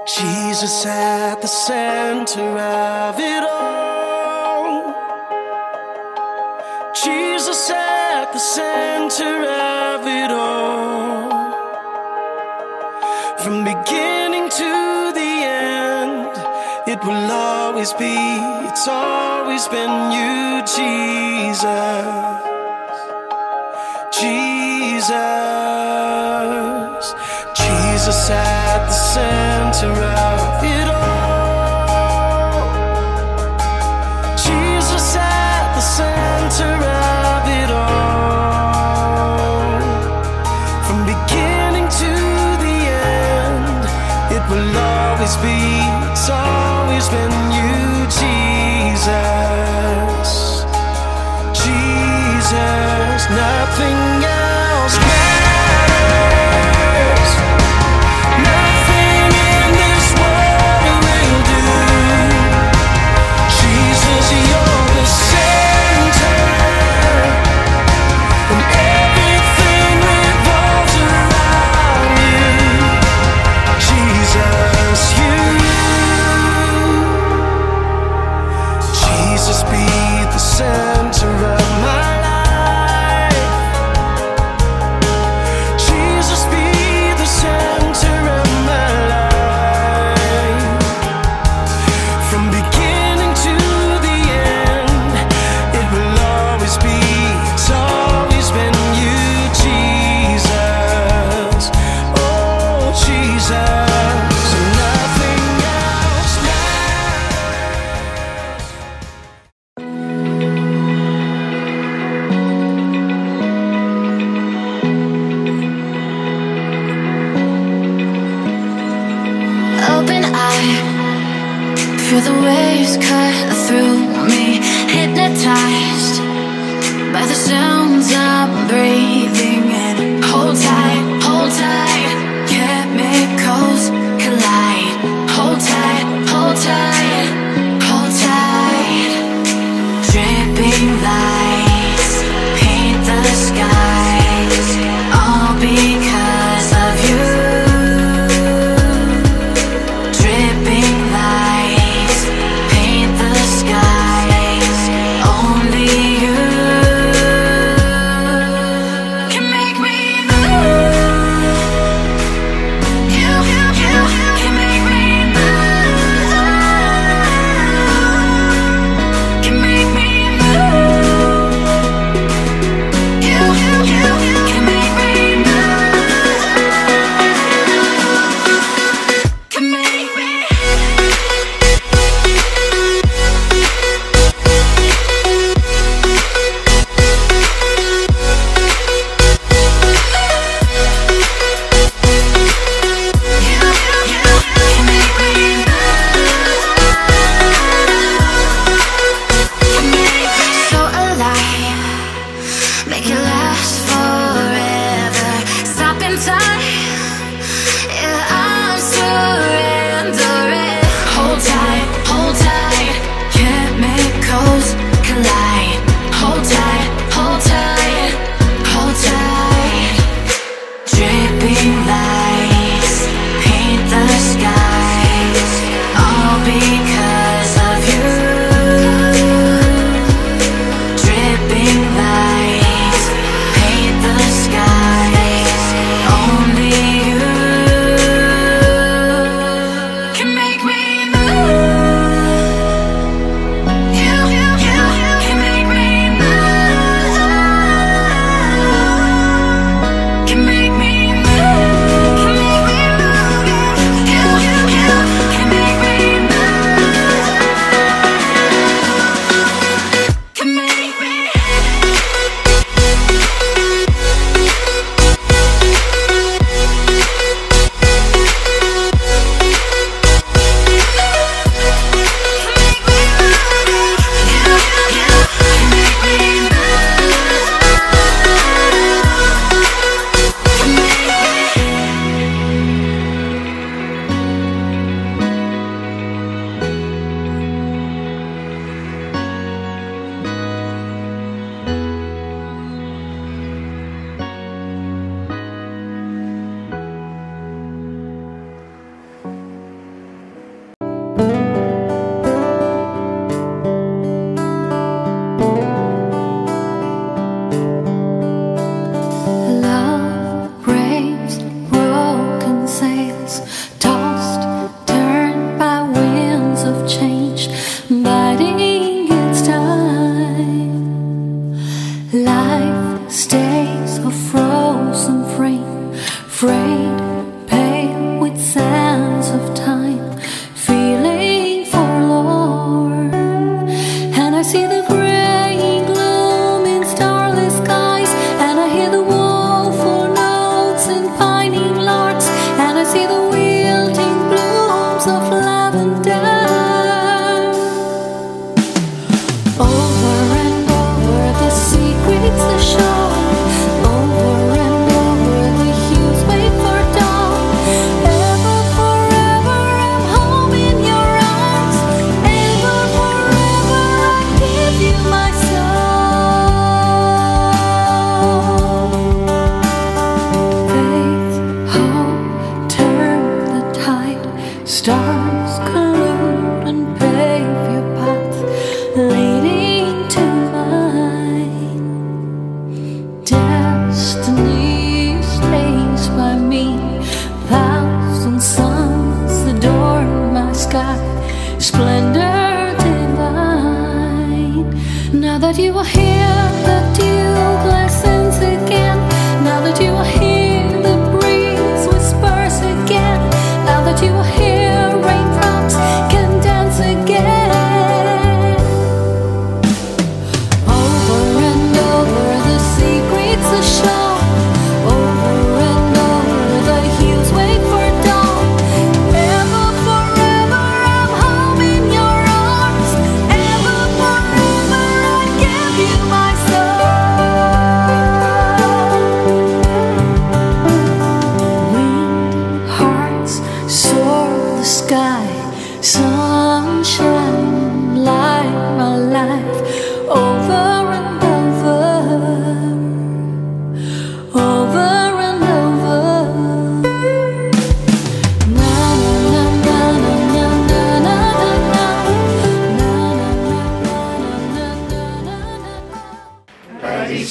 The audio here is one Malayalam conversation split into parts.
Jesus at the center of it all. Jesus at the center of it all. From beginning to the end, it will always be, it's always been you, Jesus. Jesus. Jesus at the center of it all. Jesus at the center of it all. From beginning to the end, it will always be, it's always been you, Jesus. Jesus, nothing else matters. Nothing in this world will do. Jesus, you're the center, and everything revolves around you. Jesus, you. Jesus, be the center of my life. Jesus, be the center of my life. From beginning to the end, it will always be, it's always been you, Jesus. Oh, Jesus, and nothing else matters. Open eye, feel the waves cut through me. Hypnotized by the sounds I'm breathing in. Hold tight, hold tight, chemicals collide. Hold tight, hold tight, hold tight. Dripping lights paint the skies, all because of you. Dripping lights paint the skies. Only you can make me move. You, you, you can make me move. Can make me move. You, you, you can make me move. Can make me. So alive, make it last forever. Stop in time, yeah, I'm surrendering. Hold tight, hold tight, chemicals collide. Hold tight, hold tight, hold tight. Dripping lights paint the skies, all because of you. Dripping lights paint the skies, only frayed, pale with sands of time, feeling forlorn. And I see the gray gloom in starless skies, and I hear the woeful notes in pining larks, and I see the wilting blooms of lavender. Over and over the secrets are shown. Over and over the hues wait for dawn. Ever forever I'm home in your arms. Ever forever I give you my soul. Faith, hope, turn the tide. Stars collude and pave your path, leading to mine. Destiny stays by me. Thousand suns adorn my sky, splendor divine. Now that you are here, the dew glistens again. Now that you are here, the breeze whispers again. Now that you are here, raindrops can dance again. Over and over the secrets are shown. Over and over the hues wait for dawn. Ever forever I'm home in your arms. Ever forever I give you my soul. Winged hearts soar the sky. Sunshine light my life over and over, over and over. Na na na na na na na na na na na na na.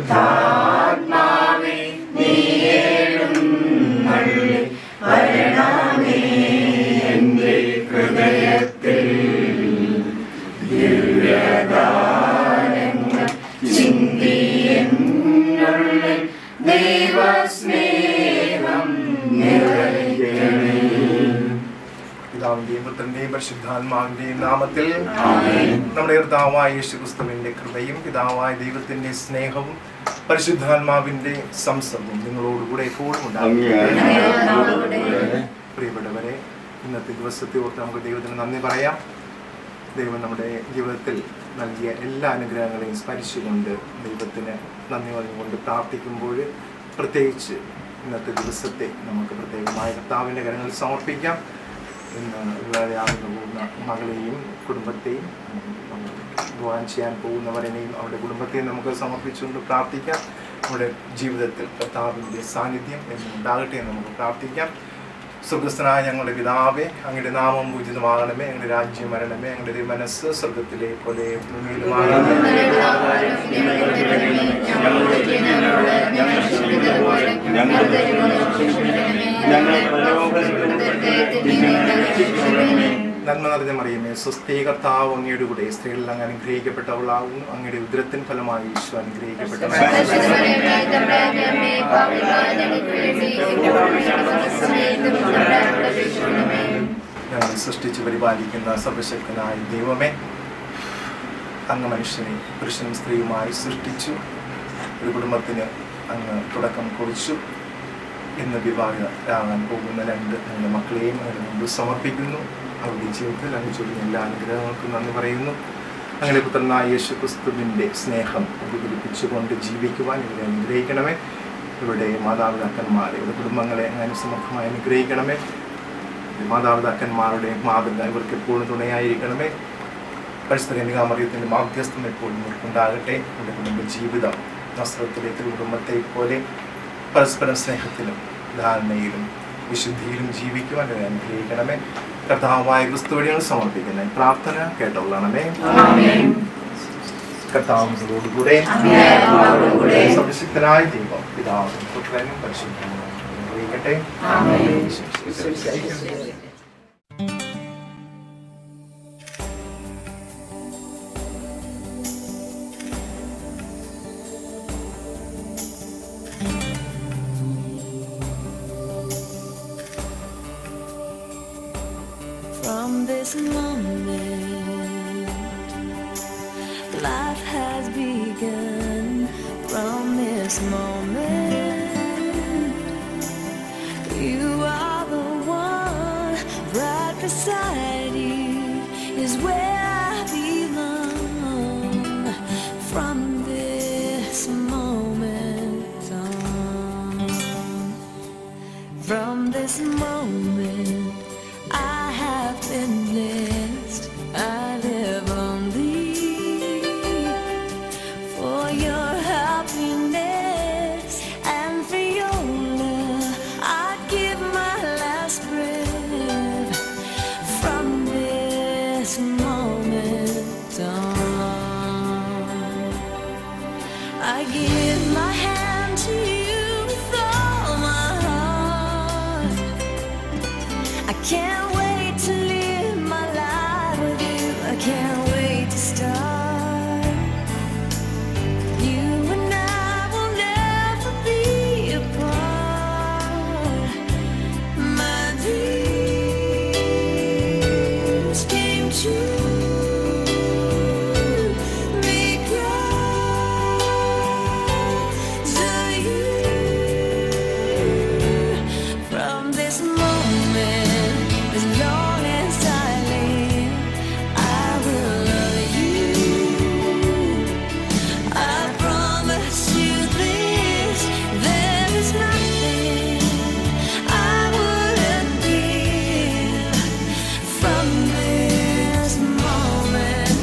പിതാവിന്റെയും പുത്രന്റെയും പരിശുദ്ധാത്മാവിന്റെയും നാമത്തിൽ നമ്മുടെ കർത്താവായ യേശു ക്രിസ്തുവിന്റെ കൃപയും പിതാവായ ദൈവത്തിന്റെ സ്നേഹവും പരിശുദ്ധാത്മാവിന്റെ സംസർഗവും നിങ്ങളോടുകൂടെ എപ്പോഴും ഉണ്ടാകും പ്രിയപ്പെട്ടവരെ ഇന്നത്തെ ദിവസത്തെ ഓർത്ത് നമുക്ക് ദൈവത്തിന് നന്ദി പറയാം ദൈവം നമ്മുടെ ജീവിതത്തിൽ നൽകിയ എല്ലാ അനുഗ്രഹങ്ങളെയും സ്മരിച്ചുകൊണ്ട് ദൈവത്തിന് നന്ദി പറഞ്ഞുകൊണ്ട് പ്രാർത്ഥിക്കുമ്പോൾ പ്രത്യേകിച്ച് ഇന്നത്തെ ദിവസത്തെ നമുക്ക് പ്രത്യേകമായ കർത്താവിൻ്റെ കരങ്ങളിൽ സമർപ്പിക്കാം ഇന്ന് വിവാഹയാകുന്ന പോകുന്ന മകളെയും കുടുംബത്തെയും ഉം, വിവാഹം ചെയ്യാൻ പോകുന്നവരെയും അവരുടെ കുടുംബത്തെയും നമുക്ക് സമർപ്പിച്ചുകൊണ്ട് പ്രാർത്ഥിക്കാം നമ്മുടെ ജീവിതത്തിൽ കർത്താവിൻ്റെ സാന്നിധ്യം എന്നും ഉണ്ടാകട്ടെ എന്ന് നമുക്ക് പ്രാർത്ഥിക്കാം സ്വർഗസ്ഥനായ ഞങ്ങളുടെ പിതാവേ അങ്ങയുടെ നാമം പൂജിതമാകണമേ അങ്ങയുടെ രാജ്യം വരണമേ അങ്ങയുടെ മനസ്സ് സ്വർഗത്തിലെ പോലെ ഭൂമിയിലുമാകണമേ നന്മ നിറഞ്ഞ മറിയമേ സ്വസ്ഥീ കർത്താവ് അങ്ങയുടെ കൂടെ സ്ത്രീകളിൽ അങ്ങ് അനുഗ്രഹിക്കപ്പെട്ടവളാകുന്നു അങ്ങയുടെ ഉദരത്തിൻ ഫലമായി ഈശോ അനുഗ്രഹിക്കപ്പെട്ടവളാകുന്നു ഞങ്ങൾ സൃഷ്ടിച്ച് പരിപാലിക്കുന്ന സർവശക്തനായ ദൈവമേ അങ്ങ് മനുഷ്യനെ പുരുഷനും സ്ത്രീയുമായി സൃഷ്ടിച്ചു ഒരു കുടുംബത്തിന് അങ്ങ് തുടക്കം കുറിച്ചു ഇന്ന് വിവാഹരാകാൻ പോകുന്ന രണ്ട് ഞങ്ങളുടെ മക്കളെയും അതിന് മുമ്പ് സമർപ്പിക്കുന്നു അവരുടെ ജീവിതത്തിൽ അങ്ങ് ചൊല്ലുന്ന എല്ലാ അനുഗ്രഹങ്ങൾക്കും നന്ദി പറയുന്നു അങ്ങനെ പുത്രനായ യേശു ക്രിസ്തുവിൻ്റെ സ്നേഹം പ്രതിഫലിപ്പിച്ചുകൊണ്ട് ജീവിക്കുവാൻ ഇവരെ അനുഗ്രഹിക്കണമേ ഇവിടെ മാതാപിതാക്കന്മാരെ ഇവിടെ കുടുംബങ്ങളെ അങ്ങനെ സമർത്ഥമായി അനുഗ്രഹിക്കണമേ മാതാപിതാക്കന്മാരുടെ മാതൃക ഇവർക്ക് എപ്പോഴും തുണയായിരിക്കണമേ പരിസ്ഥിതികാമറിയത്തിൻ്റെ മാധ്യസ്ഥം എപ്പോഴും ഇവർക്കുണ്ടാകട്ടെ നമ്മുടെ കുടുംബ ജീവിതം വസ്ത്രത്തിലേക്ക് കുടുംബത്തെ പോലെ പരസ്പരം സ്നേഹത്തിലും ധാരണയിലും വിശുദ്ധിയിലും ജീവിക്കുവാൻ ഇവരെ അനുഗ്രഹിക്കണമേ കർത്താവായ ക്രിസ്തു വഴിയാണ് സമർപ്പിക്കുന്ന ഈ പ്രാർത്ഥന കേട്ടോളണമേ കർത്താവിനോടുകൂടെ സംരക്ഷിതനായ ദൈവം പിതാവും പുത്രനും പരിശുദ്ധനും അനുഗ്രഹിക്കട്ടെ this moment, life has begun. From this moment, you are the one right beside you is where I belong. From this moment on. From this moment, I have been blessed. I live only for your happiness and for your love. I'd give my last breath from this moment on. I give my hand to you with all my heart. I can't wait to live my life with you. I can't wait to start. You and I will never be apart. My dreams came true because of you. From this moment, as long as I live, I will love you. I promise you this: there is nothing I wouldn't give from this moment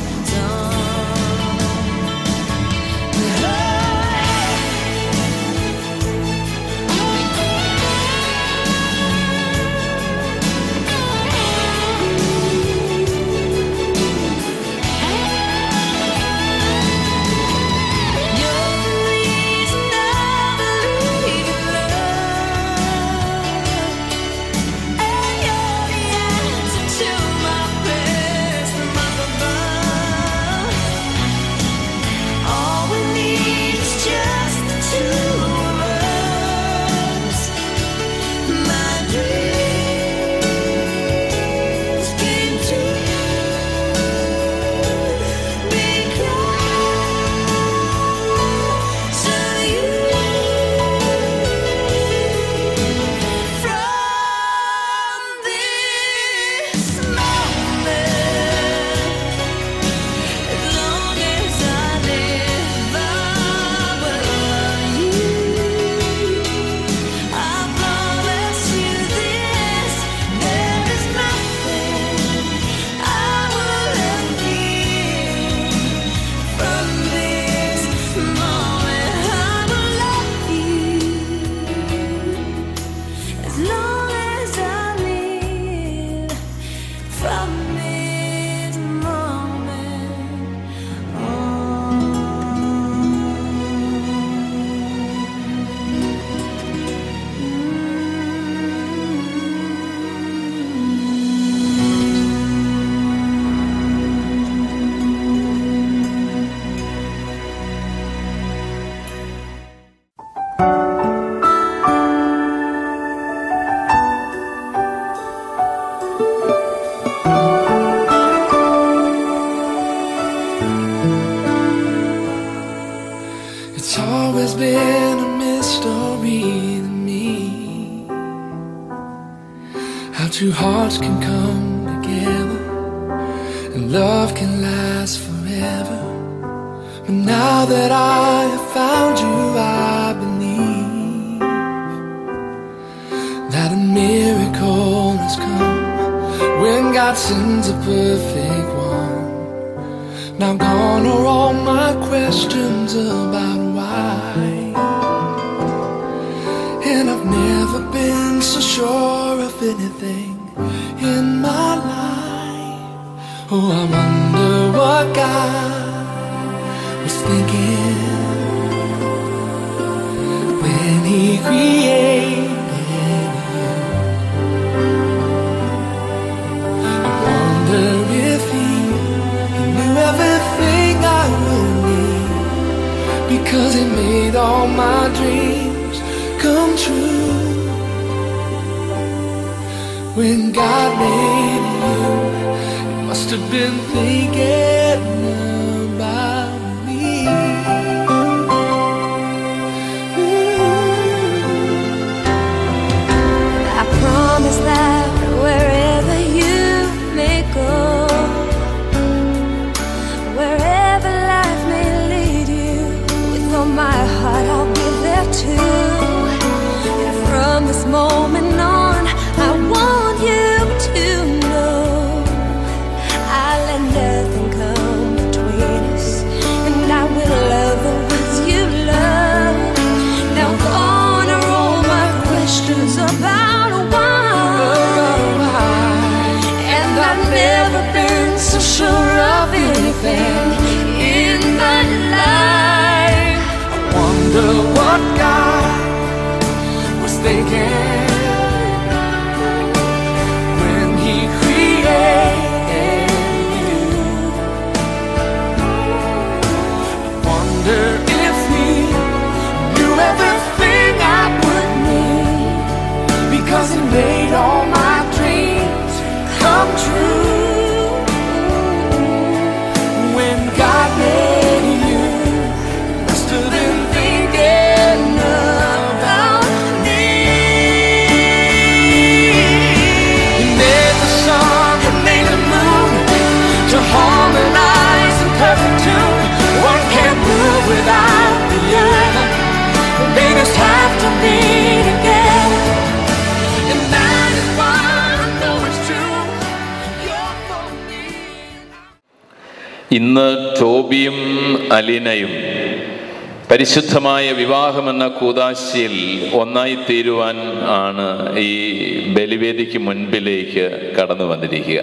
You're the reason I believe in love, and you're the answer to my prayers from up above. All we need is just the two of us. My dreams came true because of you. From this moment. As long as I live, I will love you. I promise you this: there is nothing I wouldn't give from this moment. I will love you as long as I live. From this moment It's always been a mystery to me how two hearts can come together and love can last forever. But now that I have found you, I believe that a miracle has come when God sends a perfect one. Now gone are all my questions about why. And I've never been so sure of anything in my life. Oh, I wonder what God was thinking when He created you. I wonder if He he knew everything I would need because He made all my dreams come true. When God made you, have been thinking about me. I promise that wherever you may go, wherever life may lead you, with all my heart I'll be there too. And from this moment on, I want you to know I'll let nothing come between us, and I will love the ones you love. Now gone are all my questions about why, and I've never been so sure of anything in my life. Wonder what God was thinking when He created you. Wonder if He knew everything I would need because He made all my dreams come true. When God made you, must have been thinking about me. He made the sun, He made the moon to harmonize in perfect tune. One can't move without the other. They just have to be together. And that is why I know it's true. You're for me. ഇന്ന് ടോബിയും അലീനയും പരിശുദ്ധമായ വിവാഹമെന്ന കൂതാശയിൽ ഒന്നായി തീരുവാൻ ആണ് ഈ ബലിവേദിക്ക് മുൻപിലേക്ക് കടന്നു വന്നിരിക്കുക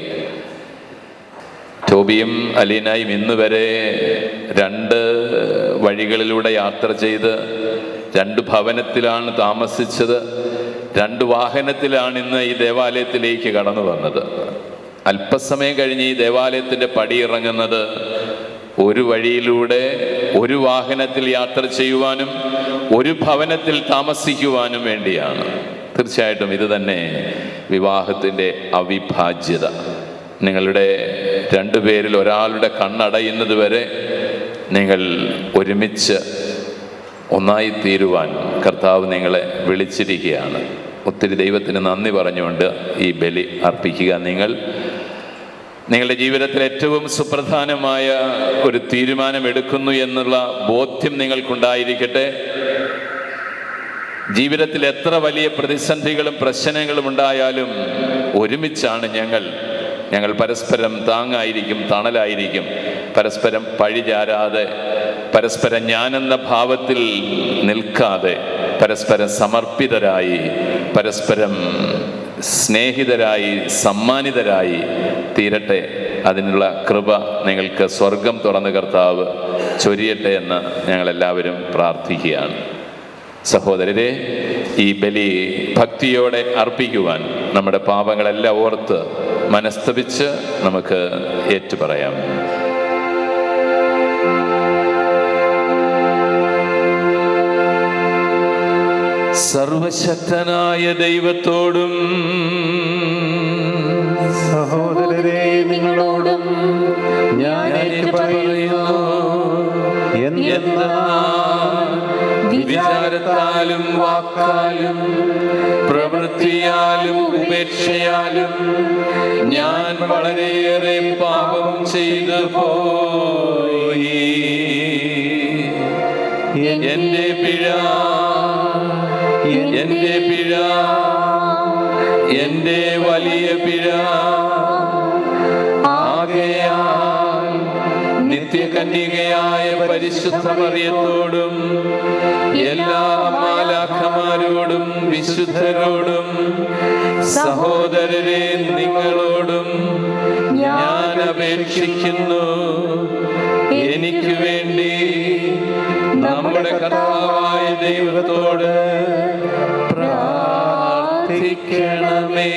ടോബിയും അലീനയും ഇന്ന് വരെ രണ്ട് വഴികളിലൂടെ യാത്ര ചെയ്ത് രണ്ട് ഭവനത്തിലാണ് താമസിച്ചത് രണ്ട് വാഹനത്തിലാണ് ഇന്ന് ഈ ദേവാലയത്തിലേക്ക് കടന്നു വന്നത് അല്പസമയം കഴിഞ്ഞ് ഈ ദേവാലയത്തിൻ്റെ പടി ഇറങ്ങുന്നത് ഒരു വഴിയിലൂടെ ഒരു വാഹനത്തിൽ യാത്ര ചെയ്യുവാനും ഒരു ഭവനത്തിൽ താമസിക്കുവാനും വേണ്ടിയാണ് തീർച്ചയായിട്ടും ഇത് തന്നെ വിവാഹത്തിൻ്റെ അവിഭാജ്യത നിങ്ങളുടെ രണ്ടുപേരിൽ ഒരാളുടെ കണ്ണടയുന്നത് വരെ നിങ്ങൾ ഒരുമിച്ച് ഒന്നായി തീരുവാൻ കർത്താവ് നിങ്ങളെ വിളിച്ചിരിക്കുകയാണ് ഒത്തിരി ദൈവത്തിന് നന്ദി പറഞ്ഞുകൊണ്ട് ഈ ബലി അർപ്പിക്കുക നിങ്ങൾ നിങ്ങളുടെ ജീവിതത്തിൽ ഏറ്റവും സുപ്രധാനമായ ഒരു തീരുമാനം എടുക്കുന്നു എന്നുള്ള ബോധ്യം നിങ്ങൾക്കുണ്ടായിരിക്കട്ടെ ജീവിതത്തിൽ എത്ര വലിയ പ്രതിസന്ധികളും പ്രശ്നങ്ങളും ഉണ്ടായാലും ഒരുമിച്ചാണ് ഞങ്ങൾ ഞങ്ങൾ പരസ്പരം താങ്ങായിരിക്കും തണലായിരിക്കും പരസ്പരം പഴിചാരാതെ പരസ്പരം ഞാനെന്ന ഭാവത്തിൽ നിൽക്കാതെ പരസ്പരം സമർപ്പിതരായി പരസ്പരം സ്നേഹിതരായി സമ്മാനിതരായി തീരട്ടെ അതിനുള്ള കൃപ നിങ്ങൾക്ക് സ്വർഗം തുറന്ന് കർത്താവ് ചൊരിയട്ടെ എന്ന് ഞങ്ങളെല്ലാവരും പ്രാർത്ഥിക്കുകയാണ് സഹോദരരെ ഈ ബലി ഭക്തിയോടെ അർപ്പിക്കുവാൻ നമ്മുടെ പാപങ്ങളെല്ലാം ഓർത്ത് മനസ്തപിച്ച് നമുക്ക് ഏറ്റുപറയാം സർവശക്തനായ ദൈവത്തോടും സഹോദരരെ നിങ്ങളോടും ഞാൻ ഏറ്റു പറയുന്നു എന്തെന്നാൽ വിചാരത്താലും വാക്കാലും പ്രവൃത്തിയാലും ഉപേക്ഷയാലും ഞാൻ വളരെയേറെ പാപം ചെയ്തു പോയി എന്റെ പിഴ എന്റെ പിഴ എന്റെ വലിയ പിഴ ആകയാൽ നിത്യകന്യകയായ പരിശുദ്ധ മറിയത്തോടും എല്ലാ മാലാഖമാരോടും വിശുദ്ധരോടും സഹോദരരെ നിങ്ങളോടും ഞാൻ അപേക്ഷിക്കുന്നു എനിക്ക് വേണ്ടി നമ്മുടെ കർത്താവായ ദൈവത്തോട് പ്രാർത്ഥിക്കണമേ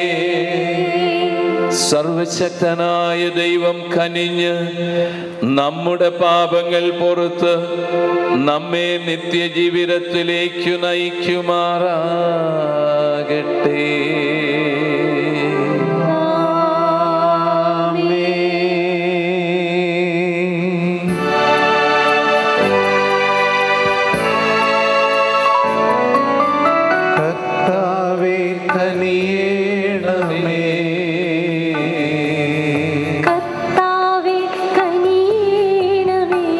സർവശക്തനായ ദൈവം കനിഞ്ഞ് നമ്മുടെ പാപങ്ങൾ പുറത്ത് നമ്മെ നിത്യജീവിതത്തിലേക്കു നയിക്കുമാറാകട്ടെ കനിയേണമേ കർത്താവേ കനിയണമേ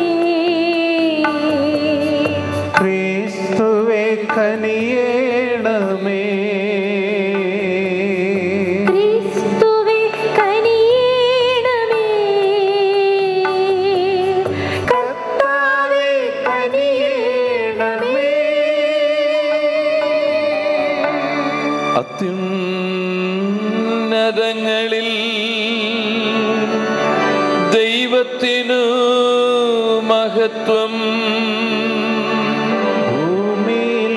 ക്രിസ്തുവേ കനിയേണമേ ക്രിസ്തുവേ കനിയണമേ കർത്താവേ കനിയണമേ അത്യുന്നതങ്ങളിൽ ദൈവത്തിനു മഹത്വം ഭൂമിയിൽ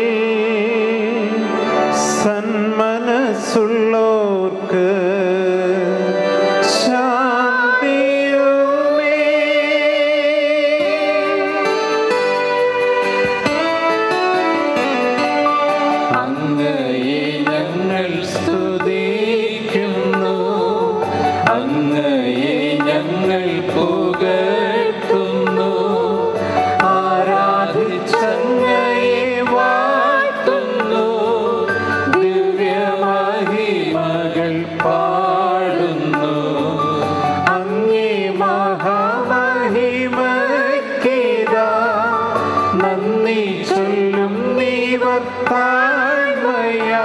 സന്മനസ്സുള്ളോർക്ക് ശാന്തിയുമേ അങ്ങയെ ഞങ്ങൾ സ്തുതിക്കുന്നു അങ്ങയെ ഞങ്ങൾ പുകഴ്ത്തുന്നു ആരാധിച്ചങ്ങയെ വാഴ്ത്തുന്നു ദിവ്യമഹിമകൾ പാടുന്നു അങ്ങേ മഹാമഹിമക്കിതാ നന്ദി ചൊല്ലും നീവർ താഴ്മയാ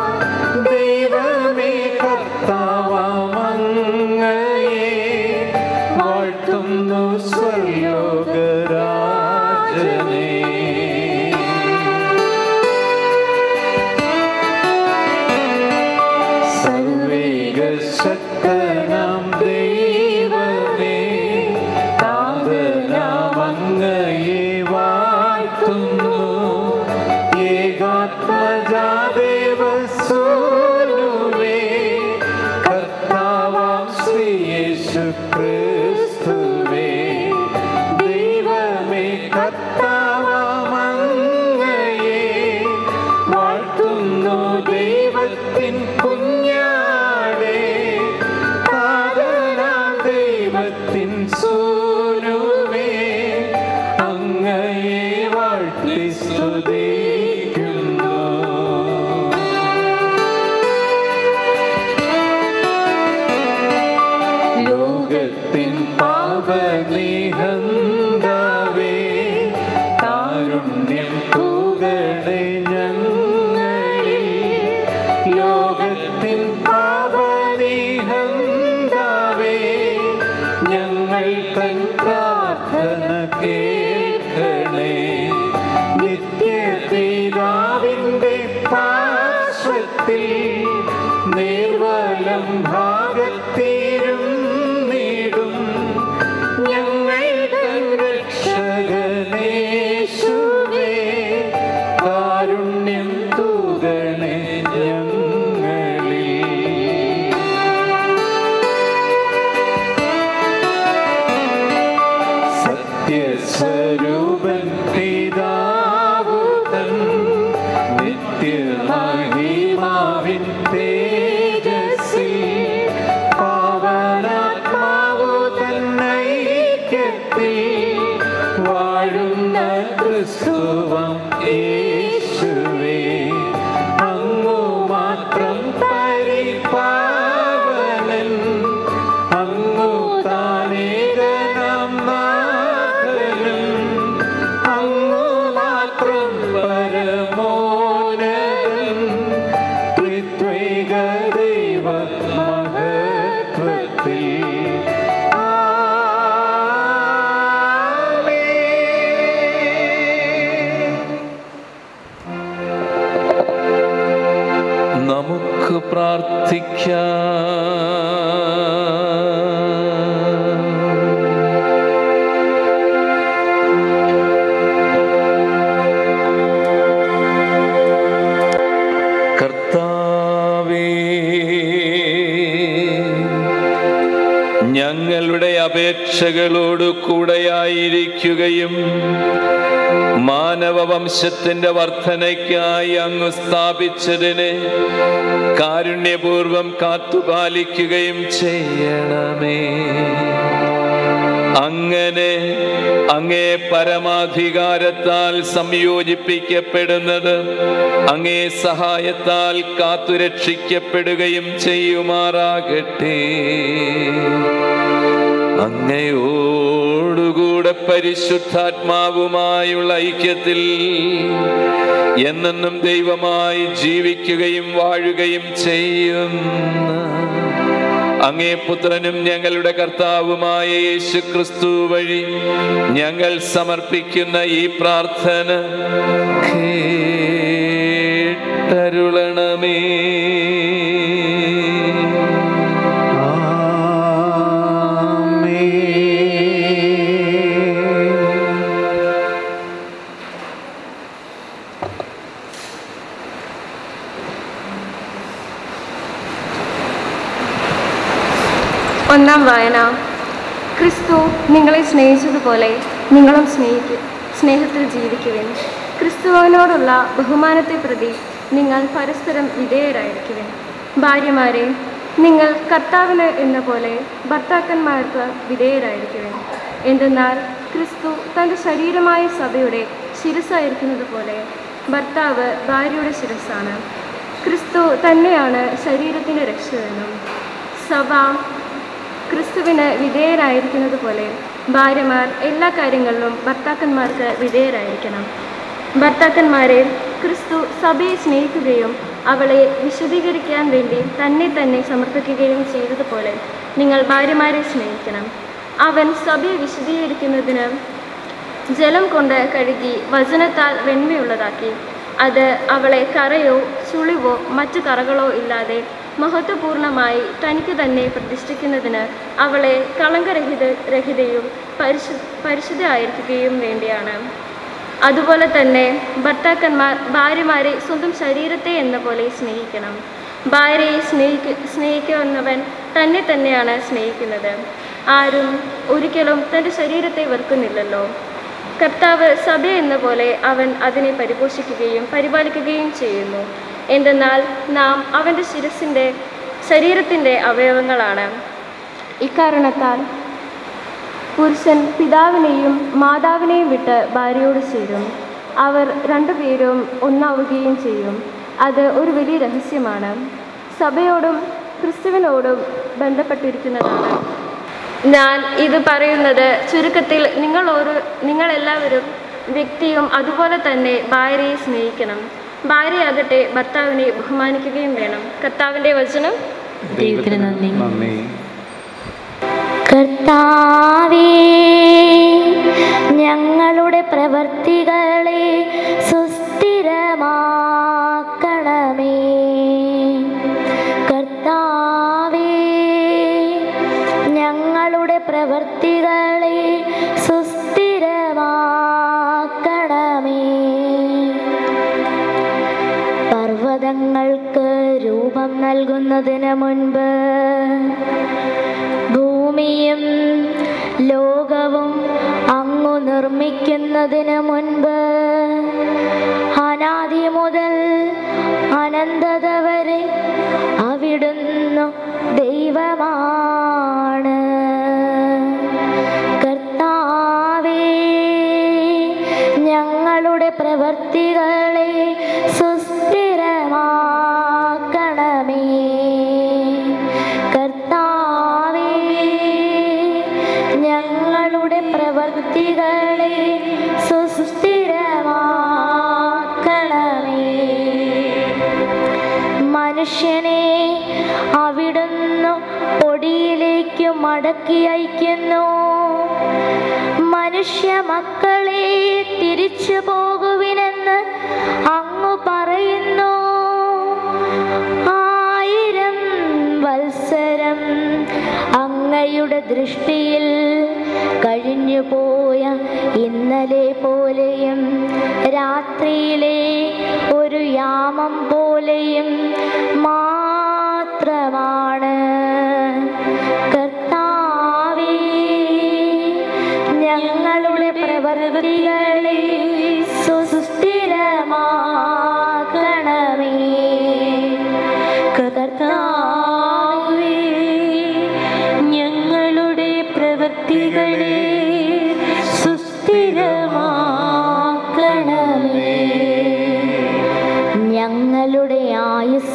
ദൈവമേ കർത്താവങ്ങയെ വാഴ്ത്തുന്നു സ്വർലോകരാജനേ സർവേകശക്തനാം ദൈവമേ താതനാം അങ്ങയെ വാഴ്ത്തുന്നു ഏകാത്മജാദേവസൂനുവേ കർത്താവാം ശ്രീയേശു ക്രിസ്തുവേ ദൈവമേ കർത്താവാം അങ്ങയെ വാഴ്ത്തുന്നു ദൈവത്തിൻ കുഞ്ഞാടേ താതനാം ദൈവത്തിൻ സൂനുവേ അങ്ങയെ വാഴ്ത്തി സ്തുതിക്കുന്നു ലോകത്തിൻ പാപനിഹന്താവേ കാരുണ്യം തൂകണേ ഞങ്ങളിൽ ലോകത്തിൻ പാപനിഹന്താവേ ഞങ്ങൾ തൻ പ്രാർത്ഥന കേൾക്കണേ നിത്യപിതാവിൻ്റെ പാർശ്വത്തിൽ നിർവലം ഭാഗത്തിരും നീടും ഞങ്ങൾ തൻ രക്ഷകനേശുവേ കാരുണ്യം തൂകണേ ഞങ്ങളിൽ സത്യസ്വരൂപൻ പിതാവുതൻ നിത്യമഹിമാവിൻ തേജസ്സി പാവനാത്മാവു തന്നൈക്യത്തിൽ വാഴുന്ന ക്രിസ്തുവം യേശുവേ അങ്ങു മാത്രം പരിപാവനൻ അങ്ങു താനേകനാം നാഥനും അങ്ങു മാത്രം പരമോനതൻ ത്രിത്വൈക ദൈവ മഹത്വത്തിൽ ആമേൻ നമുക്ക് പ്രാർത്ഥിക്കാം കർത്താവേ ഞങ്ങളുടെ അപേക്ഷകളോട് കൂടെയായിരിക്കുകയും മാനവവംശത്തിന്റെ വർധനയ്ക്കായി അങ്ങ് സ്ഥാപിച്ചതിനെ കാരുണ്യപൂർവം കാത്തുപാലിക്കുകയും ചെയ്യണമേ അങ്ങനെ അങ്ങേ പരമാധികാരത്താൽ സംയോജിപ്പിക്കപ്പെടുന്നത് അങ്ങേ സഹായത്താൽ കാത്തുരക്ഷിക്കപ്പെടുകയും ചെയ്യുമാറാകട്ടെ അങ്ങയോടുകൂടെ പരിശുദ്ധാത്മാവുമായുള്ള ഐക്യത്തിൽ എന്നെന്നും ദൈവമായി ജീവിക്കുകയും വാഴുകയും ചെയ്യുന്ന അങ്ങേ പുത്രനും ഞങ്ങളുടെ കർത്താവുമായ യേശു ക്രിസ്തു വഴി ഞങ്ങൾ സമർപ്പിക്കുന്ന ഈ പ്രാർത്ഥന കേട്ടരുളണമേ ഒന്നാം വായന ക്രിസ്തു നിങ്ങളെ സ്നേഹിച്ചതുപോലെ നിങ്ങളും സ്നേഹിക്കു സ്നേഹത്തിൽ ജീവിക്കുവിൻ ക്രിസ്തുവിനോടുള്ള ബഹുമാനത്തെ പ്രതി നിങ്ങൾ പരസ്പരം വിധേയരായിരിക്കുവിൻ ഭാര്യമാരെ നിങ്ങൾ കർത്താവിന് എന്ന പോലെ ഭർത്താക്കന്മാർക്ക് വിധേയരായിരിക്കുവിൻ എന്തെന്നാൽ ക്രിസ്തു തൻ്റെ ശരീരമായ സഭയുടെ ശിരസായിരിക്കുന്നത് പോലെ ഭർത്താവ് ഭാര്യയുടെ ശിരസ്സാണ് ക്രിസ്തു തന്നെയാണ് ശരീരത്തിൻ്റെ രക്ഷകനും സഭ ക്രിസ്തുവിന് വിധേയരായിരിക്കുന്നത് പോലെ ഭാര്യമാർ എല്ലാ കാര്യങ്ങളിലും ഭർത്താക്കന്മാർക്ക് വിധേയരായിരിക്കണം ഭർത്താക്കന്മാരെ ക്രിസ്തു സഭയെ സ്നേഹിക്കുകയും അവളെ വിശദീകരിക്കാൻ വേണ്ടി തന്നെ തന്നെ സമർപ്പിക്കുകയും ചെയ്തതുപോലെ നിങ്ങൾ ഭാര്യമാരെ സ്നേഹിക്കണം അവൻ സഭയെ വിശദീകരിക്കുന്നതിന് ജലം കൊണ്ട് കഴുകി വചനത്താൽ വെണ്മയുള്ളതാക്കി അത് അവളെ കറയോ ചുളിവോ മറ്റു കറകളോ ഇല്ലാതെ മഹത്വപൂർണമായി തനിക്ക് തന്നെ പ്രതിഷ്ഠിക്കുന്നതിന് അവളെ കളങ്കരഹിത രഹിതയും പരിശു പരിശുദ്ധയായിരിക്കുകയും വേണ്ടിയാണ് അതുപോലെ തന്നെ ഭർത്താക്കന്മാർ ഭാര്യമാരെ സ്വന്തം ശരീരത്തെ എന്ന പോലെ സ്നേഹിക്കണം ഭാര്യയെ സ്നേഹിക്ക സ്നേഹിക്കുന്നവൻ തന്നെ തന്നെയാണ് സ്നേഹിക്കുന്നത് ആരും ഒരിക്കലും തൻ്റെ ശരീരത്തെ വെറുക്കുന്നില്ലല്ലോ കർത്താവ് സഭ എന്ന പോലെ അവൻ അതിനെ പരിപോഷിക്കുകയും പരിപാലിക്കുകയും ചെയ്യുന്നു എന്തെന്നാൽ നാം അവൻ്റെ ശിരസിൻ്റെ ശരീരത്തിൻ്റെ അവയവങ്ങളാണ് ഇക്കാരണത്താൽ പുരുഷൻ പിതാവിനെയും മാതാവിനെയും വിട്ട് ഭാര്യയോട് ചേരും അവർ രണ്ടുപേരും ഒന്നാവുകയും ചെയ്യും അത് ഒരു വലിയ രഹസ്യമാണ് സഭയോടും ക്രിസ്തുവിനോടും ബന്ധപ്പെട്ടിരിക്കുന്നതാണ് ഞാൻ ഇത് പറയുന്നത് ചുരുക്കത്തിൽ നിങ്ങൾ ഓരോ നിങ്ങളെല്ലാവരും വ്യക്തിയും അതുപോലെ തന്നെ ഭാര്യയെ സ്നേഹിക്കണം ഭാര്യയാകട്ടെ ഭർത്താവിനെ ബഹുമാനിക്കുകയും വേണം കർത്താവിൻ്റെ വചനം ദൈവത്തിന് നന്ദി നന്ദി കർത്താവേ ഞങ്ങളുടെ പ്രവർത്തികളെ സുസ്ഥിരമാക്കണമേ കർത്താവേ ഞങ്ങളുടെ പ്രവർത്തികളെ സുസ്ഥിരമാക്കണമേ പർവ്വതങ്ങൾക്ക് രൂപം നൽകുന്നതിന് മുൻപ് ഭൂമിയും ലോകവും അങ്ങു നിർമ്മിക്കുന്നതിന് മുൻപ് അനാദി മുതൽ അനന്തത വരെ അവിടുന്നു ദൈവമാണ് കർത്താവേ ഞങ്ങളുടെ പ്രവർത്തികളെ സുസ്ഥിരമാക്കണമേ കർത്താവേ ഞങ്ങളുടെ പ്രവർത്തികളെ സുസ്ഥിരമാക്കണമേ മനുഷ്യനെ അവിടുന്ന് പൊടിയിലേക്ക് മടക്കി അയക്കുന്നു മനുഷ്യ മക്കളെ തിരിച്ചു പോകുവിനെന്ന് അങ്ങു പറയുന്നു ആയിരം വത്സരം അങ്ങയുടെ ദൃഷ്ടിയിൽ കഴിഞ്ഞു പോയ ഇന്നലെ പോലെയും രാത്രിയിലെ ഒരു യാമം പോലെയും മാത്രമാണ് കർത്താവേ ഞങ്ങളുടെ പ്രവർത്തികളെ സുസ്ഥിരമാക്കണമേ കർത്താവേ ഞങ്ങളുടെ പ്രവർത്തികളെ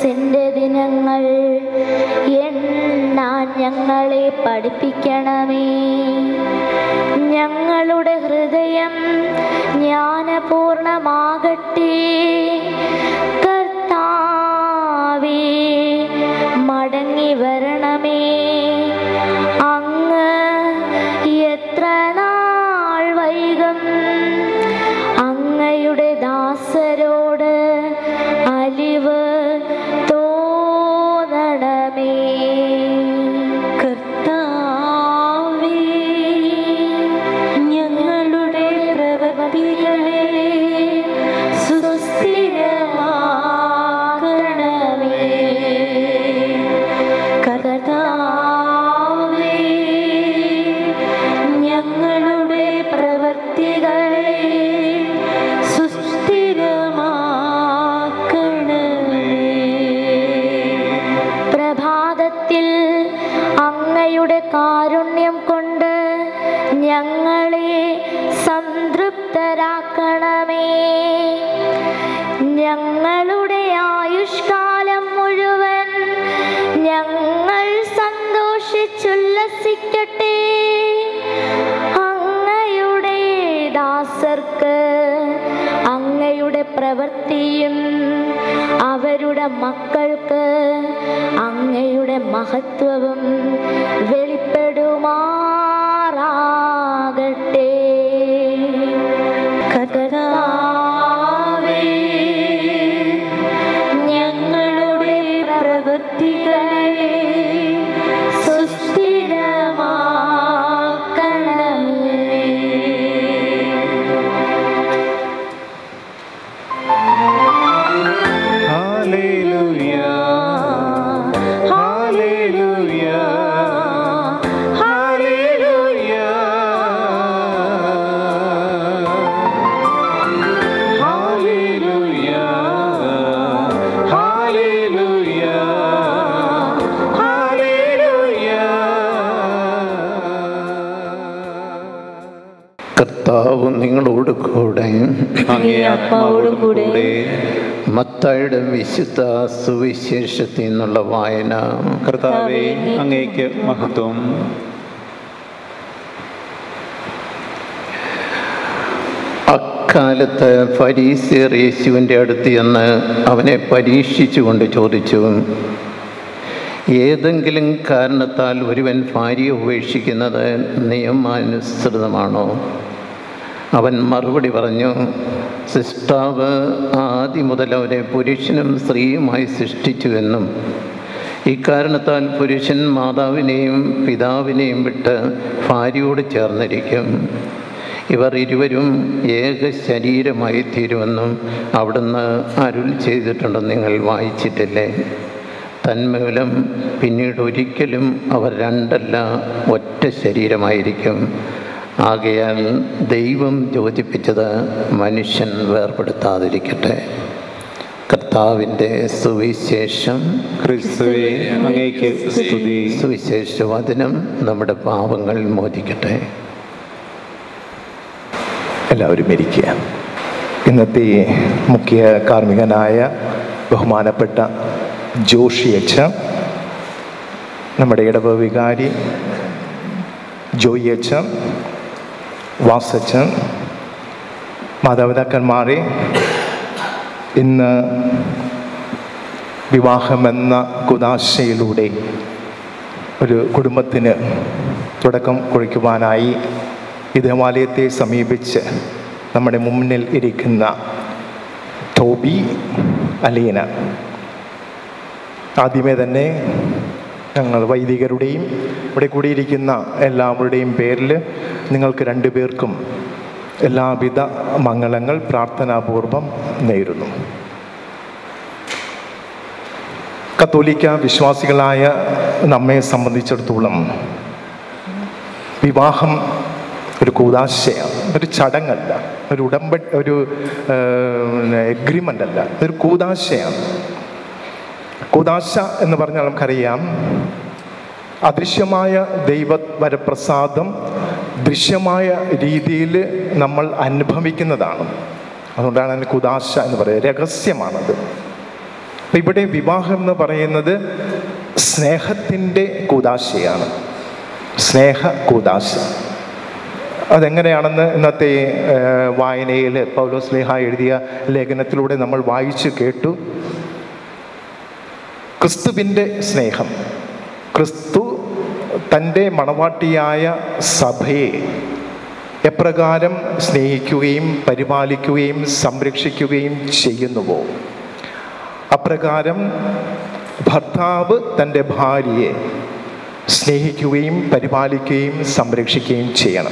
ആയുസിൻ്റെ ദിനങ്ങൾ എണ്ണാൻ ഞങ്ങളെ പഠിപ്പിക്കണമേ ഞങ്ങളുടെ ഹൃദയം ജ്ഞാനപൂർണമാകട്ടെ കർത്താവേ മടങ്ങി വരണമേ അങ്ങ് എത്ര നാൾ വൈകും അങ്ങയുടെ ദാസരോട് അലിവ് തോന്നണമേ കർത്താവേ ഞങ്ങളുടെ പ്രവൃത്തികളെ സുസ്ഥിരമാക്കണമേ കർത്താവേ ഞങ്ങളുടെ പ്രവൃത്തികളെ സുസ്ഥിരമാക്കണമേ പ്രഭാതത്തിൽ അങ്ങയുടെ കാരുണ്യം കൊണ്ട് ഞങ്ങളെ സംതൃപ്തരാക്കണമേ ഞങ്ങളുടെ ആയുഷ്കാലം മുഴുവൻ ഞങ്ങൾ സന്തോഷിച്ചുല്ലസിക്കട്ടെ അങ്ങയുടെ ദാസർക്ക് അങ്ങയുടെ പ്രവൃത്തിയും അവരുടെ മക്കൾക്ക് അങ്ങയുടെ മഹത്വവും വെളിപ്പെടുമാറാകട്ടെ കർത്താവേ ഞങ്ങളുടെ പ്രവൃത്തികളെ സുസ്ഥിരമാക്കണമേ ഹല്ലേലൂയ ഹല്ലേലൂയ ഹല്ലേലൂയ ഹല്ലേലൂയ ഹല്ലേലൂയ ഹല്ലേലൂയ കർത്താവ് നിങ്ങളോട് കൂടെ അങ്ങേ ആത്മാവോടും കൂടെ മത്തായുടെ വിശുദ്ധ സുവിശേഷത്തിൽ നിന്നുള്ള വായന കർത്താവെ അങ്ങേക്ക് മഹത്വം അക്കാലത്ത് ഫരീസിയർ യേശുവിൻ്റെ അടുത്ത് ചെന്ന് അവനെ പരീക്ഷിച്ചുകൊണ്ട് ചോദിച്ചു ഏതെങ്കിലും കാരണത്താൽ ഒരുവൻ ഭാര്യയെ ഉപേക്ഷിക്കുന്നത് നിയമാനുസൃതമാണോ അവൻ മറുപടി പറഞ്ഞു സിസ്റ്റാവ് ആദ്യം മുതൽ അവരെ പുരുഷനും സ്ത്രീയുമായി സൃഷ്ടിച്ചുവെന്നും ഇക്കാരണത്താൽ പുരുഷൻ മാതാവിനെയും പിതാവിനെയും വിട്ട് ഭാര്യയോട് ചേർന്നിരിക്കും ഇവർ ഇരുവരും ഏക ശരീരമായി തീരുമെന്നും അവിടുന്ന് അരുൾ ചെയ്തിട്ടുണ്ടെന്ന് നിങ്ങൾ വായിച്ചിട്ടില്ലേ തന്മൂലം പിന്നീട് ഒരിക്കലും അവർ രണ്ടല്ല ഒറ്റ ശരീരമായിരിക്കും ആകയാൽ ദൈവം യോജിപ്പിച്ചത് മനുഷ്യൻ വേർപെടുത്താതിരിക്കട്ടെ കർത്താവിൻ്റെ സുവിശേഷം ക്രിസ്തുവെ അങ്ങേക്ക് സ്തുതി സുവിശേഷ വചനം നമ്മുടെ പാപങ്ങൾ മോചിക്കട്ടെ എല്ലാവരും ഇരിക്കുക ഇന്നത്തെ മുഖ്യ കാർമ്മികനായ ബഹുമാനപ്പെട്ട ജോഷി അച്ഛ നമ്മുടെ ഇടവ വികാരി ജോയി അച്ഛ വാസച്ചൻ മാതാപിതാക്കന്മാരെ ഇന്ന് വിവാഹമെന്ന കുതാശയിലൂടെ ഒരു കുടുംബത്തിന് തുടക്കം കുറിക്കുവാനായി ഈ ദേവാലയത്തെ സമീപിച്ച് നമ്മുടെ മുന്നിൽ ഇരിക്കുന്ന ടോബി അലീന ആദ്യമേ തന്നെ ഞങ്ങൾ വൈദികരുടെയും ഇവിടെ കൂടിയിരിക്കുന്ന എല്ലാവരുടെയും പേരിൽ നിങ്ങൾക്ക് രണ്ടുപേർക്കും എല്ലാവിധ മംഗളങ്ങൾ പ്രാർത്ഥനാപൂർവം നേരുന്നു കത്തോലിക്ക വിശ്വാസികളായ നമ്മെ സംബന്ധിച്ചിടത്തോളം വിവാഹം ഒരു കൂതാശയാണ് ഒരു ചടങ്ങല്ല ഒരു ഉടമ്പ ഒരു എഗ്രിമെൻ്റ് അല്ല ഒരു കൂതാശയാണ് കൂതാശ എന്ന് പറഞ്ഞാൽ നമുക്കറിയാം അദൃശ്യമായ ദൈവ വരപ്രസാദം ദൃശ്യമായ രീതിയിൽ നമ്മൾ അനുഭവിക്കുന്നതാണ് അതുകൊണ്ടാണ് അതിന് കുതാശ എന്ന് പറയുന്നത് രഹസ്യമാണത് അപ്പം ഇവിടെ വിവാഹം എന്ന് പറയുന്നത് സ്നേഹത്തിൻ്റെ കൂതാശയാണ് സ്നേഹ കൂതാശ അതെങ്ങനെയാണെന്ന് ഇന്നത്തെ ഏഹ്, വായനയിൽ പൗലോസ് ലേഹ എഴുതിയ ലേഖനത്തിലൂടെ നമ്മൾ വായിച്ചു കേട്ടു ക്രിസ്തുവിൻ്റെ സ്നേഹം ക്രിസ്തു തൻ്റെ മണവാട്ടിയായ സഭയെ എപ്രകാരം സ്നേഹിക്കുകയും പരിപാലിക്കുകയും സംരക്ഷിക്കുകയും ചെയ്യുന്നുവോ അപ്രകാരം ഭർത്താവ് തൻ്റെ ഭാര്യയെ സ്നേഹിക്കുകയും പരിപാലിക്കുകയും സംരക്ഷിക്കുകയും ചെയ്യണം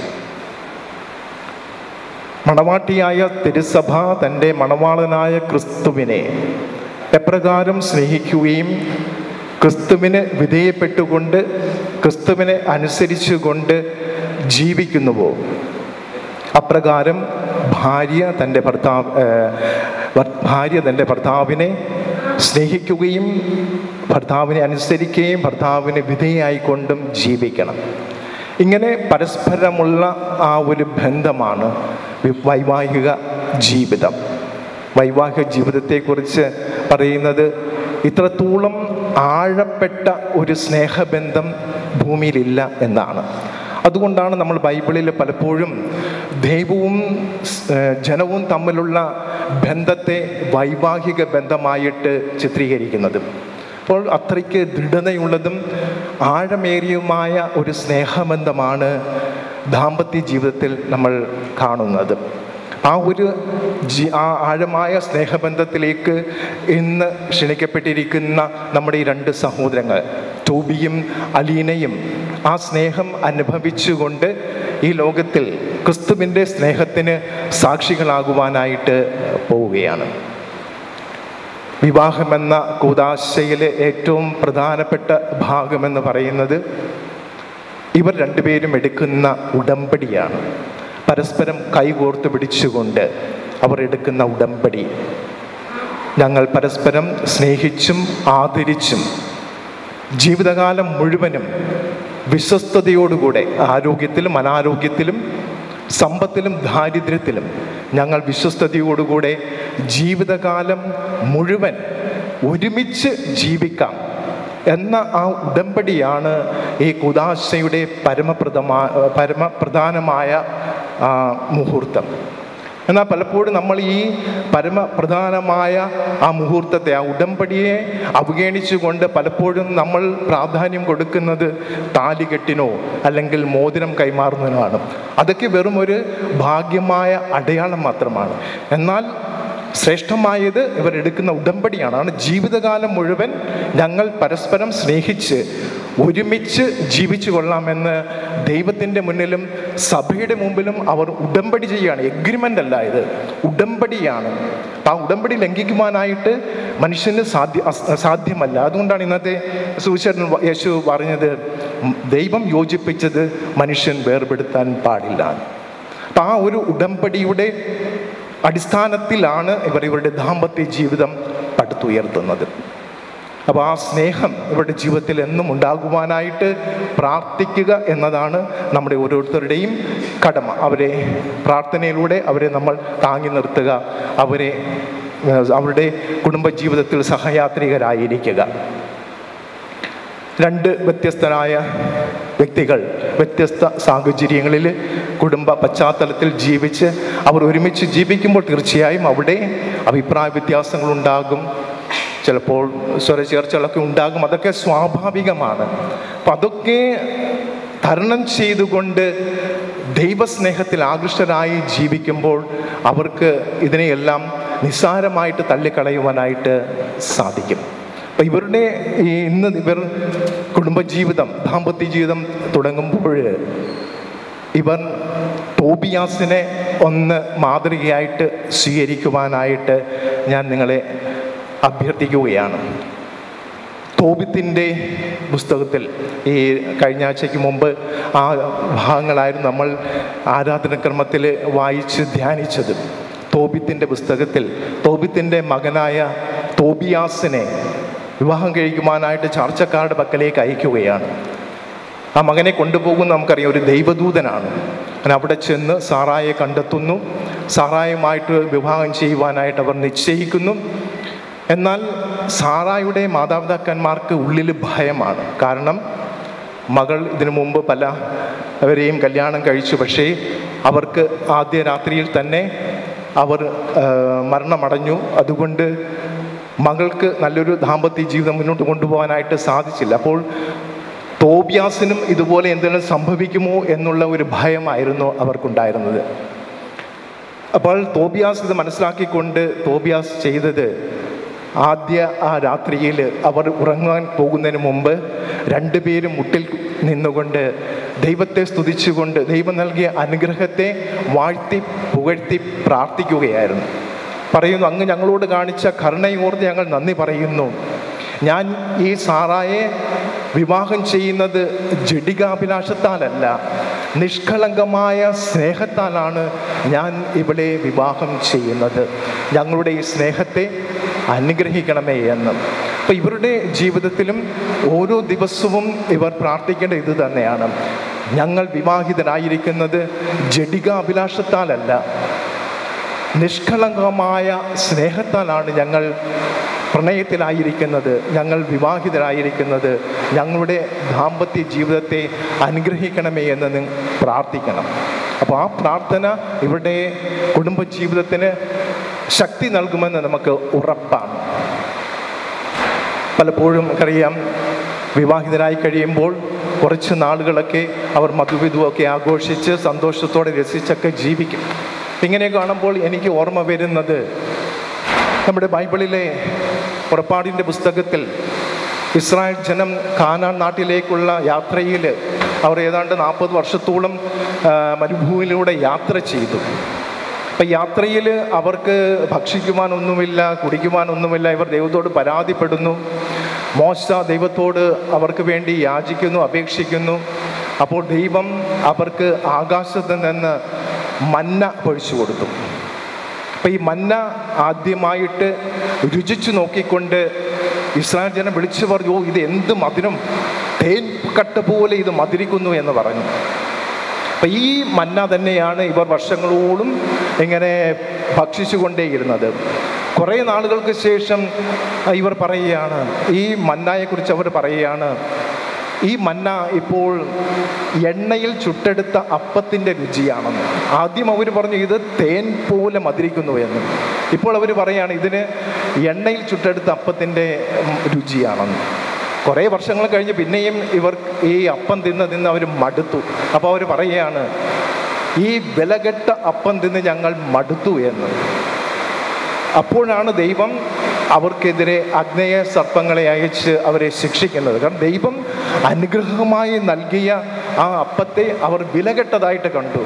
മണവാട്ടിയായ തിരുസഭ തൻ്റെ മണവാളനായ ക്രിസ്തുവിനെ എപ്രകാരം സ്നേഹിക്കുകയും ക്രിസ്തുവിന് വിധേയപ്പെട്ടുകൊണ്ട് ക്രിസ്തുവിനെ അനുസരിച്ചുകൊണ്ട് ജീവിക്കുന്നുവോ അപ്രകാരം ഭാര്യ തൻ്റെ ഭർത്താവ് ഏഹ്, ഭർ- ഭാര്യ തൻ്റെ ഭർത്താവിനെ സ്നേഹിക്കുകയും ഭർത്താവിനെ അനുസരിക്കുകയും ഭർത്താവിന് വിധേയായിക്കൊണ്ടും ജീവിക്കണം ഇങ്ങനെ പരസ്പരമുള്ള ആ ഒരു ബന്ധമാണ് വി- വൈവാഹിക ജീവിതം വൈവാഹിക ജീവിതത്തെക്കുറിച്ച് പറയുന്നത് ഇത്രത്തോളം ആഴപ്പെട്ട ഒരു സ്നേഹബന്ധം ഭൂമിയിലില്ല എന്നാണ് അതുകൊണ്ടാണ് നമ്മൾ ബൈബിളിൽ പലപ്പോഴും ദൈവവും സ്- ഏഹ് ജനവും തമ്മിലുള്ള ബന്ധത്തെ വൈവാഹിക ബന്ധമായിട്ട് ചിത്രീകരിക്കുന്നത് അപ്പോൾ അത്രയ്ക്ക് ദൃഢതയുള്ളതും ആഴമേറിയുമായ ഒരു സ്നേഹബന്ധമാണ് ദാമ്പത്യ ജീവിതത്തിൽ നമ്മൾ കാണുന്നത് ആ ഒരു ജി ആ ആഴമായ സ്നേഹബന്ധത്തിലേക്ക് ഇന്ന് ക്ഷണിക്കപ്പെട്ടിരിക്കുന്ന നമ്മുടെ ഈ രണ്ട് സഹോദരങ്ങൾ ടോബിയും അലീനയും ആ സ്നേഹം അനുഭവിച്ചുകൊണ്ട് ഈ ലോകത്തിൽ ക്രിസ്തുവിൻ്റെ സ്നേഹത്തിന് സാക്ഷികളാകുവാനായിട്ട് പോവുകയാണ് വിവാഹമെന്ന കൂതാശയിലെ ഏറ്റവും പ്രധാനപ്പെട്ട ഭാഗമെന്ന് പറയുന്നത് ഇവർ രണ്ടുപേരും എടുക്കുന്ന ഉടമ്പടിയാണ് പരസ്പരം കൈകോർത്ത് പിടിച്ചുകൊണ്ട് അവർ എടുക്കുന്ന ഉടമ്പടി ഞങ്ങൾ പരസ്പരം സ്നേഹിച്ചും ആദരിച്ചും ജീവിതകാലം മുഴുവനും വിശ്വസ്തയോടുകൂടെ ആരോഗ്യത്തിലും അനാരോഗ്യത്തിലും സമ്പത്തിലും ദാരിദ്ര്യത്തിലും ഞങ്ങൾ വിശ്വസ്തയോടുകൂടെ ജീവിതകാലം മുഴുവൻ ഒരുമിച്ച് ജീവിക്കാം എന്ന ആ ഉടമ്പടിയാണ് ഈ കുദാശയുടെ പരമപ്രദമാ പരമപ്രധാനമായ ആ, മുഹൂർത്തം എന്നാൽ പലപ്പോഴും നമ്മൾ ഈ പരമപ്രധാനമായ ആ മുഹൂർത്തത്തെ ആ ഉടമ്പടിയെ അവഗണിച്ചുകൊണ്ട് പലപ്പോഴും നമ്മൾ പ്രാധാന്യം കൊടുക്കുന്നത് താലികെട്ടിനോ അല്ലെങ്കിൽ മോതിരം കൈമാറുന്നതിനോ അതൊക്കെ വെറും ഒരു ഭാഗ്യമായ അടയാളം മാത്രമാണ് എന്നാൽ ശ്രേഷ്ഠമായത് ഇവർ എടുക്കുന്ന ഉടമ്പടിയാണ് ആണ് ജീവിതകാലം മുഴുവൻ ഞങ്ങൾ പരസ്പരം സ്നേഹിച്ച് ഒരുമിച്ച് ജീവിച്ചു കൊള്ളാമെന്ന് ദൈവത്തിൻ്റെ മുന്നിലും സഭയുടെ മുമ്പിലും അവർ ഉടമ്പടി ചെയ്യുകയാണ് എഗ്രിമെൻ്റ് അല്ല ഇത് ഉടമ്പടിയാണ് അപ്പം ആ ഉടമ്പടി ലംഘിക്കുവാനായിട്ട് മനുഷ്യന് സാധ്യ അസ്- സാധ്യമല്ല അതുകൊണ്ടാണ് ഇന്നത്തെ സുവിശേഷൻ യേശു പറഞ്ഞത് ദൈവം യോജിപ്പിച്ചത് മനുഷ്യൻ വേർപെടുത്താൻ പാടില്ല അപ്പം ആ ഒരു ഉടമ്പടിയുടെ അടിസ്ഥാനത്തിലാണ് ഇവർ ഇവരുടെ ദാമ്പത്യ ജീവിതം പടുത്തുയർത്തുന്നത് അപ്പോൾ ആ സ്നേഹം ഇവരുടെ ജീവിതത്തിൽ എന്നും ഉണ്ടാകുവാനായിട്ട് പ്രാർത്ഥിക്കുക എന്നതാണ് നമ്മുടെ ഓരോരുത്തരുടെയും കടമ അവരെ പ്രാർത്ഥനയിലൂടെ അവരെ നമ്മൾ താങ്ങി നിർത്തുക അവരെ ഏഹ്, അവരുടെ കുടുംബജീവിതത്തിൽ സഹയാത്രികരായിരിക്കുക രണ്ട് വ്യത്യസ്തരായ വ്യക്തികൾ വ്യത്യസ്ത സാഹചര്യങ്ങളിൽ കുടുംബ പശ്ചാത്തലത്തിൽ ജീവിച്ച് അവർ ഒരുമിച്ച് ജീവിക്കുമ്പോൾ തീർച്ചയായും അവിടെ അഭിപ്രായ വ്യത്യാസങ്ങളുണ്ടാകും ചിലപ്പോൾ സ്വരചേർച്ചകളൊക്കെ ഉണ്ടാകും അതൊക്കെ സ്വാഭാവികമാണ് അപ്പം അതൊക്കെ തരണം ചെയ്തുകൊണ്ട് ദൈവസ്നേഹത്തിൽ ആകൃഷ്ടരായി ജീവിക്കുമ്പോൾ അവർക്ക് ഇതിനെയെല്ലാം നിസ്സാരമായിട്ട് തള്ളിക്കളയുവാനായിട്ട് സാധിക്കും അപ്പം ഇവരുടെ ഈ ഇന്ന് ഇവർ കുടുംബജീവിതം ദാമ്പത്യ ജീവിതം തുടങ്ങുമ്പോൾ ഇവർ ടോബിയാസിനെ ഒന്ന് മാതൃകയായിട്ട് സ്വീകരിക്കുവാനായിട്ട് ഞാൻ നിങ്ങളെ അഭ്യർത്ഥിക്കുകയാണ് തോബിത്തിൻ്റെ പുസ്തകത്തിൽ ഈ കഴിഞ്ഞ ആഴ്ചയ്ക്ക് മുമ്പ് ആ ഭാഗങ്ങളായിരുന്നു നമ്മൾ ആരാധനക്രമത്തിൽ വായിച്ച് ധ്യാനിച്ചത് തോബിത്തിൻ്റെ പുസ്തകത്തിൽ തോബിത്തിൻ്റെ മകനായ തോബിയാസിനെ വിവാഹം കഴിക്കുവാനായിട്ട് ചാർച്ചക്കാരുടെ പക്കലേക്ക് അയക്കുകയാണ് ആ മകനെ കൊണ്ടുപോകുന്ന നമുക്കറിയാം ഒരു ദൈവദൂതനാണ് അങ്ങനെ അവിടെ ചെന്ന് സാറായെ കണ്ടെത്തുന്നു സാറായുമായിട്ട് വിവാഹം ചെയ്യുവാനായിട്ട് അവർ നിശ്ചയിക്കുന്നു എന്നാൽ സാറായുടെ മാതാപിതാക്കന്മാർക്ക് ഉള്ളിൽ ഭയമാണ് കാരണം മകൾ ഇതിനു മുമ്പ് പല അവരെയും കല്യാണം കഴിച്ചു പക്ഷേ അവർക്ക് ആദ്യ രാത്രിയിൽ തന്നെ അവർ ആ, മരണമടഞ്ഞു അതുകൊണ്ട് മകൾക്ക് നല്ലൊരു ദാമ്പത്യ ജീവിതം മുന്നോട്ട് കൊണ്ടുപോകാനായിട്ട് സാധിച്ചില്ല അപ്പോൾ തോബിയാസിനും ഇതുപോലെ എന്തെങ്കിലും സംഭവിക്കുമോ എന്നുള്ള ഒരു ഭയമായിരുന്നു അവർക്കുണ്ടായിരുന്നത് അപ്പോൾ തോബിയാസ് ഇത് മനസ്സിലാക്കിക്കൊണ്ട് തോബിയാസ് ചെയ്തത് ആദ്യ ആ രാത്രിയിൽ അവർ ഉറങ്ങാൻ പോകുന്നതിന് മുമ്പ് രണ്ടുപേരും മുട്ടിൽ നിന്നുകൊണ്ട് ദൈവത്തെ സ്തുതിച്ചുകൊണ്ട് ദൈവം നൽകിയ അനുഗ്രഹത്തെ വാഴ്ത്തി പുകഴ്ത്തി പ്രാർത്ഥിക്കുകയായിരുന്നു പറയുന്നു അങ്ങ് ഞങ്ങളോട് കാണിച്ച കരുണയോർത്ത് ഞങ്ങൾ നന്ദി പറയുന്നു ഞാൻ ഈ സാറായെ വിവാഹം ചെയ്യുന്നത് ജഡികാഭിലാഷത്താലല്ല നിഷ്കളങ്കമായ സ്നേഹത്താലാണ് ഞാൻ ഇവിടെ വിവാഹം ചെയ്യുന്നത് ഞങ്ങളുടെ ഈ സ്നേഹത്തെ അനുഗ്രഹിക്കണമേ എന്ന് അപ്പം ഇവരുടെ ജീവിതത്തിലും ഓരോ ദിവസവും ഇവർ പ്രാർത്ഥിക്കേണ്ട ഇത് തന്നെയാണ് ഞങ്ങൾ വിവാഹിതരായിരിക്കുന്നത് ജഡികാഭിലാഷത്താലല്ല നിഷ്കളങ്കമായ സ്നേഹത്താലാണ് ഞങ്ങൾ പ്രണയത്തിലായിരിക്കുന്നത് ഞങ്ങൾ വിവാഹിതരായിരിക്കുന്നത് ഞങ്ങളുടെ ദാമ്പത്യ ജീവിതത്തെ അനുഗ്രഹിക്കണമേ എന്ന് നിങ്ങൾ പ്രാർത്ഥിക്കണം അപ്പോൾ ആ പ്രാർത്ഥന ഇവരുടെ കുടുംബജീവിതത്തിന് ശക്തി നൽകുമെന്ന് നമുക്ക് ഉറപ്പാണ് പലപ്പോഴും അറിയാം വിവാഹിതരായി കഴിയുമ്പോൾ കുറച്ച് നാളുകളൊക്കെ അവർ മധുവിധുവൊക്കെ ആഘോഷിച്ച് സന്തോഷത്തോടെ രസിച്ചൊക്കെ ജീവിക്കും ഇങ്ങനെ കാണുമ്പോൾ എനിക്ക് ഓർമ്മ വരുന്നത് നമ്മുടെ ബൈബിളിലെ പുറപ്പാടിൻ്റെ പുസ്തകത്തിൽ ഇസ്രായേൽ ജനം കാനാൻ നാട്ടിലേക്കുള്ള യാത്രയിൽ അവർ ഏതാണ്ട് നാൽപ്പത് വർഷത്തോളം ആ, മരുഭൂമിയിലൂടെ യാത്ര ചെയ്തു അപ്പം യാത്രയിൽ അവർക്ക് ഭക്ഷിക്കുവാനൊന്നുമില്ല കുടിക്കുവാനൊന്നുമില്ല ഇവർ ദൈവത്തോട് പരാതിപ്പെടുന്നു മോശ ദൈവത്തോട് അവർക്ക് വേണ്ടി യാചിക്കുന്നു അപേക്ഷിക്കുന്നു അപ്പോൾ ദൈവം അവർക്ക് ആകാശത്ത് നിന്ന് മന്ന പൊഴിച്ചു കൊടുത്തു അപ്പം ഈ മന്ന ആദ്യമായിട്ട് രുചിച്ചു നോക്കിക്കൊണ്ട് ഇസ്രായേൽ ജനം വിളിച്ചു പറഞ്ഞു "ഓ, ഇത് എന്ത് മധുരം തേൻ കട്ട പോലെ ഇത് മധുരിക്കുന്നു എന്ന് പറഞ്ഞു അപ്പം ഈ മന്ന തന്നെയാണ് ഇവർ വർഷങ്ങളോളം ഇങ്ങനെ ഭക്ഷിച്ചുകൊണ്ടേയിരുന്നത് കുറേ നാളുകൾക്ക് ശേഷം ഇവർ പറയുകയാണ് ഈ മന്നായെക്കുറിച്ച് അവർ പറയുകയാണ് ഈ മന്ന ഇപ്പോൾ എണ്ണയിൽ ചുട്ടെടുത്ത അപ്പത്തിൻ്റെ രുചിയാണെന്ന് ആദ്യം അവർ പറഞ്ഞു ഇത് തേൻ പോലെ മധുരിക്കുന്നു എന്ന് ഇപ്പോൾ അവർ പറയാണ് ഇതിന് എണ്ണയിൽ ചുട്ടെടുത്ത അപ്പത്തിൻ്റെ ഉം, രുചിയാണെന്ന് കുറേ വർഷങ്ങൾ കഴിഞ്ഞ് പിന്നെയും ഇവർ ഈ അപ്പം തിന്ന് തിന്ന് അവർ മടുത്തു അപ്പോൾ അവർ പറയുകയാണ് ഈ വിലകെട്ട അപ്പം തിന്ന് ഞങ്ങൾ മടുത്തു എന്ന് അപ്പോഴാണ് ദൈവം അവർക്കെതിരെ അഗ്നേയ സർപ്പങ്ങളെ അയച്ച് അവരെ ശിക്ഷിക്കുന്നത് കാരണം ദൈവം അനുഗ്രഹമായി നൽകിയ ആ അപ്പത്തെ അവർ വിലകെട്ടതായിട്ട് കണ്ടു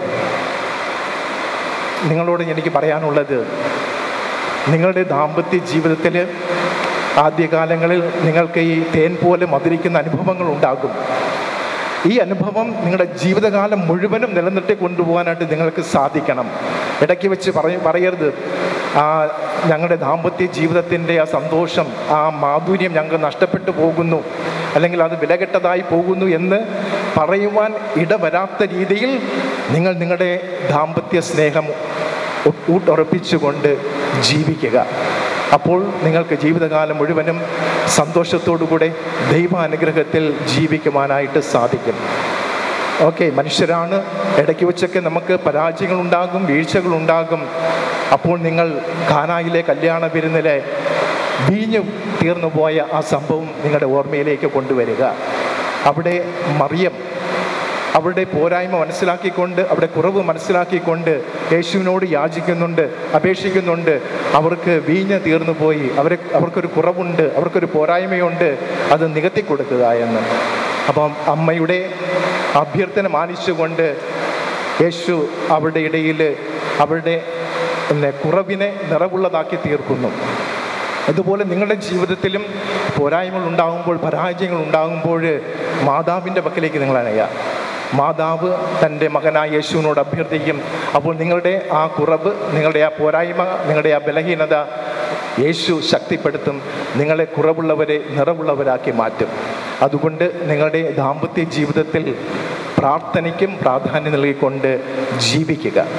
നിങ്ങളോട് എനിക്ക് പറയാനുള്ളത് നിങ്ങളുടെ ദാമ്പത്യ ജീവിതത്തിൽ ആദ്യകാലങ്ങളിൽ നിങ്ങൾക്ക് ഈ തേൻ പോലെ മധുരിക്കുന്ന അനുഭവങ്ങൾ ഉണ്ടാകും ഈ അനുഭവം നിങ്ങളുടെ ജീവിതകാലം മുഴുവനും നിലനിർത്തി കൊണ്ടുപോകാനായിട്ട് നിങ്ങൾക്ക് സാധിക്കണം ഇടയ്ക്ക് വെച്ച് പറയ പറയരുത് ആ ഞങ്ങളുടെ ദാമ്പത്യ ജീവിതത്തിൻ്റെ ആ സന്തോഷം ആ മാധുര്യം ഞങ്ങൾക്ക് നഷ്ടപ്പെട്ടു പോകുന്നു അല്ലെങ്കിൽ അത് വിലകെട്ടതായി പോകുന്നു എന്ന് പറയുവാൻ ഇടവരാത്ത രീതിയിൽ നിങ്ങൾ നിങ്ങളുടെ ദാമ്പത്യ സ്നേഹം ഊ- ഊട്ടുറപ്പിച്ചുകൊണ്ട് ജീവിക്കുക അപ്പോൾ നിങ്ങൾക്ക് ജീവിതകാലം മുഴുവനും സന്തോഷത്തോടുകൂടെ ദൈവാനുഗ്രഹത്തിൽ ജീവിക്കുവാനായിട്ട് സാധിക്കും ഓക്കെ മനുഷ്യരാണ് ഇടയ്ക്ക് വെച്ചൊക്കെ നമുക്ക് പരാജയങ്ങളുണ്ടാകും വീഴ്ചകളുണ്ടാകും അപ്പോൾ നിങ്ങൾ ഖാനായിലെ കല്യാണ വിരുന്നിലെ വീഞ്ഞു തീർന്നു പോയ ആ സംഭവം നിങ്ങളുടെ ഓർമ്മയിലേക്ക് കൊണ്ടുവരിക അവിടെ മറിയം അവരുടെ പോരായ്മ മനസ്സിലാക്കിക്കൊണ്ട് അവിടെ കുറവ് മനസ്സിലാക്കിക്കൊണ്ട് യേശുവിനോട് യാചിക്കുന്നുണ്ട് അപേക്ഷിക്കുന്നുണ്ട് അവർക്ക് വീഞ്ഞ് തീർന്നു പോയി അവരെ അവർക്കൊരു കുറവുണ്ട് അവർക്കൊരു പോരായ്മയുണ്ട് അത് നികത്തി കൊടുക്കുക എന്ന് അപ്പം അമ്മയുടെ അഭ്യർത്ഥന മാനിച്ചുകൊണ്ട് യേശു അവരുടെ ഇടയിൽ അവരുടെ പിന്നെ കുറവിനെ നിറവുള്ളതാക്കി തീർക്കുന്നു അതുപോലെ നിങ്ങളുടെ ജീവിതത്തിലും പോരായ്മകൾ ഉണ്ടാകുമ്പോൾ പരാജയങ്ങൾ ഉണ്ടാകുമ്പോൾ മാതാവിൻ്റെ പക്കലേക്ക് നിങ്ങൾ അണയുക മാതാവ് തൻ്റെ മകനായ യേശുവിനോട് അഭ്യർത്ഥിക്കും അപ്പോൾ നിങ്ങളുടെ ആ കുറവ് നിങ്ങളുടെ ആ പോരായ്മ നിങ്ങളുടെ ആ ബലഹീനത യേശു ശക്തിപ്പെടുത്തും നിങ്ങളെ കുറവുള്ളവരെ നിറവുള്ളവരാക്കി മാറ്റും അതുകൊണ്ട് നിങ്ങളുടെ ദാമ്പത്യ ജീവിതത്തിൽ പ്രാർത്ഥനയ്ക്കും പ്രാധാന്യം നൽകിക്കൊണ്ട് ജീവിക്കുക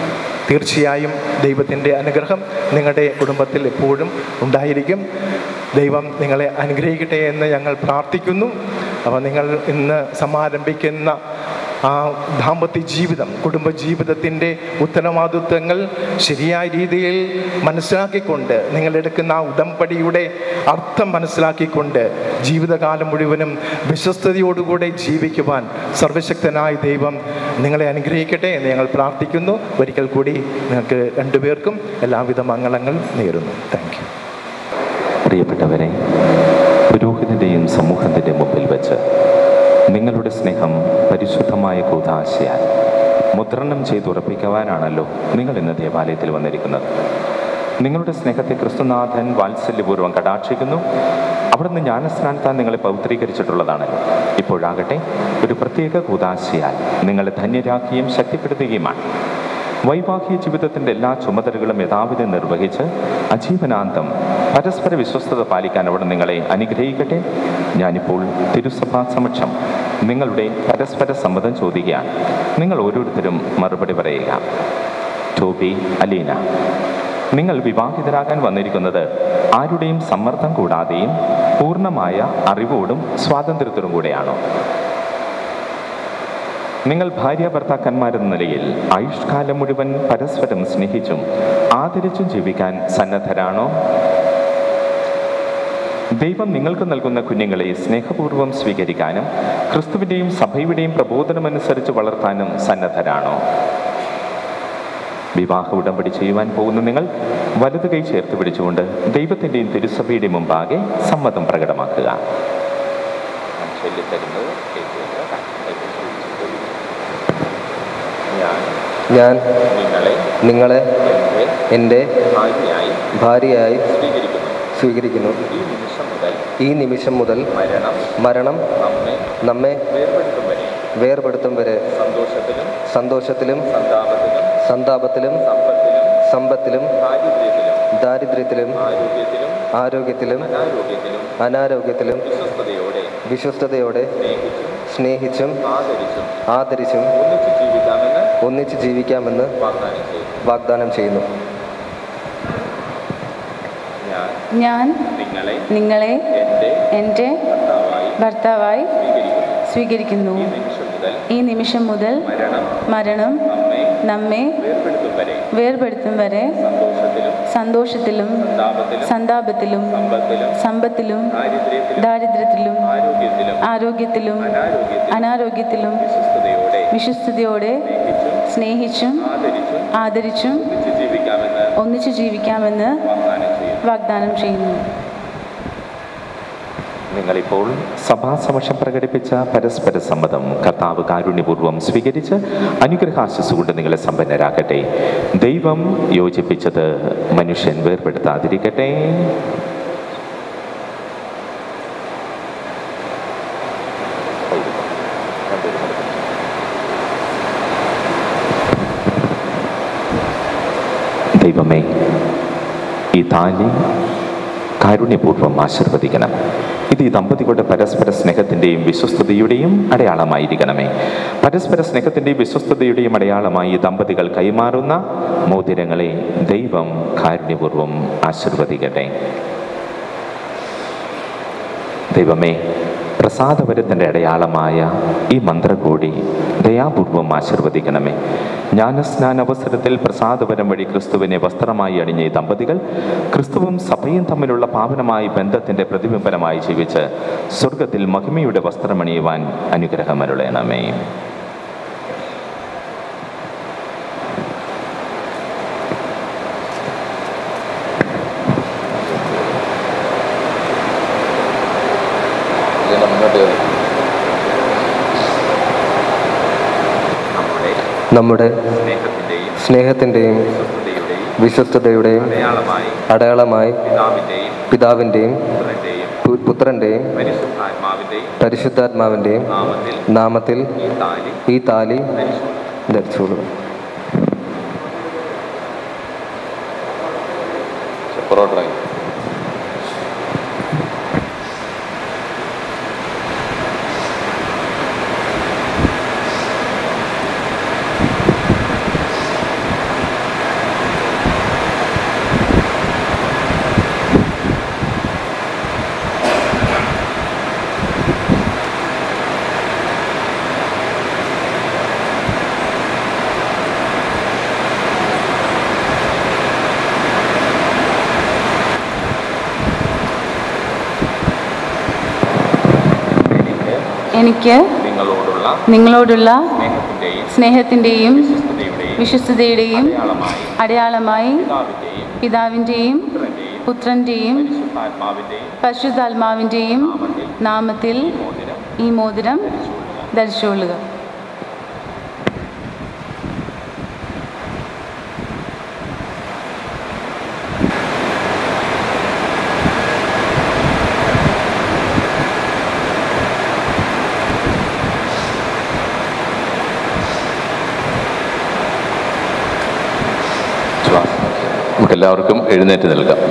തീർച്ചയായും ദൈവത്തിൻ്റെ അനുഗ്രഹം നിങ്ങളുടെ കുടുംബത്തിൽ എപ്പോഴും ഉണ്ടായിരിക്കും ദൈവം നിങ്ങളെ അനുഗ്രഹിക്കട്ടെ എന്ന് ഞങ്ങൾ പ്രാർത്ഥിക്കുന്നു അപ്പോൾ നിങ്ങൾ ഇന്ന് സമാരംഭിക്കുന്ന ആ ദാമ്പത്യ ജീവിതം കുടുംബ ജീവിതത്തിൻ്റെ ഉത്തരവാദിത്വങ്ങൾ ശരിയായ രീതിയിൽ മനസ്സിലാക്കിക്കൊണ്ട് നിങ്ങളെടുക്കുന്ന ആ ഉടമ്പടിയുടെ അർത്ഥം മനസ്സിലാക്കിക്കൊണ്ട് ജീവിതകാലം മുഴുവനും വിശ്വസ്തയോടുകൂടെ ജീവിക്കുവാൻ സർവശക്തനായ ദൈവം നിങ്ങളെ അനുഗ്രഹിക്കട്ടെ എന്ന് ഞങ്ങൾ പ്രാർത്ഥിക്കുന്നു ഒരിക്കൽ കൂടി നിങ്ങൾക്ക് രണ്ടുപേർക്കും എല്ലാവിധ മംഗളങ്ങൾ നേരുന്നു താങ്ക് യു പ്രിയപ്പെട്ടവരെ പുരോഹിതന്റെയും സമൂഹത്തിന്റെ മുമ്പിൽ വെച്ച് നിങ്ങളുടെ സ്നേഹം പരിശുദ്ധമായ കൂതാശയാൽ മുദ്രണം ചെയ്തുറപ്പിക്കുവാനാണല്ലോ നിങ്ങൾ ഇന്ന് ദേവാലയത്തിൽ വന്നിരിക്കുന്നത് നിങ്ങളുടെ സ്നേഹത്തെ ക്രിസ്തുനാഥൻ വാത്സല്യപൂർവ്വം കടാക്ഷിക്കുന്നു അവിടുന്ന് ജ്ഞാനസ്നാനത്താൻ നിങ്ങളെ പൗത്രീകരിച്ചിട്ടുള്ളതാണല്ലോ ഇപ്പോഴാകട്ടെ ഒരു പ്രത്യേക കൂതാശയാൽ നിങ്ങളെ ധന്യരാക്കുകയും ശക്തിപ്പെടുത്തുകയുമാണ് വൈവാഹിക ജീവിതത്തിൻ്റെ എല്ലാ ചുമതലകളും യഥാവിധി നിർവഹിച്ച് അജീവനാന്തം പരസ്പര വിശ്വസ്തത പാലിക്കാൻ അവിടെ നിങ്ങളെ അനുഗ്രഹിക്കട്ടെ ഞാനിപ്പോൾ തിരുസഭാ സമക്ഷം നിങ്ങളുടെ പരസ്പര സമ്മതം ചോദിക്കുകയാണ് നിങ്ങൾ ഓരോരുത്തരും മറുപടി പറയുക ടോബി അലീന നിങ്ങൾ വിവാഹിതരാകാൻ വന്നിരിക്കുന്നത് ആരുടെയും സമ്മർദ്ദം കൂടാതെയും പൂർണ്ണമായ അറിവോടും സ്വാതന്ത്ര്യത്തോടും കൂടെയാണോ നിങ്ങൾ ഭാര്യ ഭർത്താക്കന്മാരെന്ന നിലയിൽ ആയുഷ്കാലം മുഴുവൻ പരസ്പരം സ്നേഹിച്ചും ആദരിച്ചും ജീവിക്കാൻ സന്നദ്ധരാണോ ദൈവം നിങ്ങൾക്ക് നൽകുന്ന കുഞ്ഞുങ്ങളെ സ്നേഹപൂർവ്വം സ്വീകരിക്കാനും ക്രിസ്തുവിൻ്റെയും സഭയുടെയും പ്രബോധനമനുസരിച്ച് വളർത്താനും സന്നദ്ധരാണോ വിവാഹ ഉടമ്പടി ചെയ്യുവാൻ പോകുന്ന നിങ്ങൾ വലത് കൈ ചേർത്ത് പിടിച്ചുകൊണ്ട് ദൈവത്തിൻ്റെയും തിരുസഭയുടെയും മുമ്പാകെ സമ്മതം പ്രകടമാക്കുക ഞാൻ ചൊല്ലിത്തരുന്നത് കേൾക്കുക. ഞാൻ ഞാൻ നിങ്ങളെ നിങ്ങളെ എൻ്റെ എൻ്റെ ഭാര്യയായി ഭാര്യയായി സ്വീകരിക്കുന്നു സ്വീകരിക്കുന്നു ഈ നിമിഷം മുതൽ ഈ നിമിഷം മുതൽ മരണം മരണം നമ്മെ നമ്മെ വേർപെടുത്തും വരെ വേർപെടുത്തും വരെ സന്തോഷത്തിലും സന്തോഷത്തിലും സന്താപത്തിലും സന്താപത്തിലും സമ്പത്തിലും സമ്പത്തിലും ദാരിദ്ര്യത്തിലും ദാരിദ്ര്യത്തിലും ആരോഗ്യത്തിലും ആരോഗ്യത്തിലും അനാരോഗ്യത്തിലും അനാരോഗ്യത്തിലും വിശ്വസ്തയോടെ വിശ്വസ്തയോടെ സ്നേഹിച്ചും സ്നേഹിച്ചും ആദരിച്ചും ആദരിച്ചും ഒന്നിച്ചു ജീവിക്കാമെന്ന് ഒന്നിച്ച് ജീവിക്കാമെന്ന് വാഗ്ദാനം ചെയ്തു വാഗ്ദാനം ചെയ്യുന്നു ഞാൻ ഞാൻ നിങ്ങളെ നിങ്ങളെ എൻ്റെ എൻ്റെ ഭർത്താവായി ഭർത്താവായി സ്വീകരിക്കുന്നു സ്വീകരിക്കുന്നു ഈ നിമിഷം മുതൽ ഈ നിമിഷം മുതൽ മരണം മരണം നമ്മെ നമ്മെ വേർപെടുത്തും വരെ വേർപെടുത്തും വരെ സന്തോഷത്തിലും സന്തോഷത്തിലും സന്താപത്തിലും സന്താപത്തിലും സമ്പത്തിലും സമ്പത്തിലും ദാരിദ്ര്യത്തിലും ദാരിദ്ര്യത്തിലും ആരോഗ്യത്തിലും ആരോഗ്യത്തിലും അനാരോഗ്യത്തിലും അനാരോഗ്യത്തിലും വിശ്വസ്തയോടെ വിശ്വസ്തയോടെ സ്നേഹിച്ചും ആദരിച്ചും ആദരിച്ചും ഒന്നിച്ചു ജീവിക്കാമെന്ന് ഒന്നിച്ചു ജീവിക്കാമെന്ന് വാഗ്ദാനം ചെയ്യുന്നു വാഗ്ദാനം ചെയ്യുന്നു നിങ്ങളിപ്പോൾ സഭാസമക്ഷം പ്രകടിപ്പിച്ച പരസ്പര സമ്മതം കർത്താവ് കാരുണ്യപൂർവ്വം സ്വീകരിച്ച് അനുഗ്രഹാശസ് കൊണ്ട് നിങ്ങളെ സമ്പന്നരാക്കട്ടെ ദൈവം യോജിപ്പിച്ചത് മനുഷ്യൻ വേർപെടുത്താതിരിക്കട്ടെ ദൈവമേ ഈ താലി കാരുണ്യപൂർവ്വം ആശീർവദിക്കണം ഇത് ഈ ദമ്പതികളുടെ പരസ്പര സ്നേഹത്തിൻ്റെയും വിശ്വസ്തതയുടെയും അടയാളമായിരിക്കണമേ പരസ്പര സ്നേഹത്തിൻ്റെയും വിശ്വസ്തതയുടെയും അടയാളമായി ഈ ദമ്പതികൾ കൈമാറുന്ന മോതിരങ്ങളെ ദൈവം കാരുണ്യപൂർവ്വം ആശീർവദിക്കട്ടെ ദൈവമേ പ്രസാദപരത്തിൻ്റെ അടയാളമായ ഈ മന്ത്രകൂടി ദയാപൂർവം ആശീർവദിക്കണമേ ജ്ഞാനസ്നാനവസരത്തിൽ പ്രസാദപരം വഴി ക്രിസ്തുവിനെ വസ്ത്രമായി അണിഞ്ഞ ഈ ദമ്പതികൾ ക്രിസ്തുവും സഭയും തമ്മിലുള്ള പാവനമായ ബന്ധത്തിൻ്റെ പ്രതിബിംബനമായി ജീവിച്ച് സ്വർഗത്തിൽ മഹിമയുടെ വസ്ത്രമണിയുവാൻ അനുഗ്രഹമരുളയണമേ നമ്മുടെ സ്നേഹത്തിൻ്റെയും സ്നേഹത്തിൻ്റെയും വിശ്വസ്തതയുടെയും അടയാളമായി അടയാളമായി പിതാവിൻ്റെയും പിതാവിൻ്റെയും പുത്രൻ്റെയും പു- പുത്രൻ്റെയും പരിശുദ്ധാത്മാവിൻ്റെയും പരിശുദ്ധാത്മാവിൻ്റെയും നാമത്തിൽ നാമത്തിൽ ഈ താലി ഈ താലി ധരിച്ചോളൂ എനിക്ക് നിങ്ങളോടുള്ള നിങ്ങളോടുള്ള സ്നേഹത്തിന്റെയും സ്നേഹത്തിൻ്റെയും വിശ്വസ്തതയുടെയും വിശ്വസ്തതയുടെയും അടയാളമായി അടയാളമായി പിതാവിന്റെയും പിതാവിൻ്റെയും പുത്രൻ്റെയും ആത്മാവിന്റെയും പരിശുദ്ധാത്മാവിൻ്റെയും നാമത്തിൽ ഈ മോതിരം ധരിച്ചുകൊള്ളുക നമുക്കെല്ലാവർക്കും എഴുന്നേറ്റ് നിൽക്കാം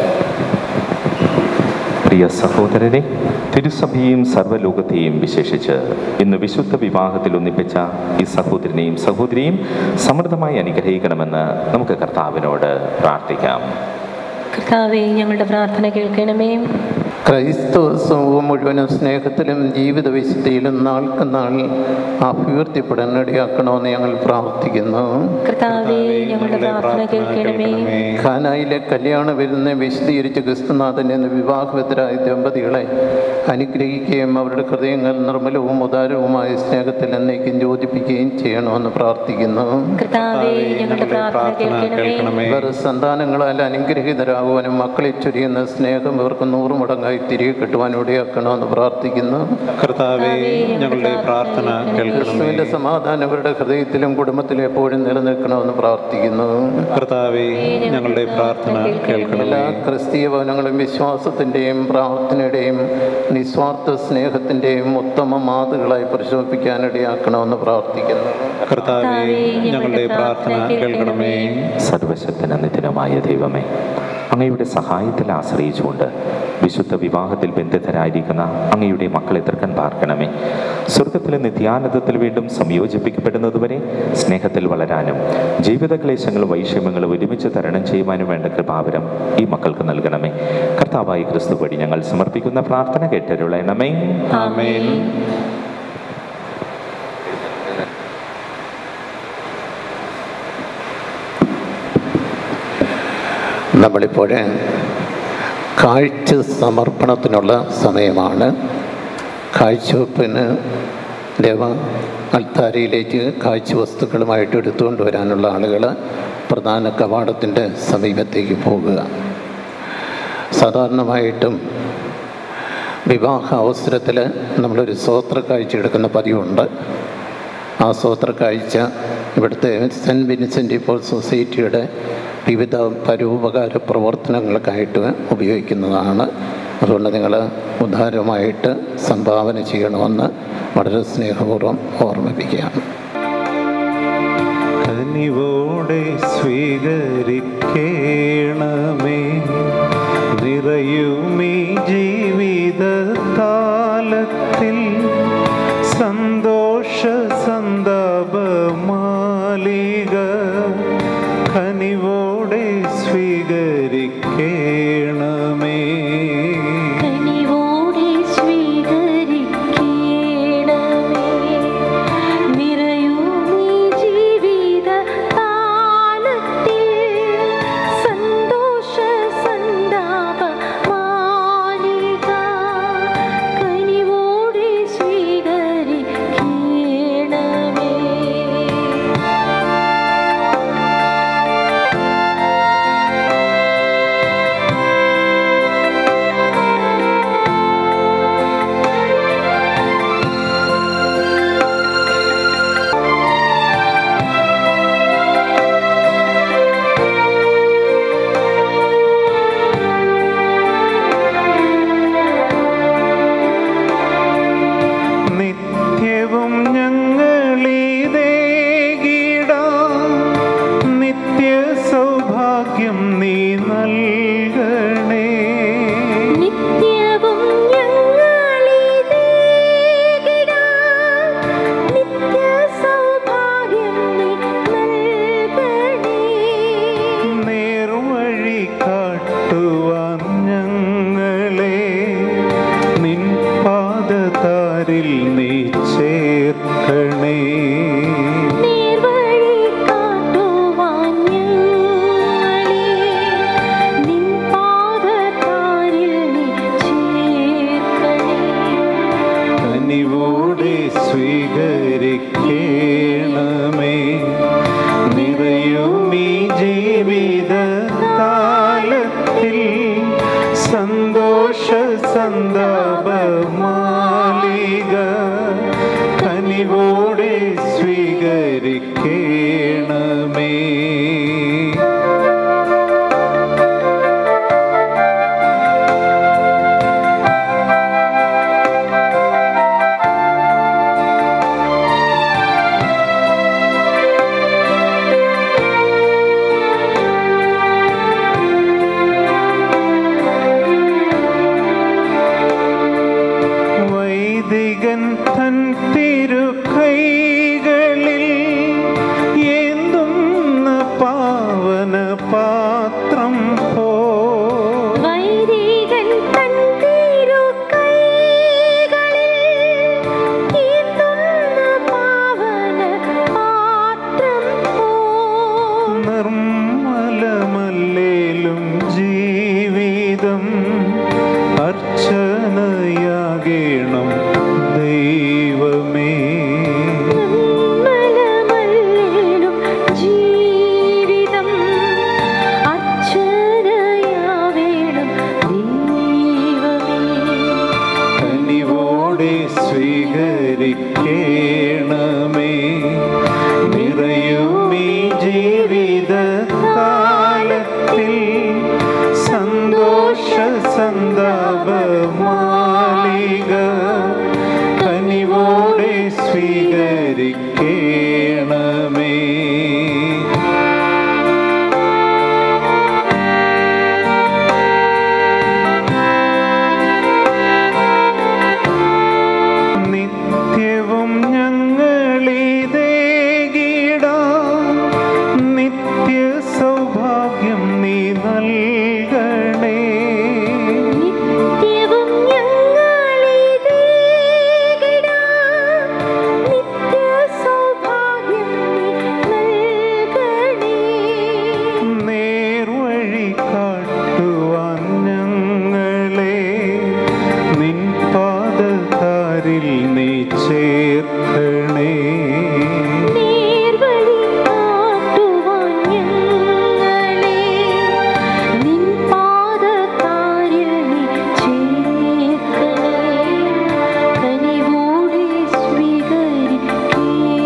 പ്രിയ സഹോദരരെ തിരുസഭയെയും സർവ്വലോകത്തെയും വിശേഷിച്ച് ഇന്ന് വിശുദ്ധ വിവാഹത്തിൽ ഒന്നിപ്പിച്ച ഈ സഹോദരനെയും സഹോദരിയും സമൃദ്ധമായി അനുഗ്രഹിക്കണമെന്ന് നമുക്ക് കർത്താവിനോട് പ്രാർത്ഥിക്കാം കർത്താവെ ഞങ്ങളുടെ പ്രാർത്ഥന കേൾക്കണമേ ക്രൈസ്തവ സമൂഹം മുഴുവനും സ്നേഹത്തിലും ജീവിത വിശുദ്ധിയിലും നാൾക്ക് നാൾ അഭിവൃദ്ധിപ്പെടാൻ ഇടയാക്കണമെന്ന് ഞങ്ങൾ പ്രാർത്ഥിക്കുന്നു കർത്താവെ ഞങ്ങളുടെ പ്രാർത്ഥന കേൾക്കണമേ ഖാനായിലെ കല്യാണ വിരുന്ന് വിശദീകരിച്ച ക്രിസ്തുനാഥൻ എന്ന വിവാഹബദ്ധരായ ദമ്പതികളെ അനുഗ്രഹിക്കുകയും അവരുടെ ഹൃദയങ്ങൾ നിർമ്മലവും ഉദാരവുമായ സ്നേഹത്തിൽ എന്നേക്കും യോജിപ്പിക്കുകയും ചെയ്യണമെന്ന് പ്രാർത്ഥിക്കുന്നു കർത്താവെ ഞങ്ങളുടെ പ്രാർത്ഥന കേൾക്കണമേ ഇവർ സന്താനങ്ങളാൽ അനുഗ്രഹീതരാകുവാനും മക്കളെ ചൊരിയുന്ന സ്നേഹം ഇവർക്ക് നൂറ് മടങ്ങായി തിരികെ കിട്ടുവാൻ ഇടയാക്കണമെന്ന് പ്രാർത്ഥിക്കുന്നു കർത്താവെ ഞങ്ങളുടെ പ്രാർത്ഥന കേൾക്കണമേ ക്രിസ്തുവിന്റെ സമാധാനം ഇവരുടെ ഹൃദയത്തിലും കുടുംബത്തിലും എപ്പോഴും നിലനിൽക്കണമെന്ന് പ്രാർത്ഥിക്കുന്നു കർത്താവെ ഞങ്ങളുടെ പ്രാർത്ഥന കേൾക്കണമേ എല്ലാ ക്രിസ്തീയ ഭവനങ്ങളും വിശ്വാസത്തിൻ്റെയും പ്രാർത്ഥനയുടെയും നിസ്വാർത്ഥ സ്നേഹത്തിൻ്റെയും ഉത്തമ മാതൃകളായി പരിശോധിപ്പിക്കാനിടയാക്കണമെന്ന് പ്രാർത്ഥിക്കുന്നു കർത്താവെ ഞങ്ങളുടെ പ്രാർത്ഥന കേൾക്കണമേ സർവശക്തന നിധനമായ ദൈവമേ അങ്ങയുടെ സഹായത്തിൽ ആശ്രയിച്ചുകൊണ്ട് വിശുദ്ധ വിവാഹത്തിൽ ബന്ധിതരായിരിക്കുന്ന അങ്ങയുടെ മക്കളെ തൃക്കൻ പാർക്കണമേ സ്വർഗത്തിലെ നിത്യാനന്ദത്തിൽ വീണ്ടും സംയോജിപ്പിക്കപ്പെടുന്നതുവരെ സ്നേഹത്തിൽ വളരാനും ജീവിത ക്ലേശങ്ങളും വൈഷമ്യങ്ങളും ഒരുമിച്ച് തരണം ചെയ്യുവാനും വേണ്ട കൃപാവരം ഈ മക്കൾക്ക് നൽകണമേ കർത്താവായി ക്രിസ്തു വഴി ഞങ്ങൾ സമർപ്പിക്കുന്ന പ്രാർത്ഥന കേട്ടരുളയണമേ ആമേൻ നമ്മളിപ്പോൾ കാഴ്ച സമർപ്പണത്തിനുള്ള സമയമാണ് കാഴ്ചവെപ്പിന് ദേവ അൽത്താരയിലേക്ക് കാഴ്ച വസ്തുക്കളുമായിട്ട് എടുത്തുകൊണ്ട് വരാനുള്ള ആളുകൾ പ്രധാന കവാടത്തിൻ്റെ സമീപത്തേക്ക് പോകുക സാധാരണമായിട്ടും വിവാഹ അവസരത്തിൽ നമ്മളൊരു സ്വോത്ര കാഴ്ച എടുക്കുന്ന പതിവുണ്ട് ആ സ്വോത്ര കാഴ്ച ഇവിടുത്തെ സെൻറ്റ് വിൻസെൻ്റ് ഇപ്പോൾ സൊസൈറ്റിയുടെ വിവിധ പരോപകാര പ്രവർത്തനങ്ങൾക്കായിട്ട് ഉപയോഗിക്കുന്നതാണ് അതുകൊണ്ട് നിങ്ങൾ ഉദാരമായിട്ട് സംഭാവന ചെയ്യണമെന്ന് വളരെ സ്നേഹപൂർവ്വം ഓർമ്മിപ്പിക്കുകയാണ് കനിവോടെ സ്വീകരിക്കേണമേ നിറയുമീ ജീവിത താലത്തിൽ സന്തോഷ സന്താപമാലിക കനിവോടെ സ്വീകരിക്കേണമേ കനിവോടെ സ്വീകരിക്കണമേ നിറയുമീ ജീവിത താലത്തിൽ സന്തോഷ സന്താപ മാലിക കനിവോടെ സ്വീകരിക്കണമേ നിത്യവും ഞങ്ങളിതേകിടാം നിത്യ സൗഭാഗ്യം നീ നൽകണേ നിത്യവും ഞങ്ങളിതേകിടാം നിത്യ സൗഭാഗ്യം നീ നൽകണേ നേർവഴി കാട്ടുവാൻ ഞങ്ങളെ നിൻ പാദതാരിൽ നീ ചേർക്കണേ നേർവഴി കാട്ടുവാൻ ഞങ്ങളെ നിൻ പാദതാരിൽ നീ ചേർക്കണേ കനിവോടെ സ്വീകരിക്കണമേ നിറയും ഈ ജീവിത കാലത്തിൽ സന്തോഷ സന്താപമാലിക കനിവോടെ സ്വീകരിക്കണമേ വൈദികൻ തൻ തിരുക്കൈകളിൽ ഏന്തുന്ന പാവന പാത്രം പോ വൈദികൻ തൻ തിരുക്കൈകളിൽ ഏന്തുന്ന പാവന പാത്രം പോൽ നിർമ്മലമല്ലേലും ജീവിതം അർച്ചനയാകേണം ദൈവമേ നിർമ്മലമല്ലേലും ജീവിതം അർച്ചനയാവേണം ദൈവമേ കനിവോടെ സ്വീകരിക്കണമേ നിറയും ഈ ജീവിത കാലത്തിൽ സന്തോഷ സന്താപമാലിക കനിവോടെ സ്വീകരിക്കണമേ നിത്യവും ഞങ്ങളിതേകിടാം നിത്യ സൗഭാഗ്യം നീ നൽകണേ നിത്യവും ഞങ്ങളിതേകിടാം നിത്യ സൗഭാഗ്യം നീ നൽകണേ നേർവഴി കാട്ടുവാൻ ഞങ്ങളെ നിൻ പാദകാരിൽ നീ ചേർക്കണേ നേർവഴി കാട്ടുവാൻ ഞങ്ങളെ നിൻ പാദകാരിൽ നീ ചേർക്കണേ കനിവോടെ സ്വീകരിക്കണമേ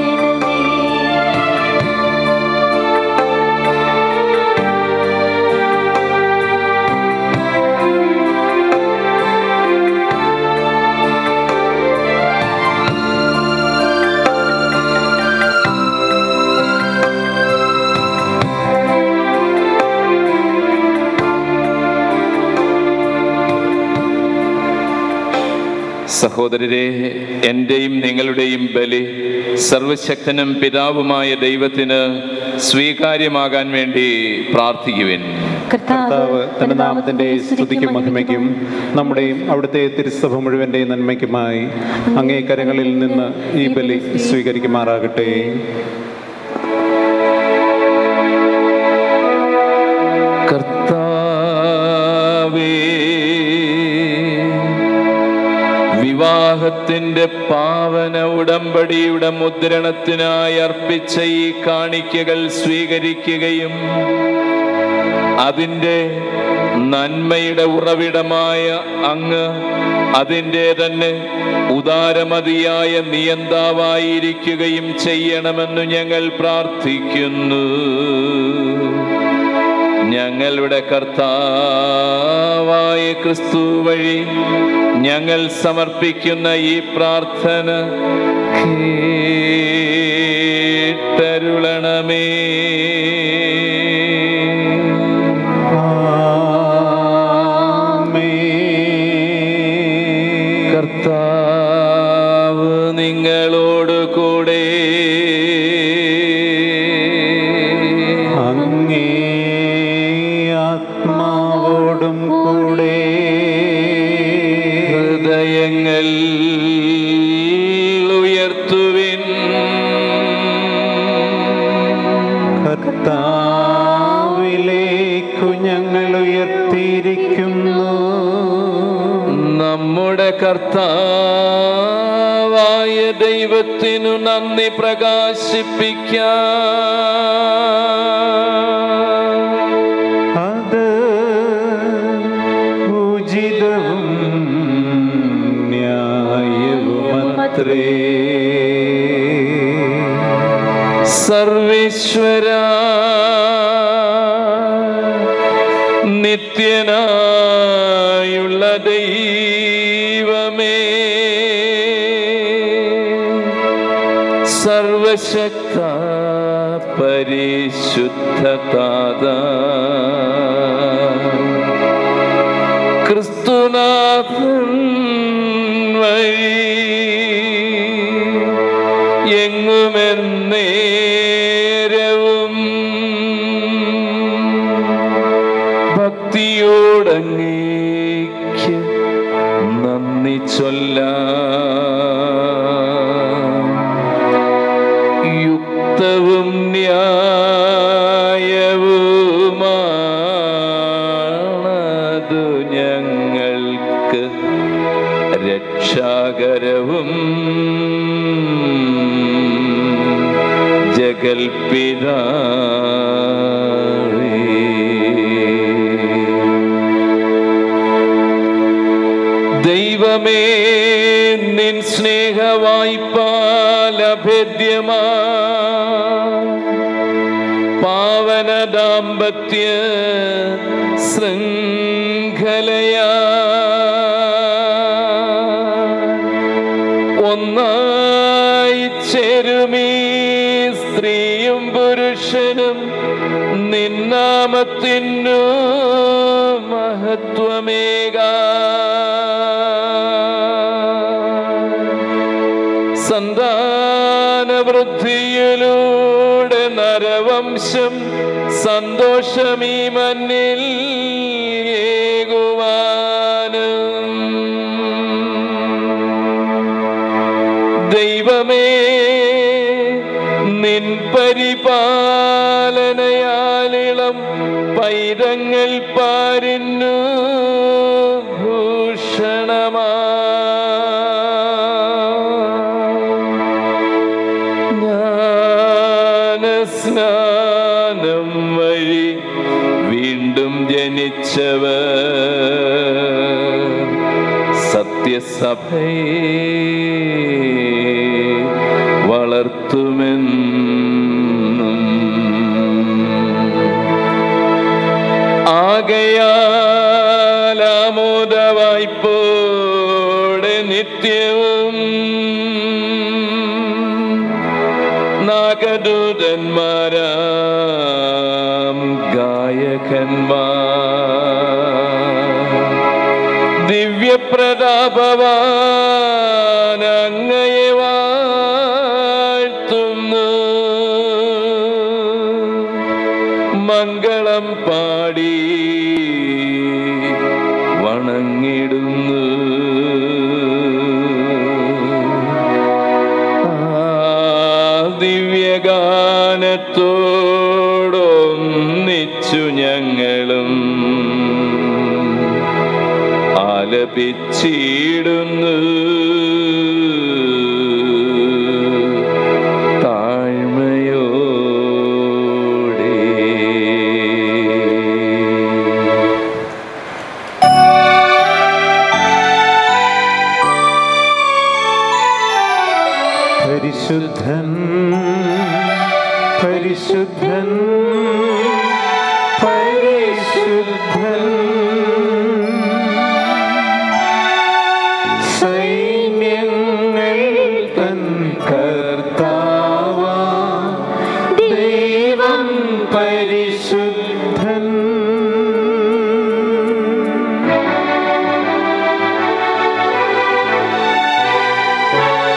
സഹോദരരെ എൻ്റെയും നിങ്ങളുടെയും ബലി സർവശക്തനും പിതാവുമായ ദൈവത്തിന് സ്വീകാര്യമാകാൻ വേണ്ടി പ്രാർത്ഥിക്കുവിൻ കർത്താവ് തന്റെ നാമത്തിന്റെ സ്തുതിക്കും മഹിമയ്ക്കും നമ്മുടെയും അവിടുത്തെ തിരുസഭ മുഴുവന്റെയും നന്മയ്ക്കുമായി അങ്ങേ കരങ്ങളിൽ നിന്ന് ഈ ബലി സ്വീകരിക്കുമാറാകട്ടെ കർത്താവേ വിവാഹത്തിന്റെ പാവന ഉടമ്പടിയുടെ മുദ്രണത്തിനായി അർപ്പിച്ച ഈ കാണിക്കകൾ സ്വീകരിക്കുകയും അതിൻ്റെ നന്മയുടെ ഉറവിടമായ അങ്ങ് അതിൻ്റെ തന്നെ ഉദാരമതിയായ നിയന്താവായിരിക്കുകയും ചെയ്യണമെന്ന് ഞങ്ങൾ പ്രാർത്ഥിക്കുന്നു ഞങ്ങളുടെ കർത്താവായ ക്രിസ്തു വഴി ഞങ്ങൾ സമർപ്പിക്കുന്ന ഈ പ്രാർത്ഥന കേട്ടരുളണമേ കർത്താവ് നിങ്ങളോട് കൂടെ അങ്ങേ ആത്മാവോടും കൂടെ ഹൃദയങ്ങൾ ഉയർത്തുവിൻ കർത്താവിലേക്കു ഞങ്ങൾ ഉയർത്തിയിരിക്കുന്നു നമ്മുടെ കർത്താവായ ദൈവത്തിനു നന്ദി പ്രകാശിപ്പിക്കാം അത് ഉചിതവും ന്യായവുമത്രേ സർവേശ്വര നിത്യനായുള്ള ദൈവമേ സർവശക്ത പരിശുദ്ധ താത ക്രിസ്തുനാഥൻ വഴി എങ്ങുമെന്നേരവും ഭക്തിയോടങ്ങേക്ക് നന്ദി ചൊല്ലാം യുക്തവും ന്യായവുമാണതു ഞങ്ങൾക്ക് രക്ഷാകരവും ജഗൽപിതാവേ ദൈവമേ നിൻ സ്നേഹവായ്പാലഭേദ്യമാ പാവന ദാമ്പത്യ ശൃംഖലയാ ഒന്നായി ചേരുമീ സ്ത്രീയും പുരുഷനും നിന്നാമത്തിനു മഹത്വമേകാ സന്താനവൃദ്ധിയിലൂടെ നരവംശം സന്തോഷമീ മണ്ണിൽ ഏകുവാനും ദൈവമേ നിൻ പരിപാലനയാലിളം പൈതങ്ങൾ പാരിന്നു ഭൂഷണമാ ജ്ഞാനസ്നാനം വഴി വീണ്ടും ജനിച്ചവർ സത്യസഭയെ വളർത്തുമെന്നും ആകയാലാമോദവായ്പോടെ നിത്യവും നാഗദൂതന്മാരാം ഗായകന്മാർ ദിവ്യപ്രതാപവാൻ അങ്ങയെ വാഴ്ത്തുന്നു മംഗളം പാടി വണങ്ങിടുന്നു ആ ദിവ്യഗാനത്തോടൊന്നിച്ചു ഞങ്ങളും ആലപിച്ചിടുന്നു താഴ്മയോടെ പരിശുദ്ധൻ പരിശുദ്ധൻ പരിശുദ്ധൻ സൈന്യങ്ങൾ തൻ കർത്താവ ദൈവം പരിശുദ്ധൻ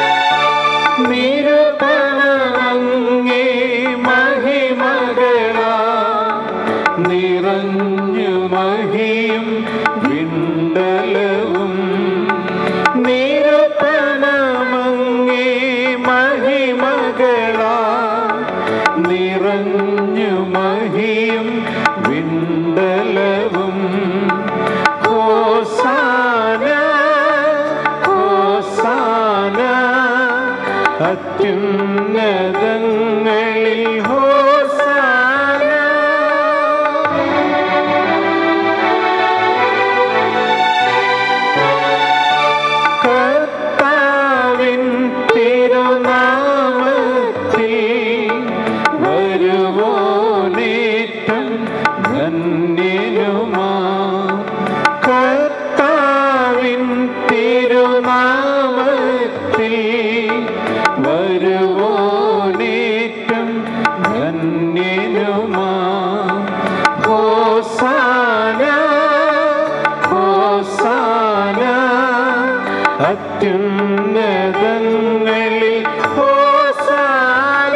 നിരതനങ്ങേ മഹിമകളാ അത്യുന്നതങ്ങളിൽ ഹോസാന കർത്താവിൻ തിരുനാമത്തിൽ വരുവോനേറ്റം ധന്യനുമാ കർത്താവിൻ തിരുനാമത്തിൽ വരുവോനേറ്റം ധന്യനുമാ ഹോസാന ഹോസാന അത്യുന്നതങ്ങളിൽ ഹോസാന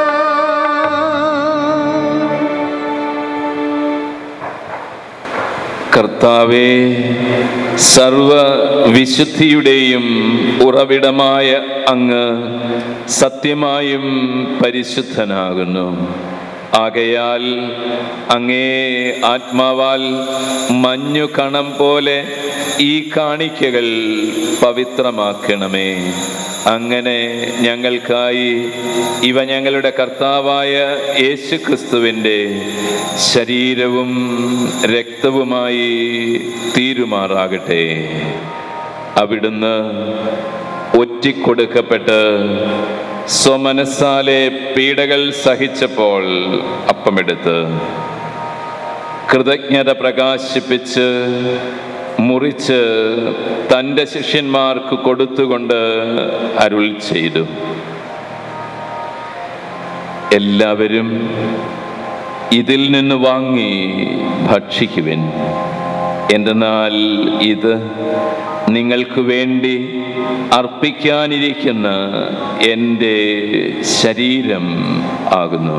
കർത്താവേ സർവ വിശുദ്ധിയുടെയും ഉറവിടമായ അങ്ങ് സത്യമായും പരിശുദ്ധനാകുന്നു ആകയാൽ അങ്ങേ ആത്മാവാൽ മഞ്ഞു കണം പോലെ ഈ കാണിക്കകൾ പവിത്രമാക്കണമേ അങ്ങനെ ഞങ്ങൾക്കായി ഇവ ഞങ്ങളുടെ കർത്താവായ യേശു ക്രിസ്തുവിൻ്റെ ശരീരവും രക്തവുമായി തീരുമാറാകട്ടെ അവിടുന്ന് ഒറ്റിക്കൊടുക്കപ്പെട്ട് സ്വമനസ്സാലെ പീഡകൾ സഹിച്ചപ്പോൾ അപ്പമെടുത്ത് കൃതജ്ഞത പ്രകാശിപ്പിച്ച് മുറിച്ച് തൻ്റെ ശിഷ്യന്മാർക്ക് കൊടുത്തുകൊണ്ട് അരുൾ ചെയ്തു എല്ലാവരും ഇതിൽ നിന്ന് വാങ്ങി ഭക്ഷിക്കുവിൻ എന്തെന്നാൽ ഇത് നിങ്ങൾക്ക് വേണ്ടി അർപ്പിക്കാനിരിക്കുന്ന എൻ്റെ ശരീരം ആകുന്നു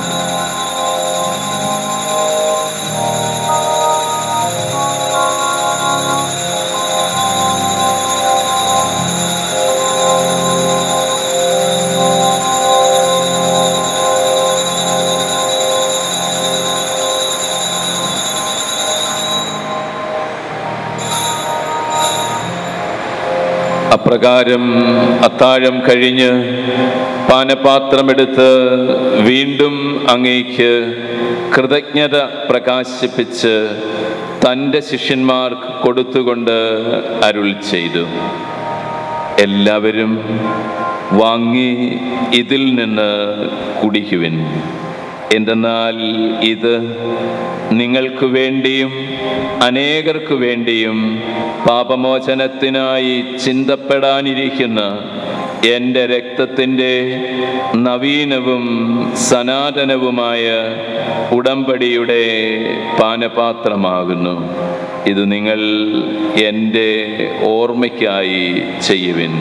അപ്രകാരം അത്താഴം കഴിഞ്ഞ് പാനപാത്രമെടുത്ത് വീണ്ടും അങ്ങേക്ക് കൃതജ്ഞത പ്രകാശിപ്പിച്ച് തൻ്റെ ശിഷ്യന്മാർക്ക് കൊടുത്തുകൊണ്ട് അരുൾ ചെയ്തു എല്ലാവരും വാങ്ങി ഇതിൽ നിന്ന് കുടിക്കുവിൻ എന്തെന്നാൽ ഇത് നിങ്ങൾക്ക് വേണ്ടിയും അനേകർക്ക് വേണ്ടിയും പാപമോചനത്തിനായി ചിന്തപ്പെടാനിരിക്കുന്ന എൻ്റെ രക്തത്തിൻ്റെ നവീനവും സനാതനവുമായ ഉടമ്പടിയുടെ പാനപാത്രമാകുന്നു ഇത് നിങ്ങൾ എൻ്റെ ഓർമ്മയ്ക്കായി ചെയ്യുവിൻ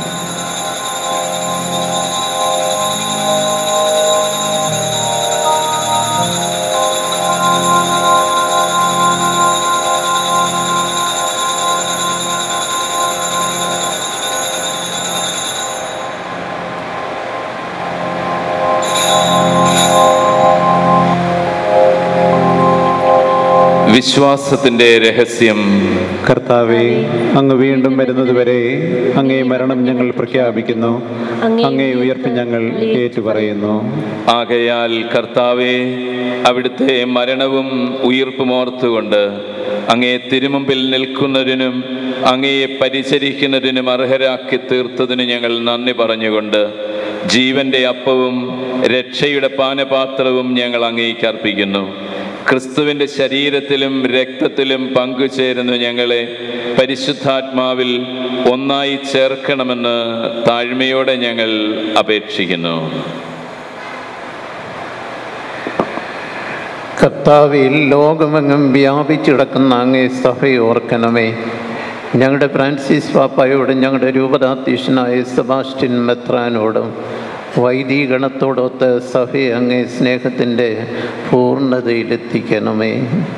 വിശ്വാസത്തിന്റെ രഹസ്യം കർത്താവെ അങ്ങ് വീണ്ടും വരുന്നതുവരെ അങ്ങേ മരണം ഞങ്ങൾ പ്രഖ്യാപിക്കുന്നു അങ്ങേ ഉയർപ്പ് ഞങ്ങൾ ഏറ്റുപറയുന്നു ആകയാൽ കർത്താവെ അവിടുത്തെ മരണവും ഉയിർപ്പും ഓർത്തുകൊണ്ട് അങ്ങേ തിരുമുമ്പിൽ നിൽക്കുന്നതിനും അങ്ങയെ പരിചരിക്കുന്നതിനും അർഹരാക്കി തീർത്തതിന് ഞങ്ങൾ നന്ദി പറഞ്ഞുകൊണ്ട് ജീവന്റെ അപ്പവും രക്ഷയുടെ പാനപാത്രവും ഞങ്ങൾ അങ്ങേക്ക് അർപ്പിക്കുന്നു ക്രിസ്തുവിൻ്റെ ശരീരത്തിലും രക്തത്തിലും പങ്കുചേരുന്ന ഞങ്ങളെ പരിശുദ്ധാത്മാവിൽ ഒന്നായി ചേർക്കണമെന്ന് താഴ്മയോടെ ഞങ്ങൾ അപേക്ഷിക്കുന്നു കർത്താവിൽ ലോകമെങ്ങും വ്യാപിച്ചിടക്കുന്ന അങ്ങേ സഭയെ ഓർക്കണമേ ഞങ്ങളുടെ ഫ്രാൻസിസ് പാപ്പായോടും ഞങ്ങളുടെ രൂപതാധ്യക്ഷനായ സെബാസ്റ്റ്യൻ മെത്രാനോടും വൈദികണത്തോടൊത്ത് സഭയെ അങ്ങേ സ്നേഹത്തിൻ്റെ പൂർണ്ണതയിലെത്തിക്കണമേ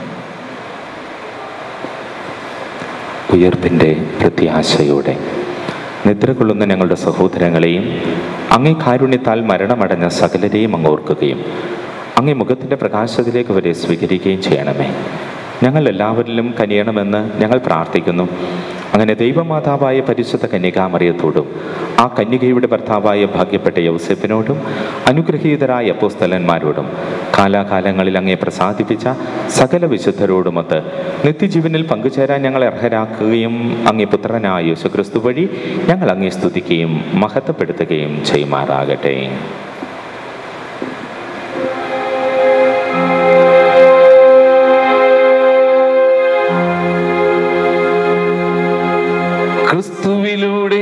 ഉയർപ്പിൻ്റെ പ്രത്യാശയോടെ നിദ്ര കൊള്ളുന്ന ഞങ്ങളുടെ സഹോദരങ്ങളെയും അങ്ങേ കാരുണ്യത്താൽ മരണമടഞ്ഞ സകലരെയും അങ്ങ് ഓർക്കുകയും അങ്ങേ മുഖത്തിൻ്റെ പ്രകാശത്തിലേക്ക് വരെ സ്വീകരിക്കുകയും ചെയ്യണമേ ഞങ്ങൾ എല്ലാവരിലും കനിയണമെന്ന് ഞങ്ങൾ പ്രാർത്ഥിക്കുന്നു അങ്ങനെ ദൈവമാതാവായ പരിശുദ്ധ കന്യകാമറിയത്തോടും ആ കന്യകയുടെ ഭർത്താവായ ഭാഗ്യപ്പെട്ട യൗസേപ്പിനോടും അനുഗ്രഹീതരായ അപ്പോസ്തലന്മാരോടും കാലാകാലങ്ങളിൽ അങ്ങേ പ്രസാദിപ്പിച്ച സകല വിശുദ്ധരോടുമൊത്ത് നിത്യജീവനിൽ പങ്കുചേരാൻ ഞങ്ങളെ അർഹരാക്കുകയും അങ്ങേ പുത്രനായ യേശുക്രിസ്തു വഴി ഞങ്ങൾ അങ്ങേ സ്തുതിക്കുകയും മഹത്വപ്പെടുത്തുകയും ചെയ്യുമാറാകട്ടെ ക്രിസ്തുവിലൂടെ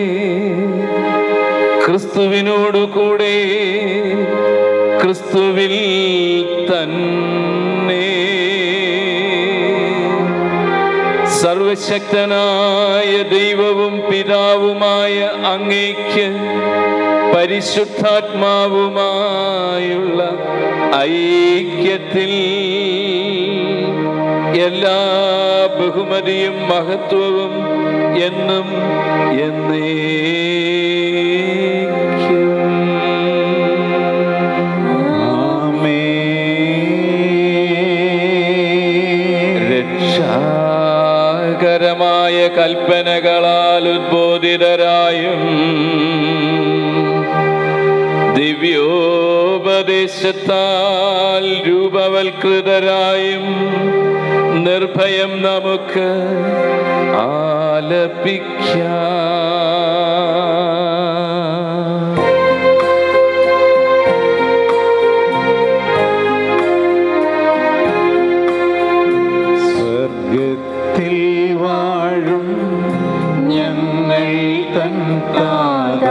ക്രിസ്തുവിനോടു കൂടെ ക്രിസ്തുവിൽ തന്നെ സർവശക്തനായ ദൈവവും പിതാവുമായ അങ്ങേക്ക് പരിശുദ്ധാത്മാവുമായുള്ള ഐക്യത്തിൽ എല്ലാ ബഹുമതിയും മഹത്വവും എന്നും രക്ഷാകരമായ കൽപ്പനകളാൽ ഉദ്ബോധിതരായും ദിവ്യോപദേശത്താൽ രൂപവൽകൃതരായും നിർഭയം നമുക്ക് ആലപിക്കാം സ്വർഗത്തിൽ വാഴും ഞങ്ങൾ തൻ താത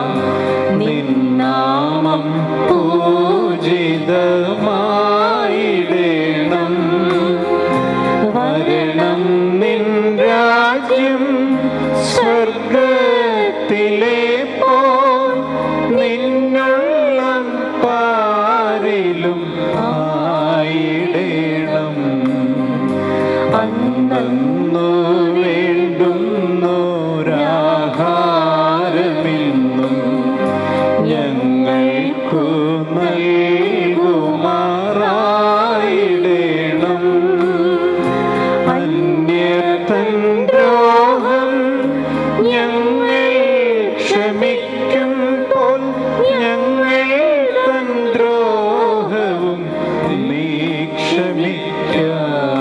നിന്നാമം പൂജിതമായിടേണം വരണം നിൻ രാജ്യം സ്വർഗത്തിലെ പോൽ നിന്നുള്ള പാരിലും ആയിടേണം അന്നു വേണ്ടുന്നോരാഹാരമിന്നും ഞങ്ങൾക്കു നൽകുമാറായിടേണം അന്യത്തൻ ദ്രോഹം ഞങ്ങൾ ക്ഷമിക്കുമ്പോൾ ഞങ്ങൾ തൻ ദ്രോഹവും നീ ക്ഷമിക്കുക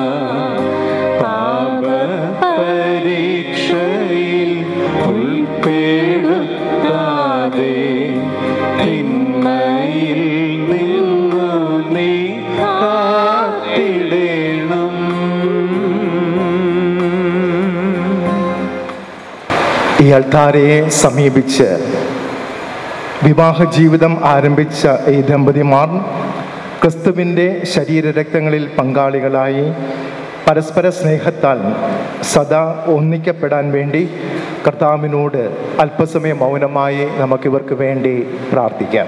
പാപ പരീക്ഷയിൽ ഉൾപ്പെടുത്താതെ തിന്മയിൽ നിന്നു നീ കാത്തിടേണം ഈ അൾത്താരയെ സമീപിച്ച് വിവാഹ ജീവിതം ആരംഭിച്ച ഈ ദമ്പതിമാർ ക്രിസ്തുവിൻ്റെ ശരീരരക്തങ്ങളിൽ പങ്കാളികളായി പരസ്പര സ്നേഹത്താൽ സദാ ഒന്നിക്കപ്പെടാൻ വേണ്ടി കർത്താവിനോട് അല്പസമയം മൗനമായി നമുക്കിവർക്ക് വേണ്ടി പ്രാർത്ഥിക്കാം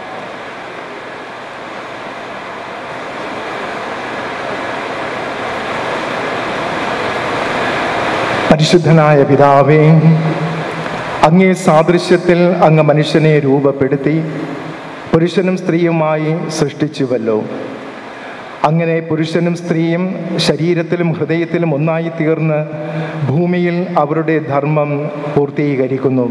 പരിശുദ്ധനായ പിതാവേ അങ്ങേ സാദൃശ്യത്തിൽ അങ്ങ് മനുഷ്യനെ രൂപപ്പെടുത്തി പുരുഷനും സ്ത്രീയുമായി സൃഷ്ടിച്ചുവല്ലോ അങ്ങനെ പുരുഷനും സ്ത്രീയും ശരീരത്തിലും ഹൃദയത്തിലും ഒന്നായി തീർന്ന് ഭൂമിയിൽ അവരുടെ ധർമ്മം പൂർത്തീകരിക്കുന്നു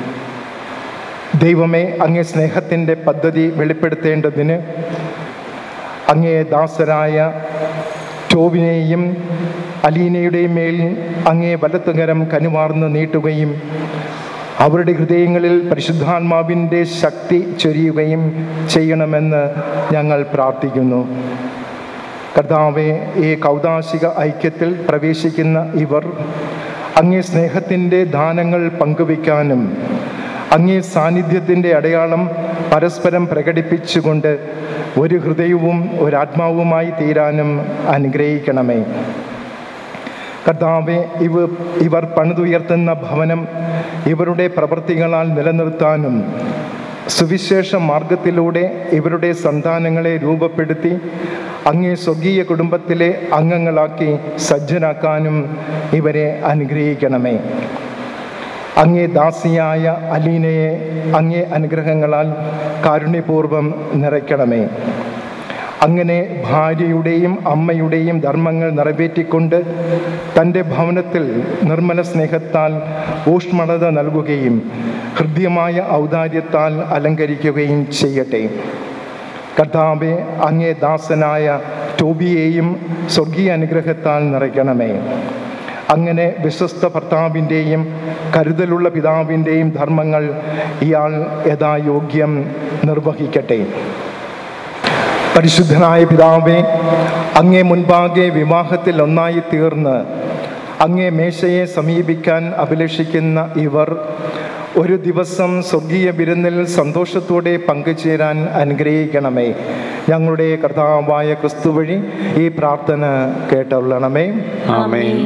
ദൈവമേ അങ്ങേ സ്നേഹത്തിൻ്റെ പദ്ധതി വെളിപ്പെടുത്തേണ്ടതിന് അങ്ങേ ദാസരായ ടോവിനെയും അലീനയുടെയും മേൽ അങ്ങേ വലത്തുകരം കനുമാർന്ന് നീട്ടുകയും അവരുടെ ഹൃദയങ്ങളിൽ പരിശുദ്ധാത്മാവിൻ്റെ ശക്തി ചൊരിയുകയും ചെയ്യണമെന്ന് ഞങ്ങൾ പ്രാർത്ഥിക്കുന്നു കർത്താവെ ഈ കൗതാശിക ഐക്യത്തിൽ പ്രവേശിക്കുന്ന ഇവർ അങ്ങേ സ്നേഹത്തിൻ്റെ ദാനങ്ങൾ പങ്കുവയ്ക്കാനും അങ്ങേ സാന്നിധ്യത്തിൻ്റെ അടയാളം പരസ്പരം പ്രകടിപ്പിച്ചുകൊണ്ട് ഒരു ഹൃദയവും ഒരാത്മാവുമായി തീരാനും അനുഗ്രഹിക്കണമേ കർത്താവെ ഇവ ഇവർ പണിതുയർത്തുന്ന ഭവനം ഇവരുടെ പ്രവൃത്തികളാൽ നിലനിർത്താനും സുവിശേഷ മാർഗത്തിലൂടെ ഇവരുടെ സന്താനങ്ങളെ രൂപപ്പെടുത്തി അങ്ങേ സ്വകീയ കുടുംബത്തിലെ അംഗങ്ങളാക്കി സജ്ജനാക്കാനും ഇവരെ അനുഗ്രഹിക്കണമേ അങ്ങേ ദാസിയായ അലീനയെ അങ്ങേ അനുഗ്രഹങ്ങളാൽ കാരുണ്യപൂർവം നിറയ്ക്കണമേ അങ്ങനെ ഭാര്യയുടെയും അമ്മയുടെയും ധർമ്മങ്ങൾ നിറവേറ്റിക്കൊണ്ട് തൻ്റെ ഭവനത്തിൽ നിർമ്മല സ്നേഹത്താൽ ഊഷ്മളത നൽകുകയും ഹൃദ്യമായ ഔദാര്യത്താൽ അലങ്കരിക്കുകയും ചെയ്യട്ടെ കർത്താവെ അങ്ങേ ദാസനായ ടോബിയെയും സ്വർഗീയ അനുഗ്രഹത്താൽ നിറയ്ക്കണമേ അങ്ങനെ വിശ്വസ്ത ഭർത്താവിൻ്റെയും കരുതലുള്ള പിതാവിൻ്റെയും ധർമ്മങ്ങൾ ഇയാൾ യഥായോഗ്യം നിർവഹിക്കട്ടെ പരിശുദ്ധനായ പിതാവെ അങ്ങേ മുൻപാകെ വിവാഹത്തിൽ ഒന്നായി തീർന്ന് അങ്ങേ മേശയെ സമീപിക്കാൻ അഭിലഷിക്കുന്ന ഇവർ ഒരു ദിവസം സ്വർഗീയ വിരുന്നിൽ സന്തോഷത്തോടെ പങ്കുചേരാൻ അനുഗ്രഹിക്കണമേ ഞങ്ങളുടെ കർത്താവായ ക്രിസ്തു വഴി ഈ പ്രാർത്ഥന കേട്ടുള്ളണമേ ആമേൻ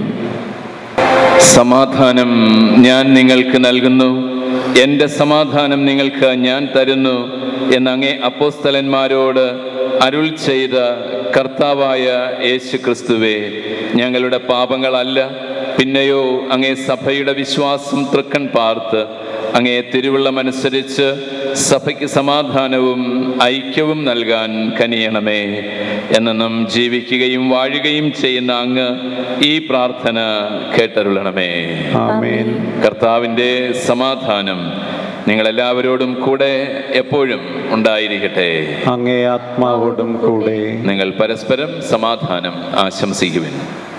സമാധാനം ഞാൻ നിങ്ങൾക്ക് നൽകുന്നു എൻ്റെ സമാധാനം നിങ്ങൾക്ക് ഞാൻ തരുന്നു എന്നങ്ങേ അപ്പോസ്തലന്മാരോട് അരുൾ ചെയ്ത കർത്താവായ യേശു ക്രിസ്തുവേ ഞങ്ങളുടെ പാപങ്ങളല്ല പിന്നെയോ അങ്ങേ സഭയുടെ വിശ്വാസം തൃക്കൺ പാർത്ത് അങ്ങേ തിരുവുള്ളമനുസരിച്ച് സഭയ്ക്ക് സമാധാനവും ഐക്യവും നൽകാൻ കനിയണമേ എന്നും ജീവിക്കുകയും വാഴുകയും ചെയ്യുന്ന അങ്ങ് ഈ പ്രാർത്ഥന കേട്ടരുളണമേ ആമേൻ കർത്താവിൻ്റെ സമാധാനം നിങ്ങളെല്ലാവരോടും കൂടെ എപ്പോഴും ഉണ്ടായിരിക്കട്ടെ അങ്ങേ ആത്മാവോടും കൂടെ നിങ്ങൾ പരസ്പരം സമാധാനം ആശംസിക്കുവിൻ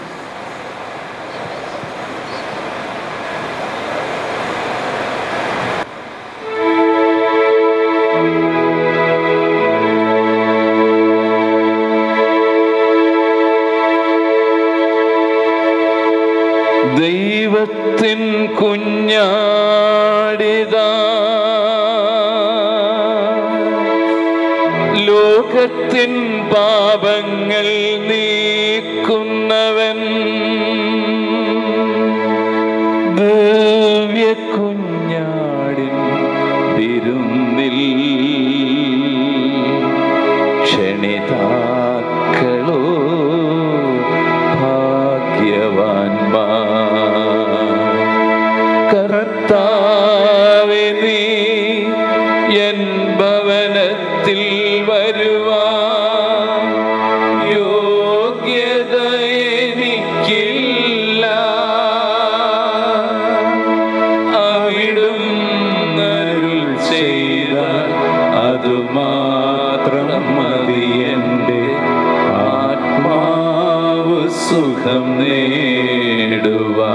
ദൈവത്തിൻ കുഞ്ഞാടിതാ ലോകത്തിൻ പാപങ്ങൾ നീക്കുന്നവൻ ദിവ്യ കുഞ്ഞാടിൻ വിരുന്നിൽ ക്ഷണിതാക്കളോ ഭാഗ്യവാൻമാർ കർത്താവെ നീ എൻ ഭവനത്തിൽ വരുവാ യോഗ്യത എനിക്കില്ല അവിടും അരുൾ ചെയ്ത അതുമാത്രം മതി എൻ്റെ ആത്മാവ് സുഖം നേടുവാ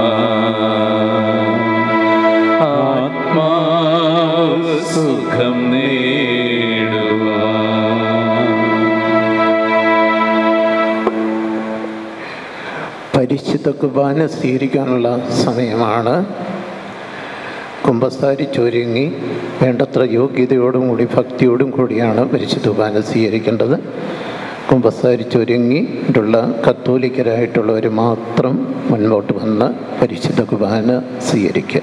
ആത്മാവ് സുഖം നേടുവാ പരിശുദ്ധ കുർബാന സ്വീകരിക്കാനുള്ള സമയമാണ് കുമ്പസാരിച്ചൊരുങ്ങി വേണ്ടത്ര യോഗ്യതയോടും കൂടി ഭക്തിയോടും കൂടിയാണ് പരിശുദ്ധ കുർബാന സ്വീകരിക്കേണ്ടത് കുമ്പസാരിച്ചൊരുങ്ങിയിട്ടുള്ള കത്തോലിക്കരായിട്ടുള്ളവർ മാത്രം മുൻപോട്ട് വന്ന് പരിശുദ്ധ കുർബാന സ്വീകരിക്കുക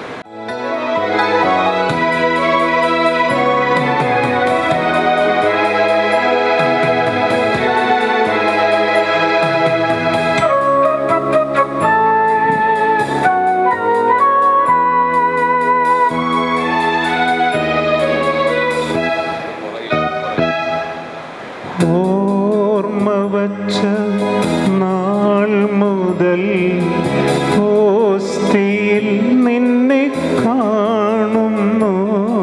ഓർമ്മ വച്ച നാൾ മുതൽ ഹോസ്തിയിൽ നിന്നെ കാണുന്നു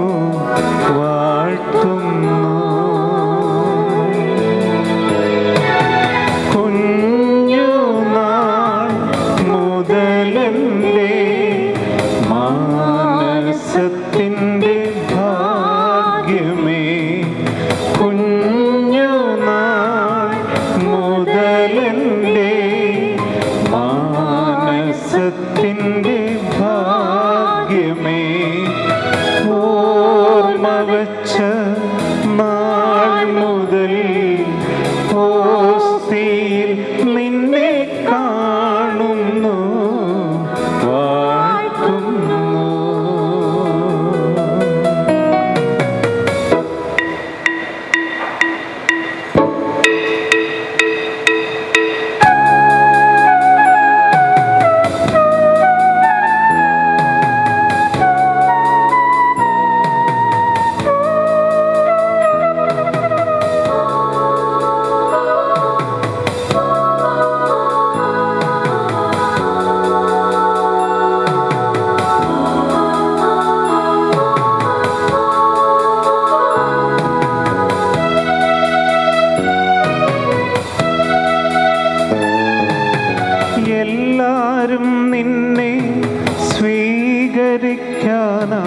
വാഴ്ത്തുന്നു കുഞ്ഞുനാൾ മുതലെൻ്റെ മാനസത്തിൻ്റെ ഭാഗ്യമേ കുഞ്ഞുനാൾ മുതലെൻ്റെ മാനസത്തിൻ്റെ ഭാഗ്യമേ ഓർമ്മ വച്ച നാൾ മുതൽ ഹോസ്തിയിൽ നിന്നെ കാണുന്നു വാഴ്ത്തുന്നു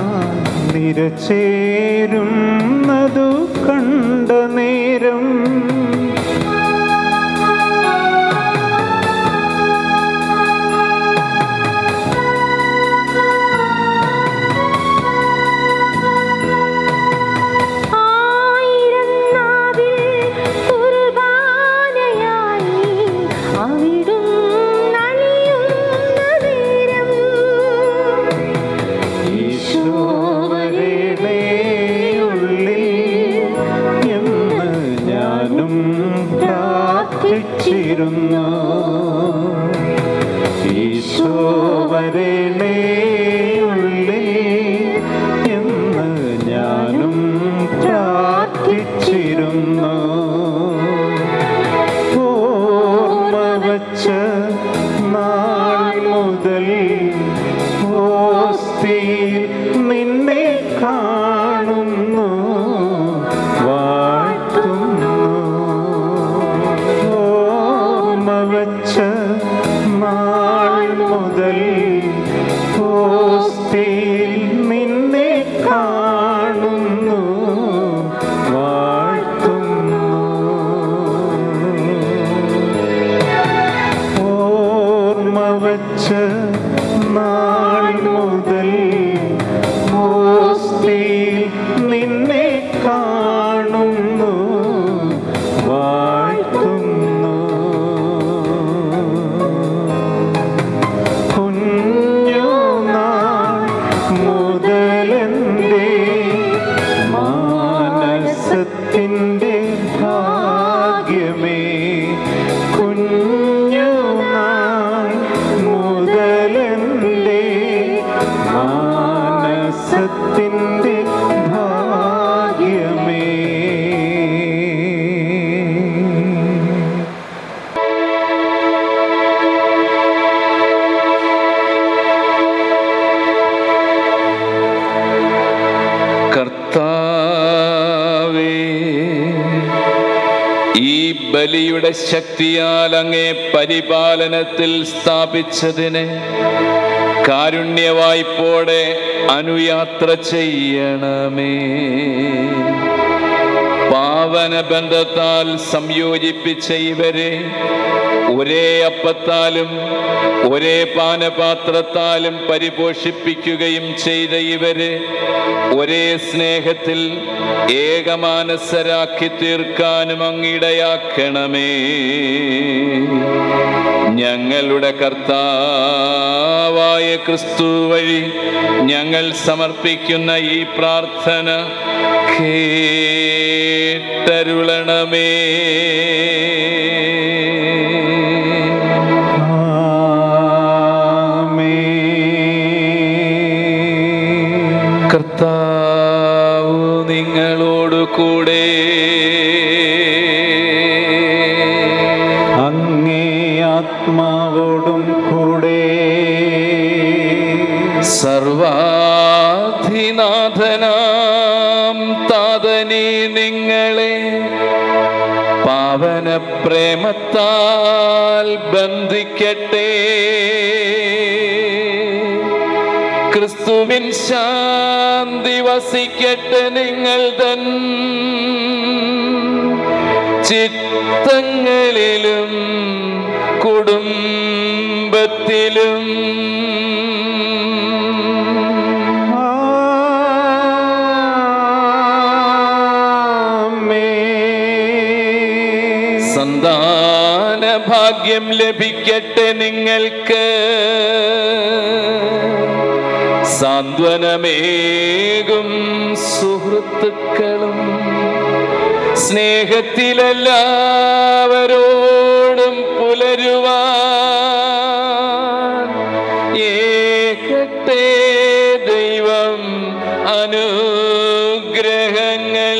നിരചേരുന്നതു കണ്ട നേരം ആയിരം നാവിൽ കുർബാനയായി അവിടും നലിയുന്ന നേരം ഈശോവരുടെ ഉള്ളിൽ എന്ന് ഞാനും പ്രാർത്ഥിച്ചിരുന്നു ഈശോവരുടെ ഉള്ളിൽ എന്ന് ഞാനും പ്രാർത്ഥിച്ചിരുന്നു ഓർമ്മ വച്ച നാൾ മുതൽ ഓസ്തിയിൽ നിന്നെ കാണുന്നു വാഴ്ത്തുന്നു ഓർമ്മ വച്ച നാൾ മുതൽ ഓസ്തിയിൽ നിന്നെ കാണുന്നു വാഴ്ത്തുന്നു ഓർമ്മ വച്ച നാൾ മുതൽ ഓസ്തിയിൽ നിന്നെ കാണുന്നു വാഴ്ത്തുന്നു കുഞ്ഞുനാൾ മുതലെന്തേ മാനസത്തിൻ്റെ ഭാഗ്യമേ കുഞ്ഞുനാൾ മുതലെന്തേ മാനസത്തിൻ്റെ ഭാഗ്യമേ കർത്താവേ ഈ ബലിയുടെ ശക്തിയാൽ അങ്ങേ പരിപാലനത്തിൽ സ്ഥാപിച്ചതിനെ കാരുണ്യവായ്പോടെ അനുയാത്ര ചെയ്യണമേ പാവന ബന്ധത്താൽ സംയോജിപ്പിച്ച ഇവരെ ഒരേ അപ്പത്താലും ഒരേ പാനപാത്രത്താലും പരിപോഷിപ്പിക്കുകയും ചെയ്ത ഇവരെ ഒരേ സ്നേഹത്തിൽ ഏകമാനസരാക്കി തീർക്കാനും അങ്ങിടയാക്കണമേ ഞങ്ങളുടെ കർത്താവായ ക്രിസ്തു വഴി ഞങ്ങൾ സമർപ്പിക്കുന്ന ഈ പ്രാർത്ഥന കേട്ടരുളണമേ കർത്താവ് നിങ്ങളോട് കൂടെ അങ്ങേ ആത്മാവോടും കൂടെ സർവാധിനാഥനാം താതനെ നിങ്ങളെ പാവന പ്രേമത്താൽ ബന്ധിക്കട്ടെ ക്രിസ്തുവിൻ ശാന്തി വസിക്കട്ടെ നിങ്ങൾ തൻ ചിത്തങ്ങളിലും കുടുംബത്തിലും സന്താന ഭാഗ്യം ലഭിക്കട്ടെ നിങ്ങൾക്ക് സാന്ത്വനമേകും സുഹൃത്തുക്കളും സ്നേഹത്തിലെല്ലാവരോടും പുലരുവാൻ ഏകട്ടെ ദൈവം അനുഗ്രഹങ്ങൾ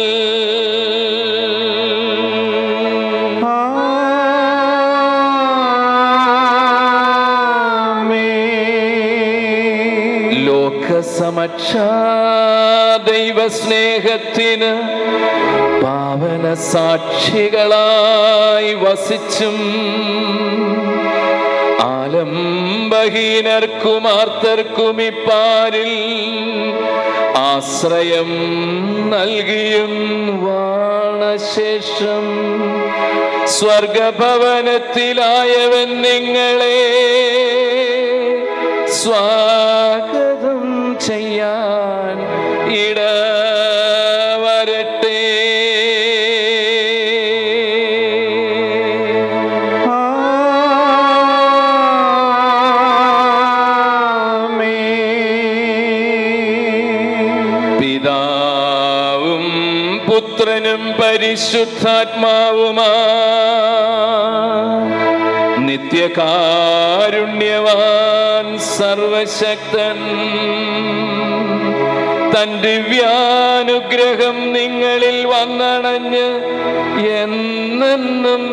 ലോകസമക്ഷ ദൈവസ്നേഹത്തിന് പാവന സാക്ഷികളായി വസിച്ചും ആലംബ കുടുംബഹീനർക്കും ആർത്തർക്കും ഇപ്പാരിൽ ആശ്രയം നൽകിയും വാണശേഷം സ്വർഗഭവനത്തിലായവൻ നിങ്ങളെ സ്വാഗതം ചെയ്യാൻ ഇടവരട്ടെ പിതാവും പുത്രനും പരിശുദ്ധാത്മാവുമാ നിത്യകാരുണ്യവാൻ സർവശക്തൻ തൻ ദിവ്യാനുഗ്രഹം നിങ്ങളിൽ വന്നണഞ്ഞ് എന്നെന്നും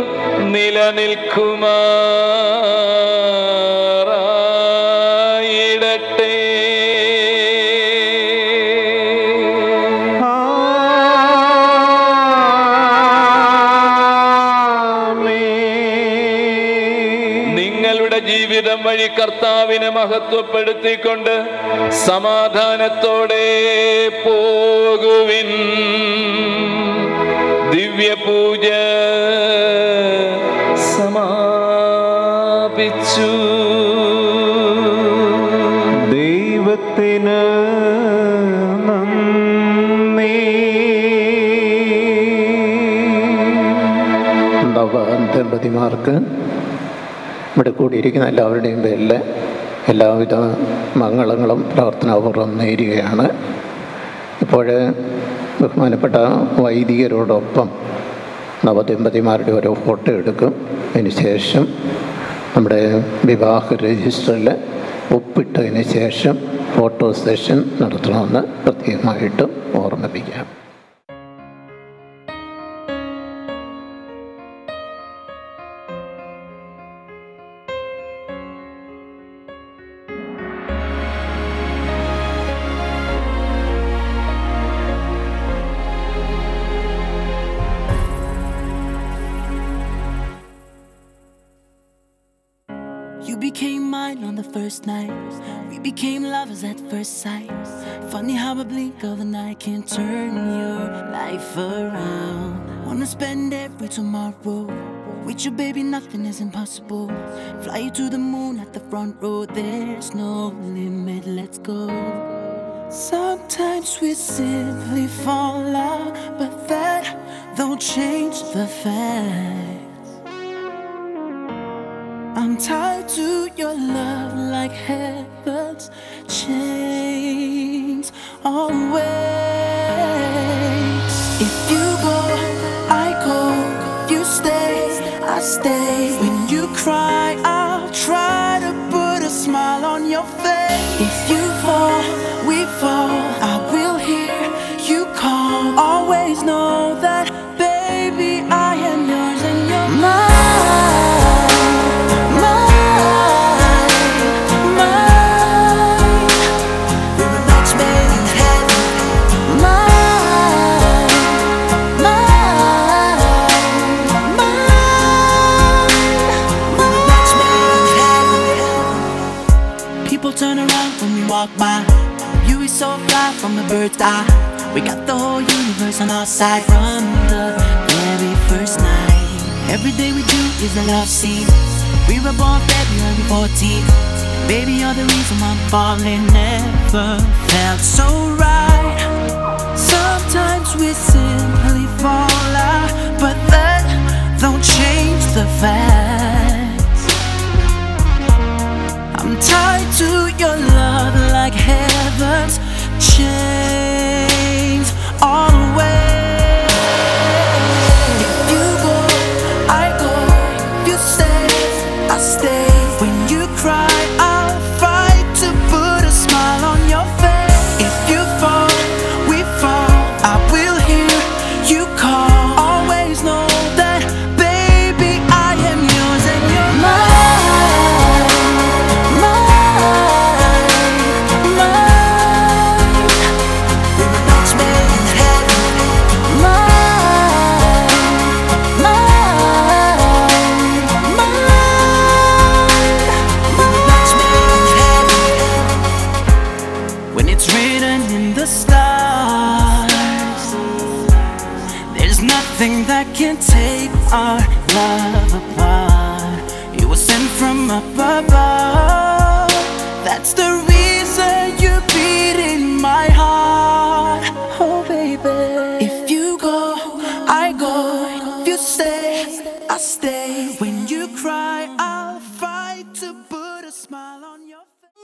നിലനിൽക്കുമാറായിടട്ടെ നിങ്ങളുടെ ജീവിതം വഴി കർത്താവിനെ മഹത്വപ്പെടുത്തിക്കൊണ്ട് സമാധാനത്തോടെ പോകുവിൻ ദിവ്യപൂജ സമാപിച്ചു ദൈവത്തിന് ദമ്പതിമാർക്ക് ഇവിടെ കൂടിയിരിക്കുന്ന എല്ലാവരുടെയും പേരിൽ എല്ലാവിധ മംഗളങ്ങളും പ്രാർത്ഥനാപൂർവ്വം നേരുകയാണ് ഇപ്പോൾ ബഹുമാനപ്പെട്ട വൈദികരോടൊപ്പം നവദമ്പതിമാരുടെ ഓരോ ഫോട്ടോ എടുക്കും അതിന് ശേഷം നമ്മുടെ വിവാഹ രജിസ്റ്ററിൽ ഒപ്പിട്ടതിന് ശേഷം ഫോട്ടോ സെഷൻ നടത്തണമെന്ന് പ്രത്യേകമായിട്ട് ഓർമ്മിപ്പിക്കാം You became mine on the first night. We became lovers at first sight. Funny how a blink of an eye can turn your life around. Wanna spend every tomorrow with you, baby. Nothing is impossible. Fly you to the moon at the front row. There's no limit. Let's go. Sometimes we simply fall out, but that don't change the fact. I'm tied to your love like heaven's chains always. If you go, I go. If you stay, I stay. When you cry, I'll try to put a smile on your face. If you fall, we fall. I will hear you call. Always know that, baby, I am yours and you're mine. People turn around when we walk by. You is so fly from a bird's eye. We got the whole universe on our side from the very first night. Every day we do is a love scene. We were born February 14th. Baby, you're the reason I'm falling. Never felt so right. Sometimes we simply fall out, but that don't change the facts. I'm tied to your love like heaven's chains all the way. If you go, I go. If you stay, I stay. When you cry, I'll fight to put a smile on your face. If you fall, we fall. I will hear you call. Always know that, baby, I am yours and you're mine. Mine, mine. that can take our love apart. You were sent from up above. That's the reason you beat in my heart. Oh, baby. If you go, I go. If you stay, I stay. When you cry, I'll fight to put a smile on your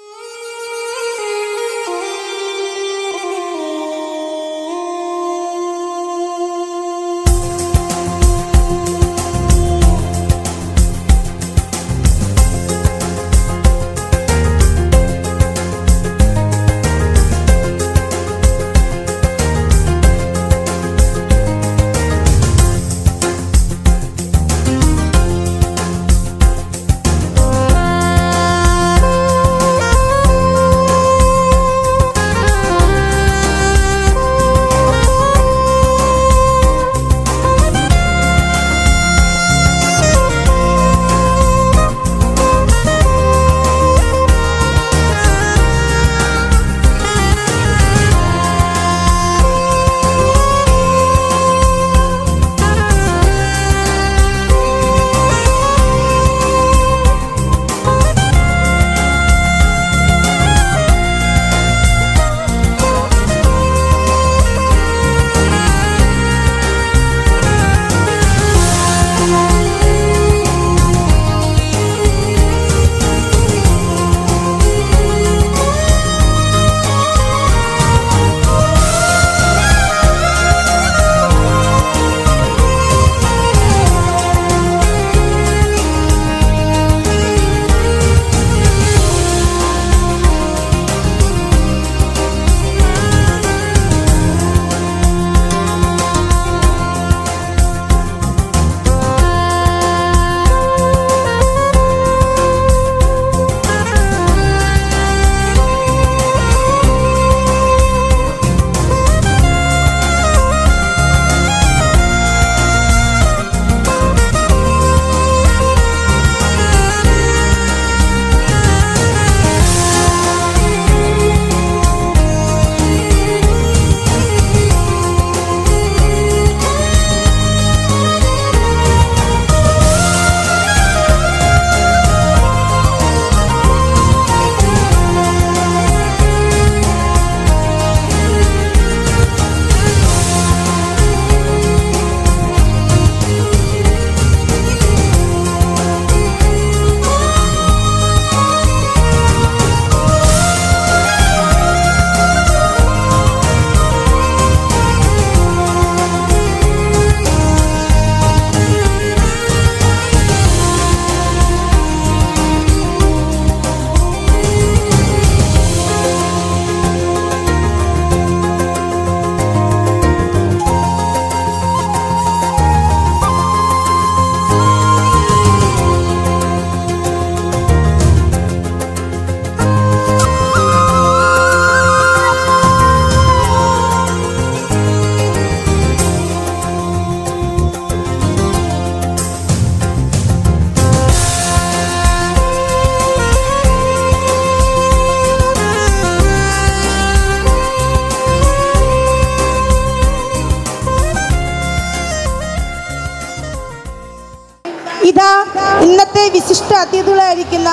ഇതാ ഇന്നത്തെ വിശിഷ്ട അതിഥികളായിരിക്കുന്ന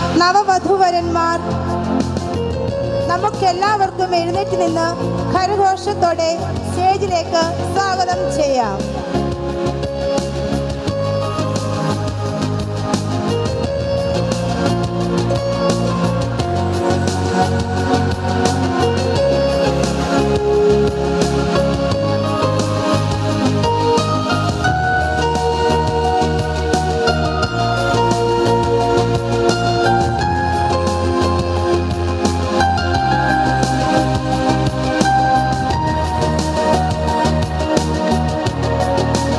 നവവധുവരന്മാർ നമുക്കെല്ലാവർക്കും എഴുന്നേറ്റ് നിന്ന് കരഘോഷത്തോടെ സ്റ്റേജിലേക്ക് സ്വാഗതം ചെയ്യാം ും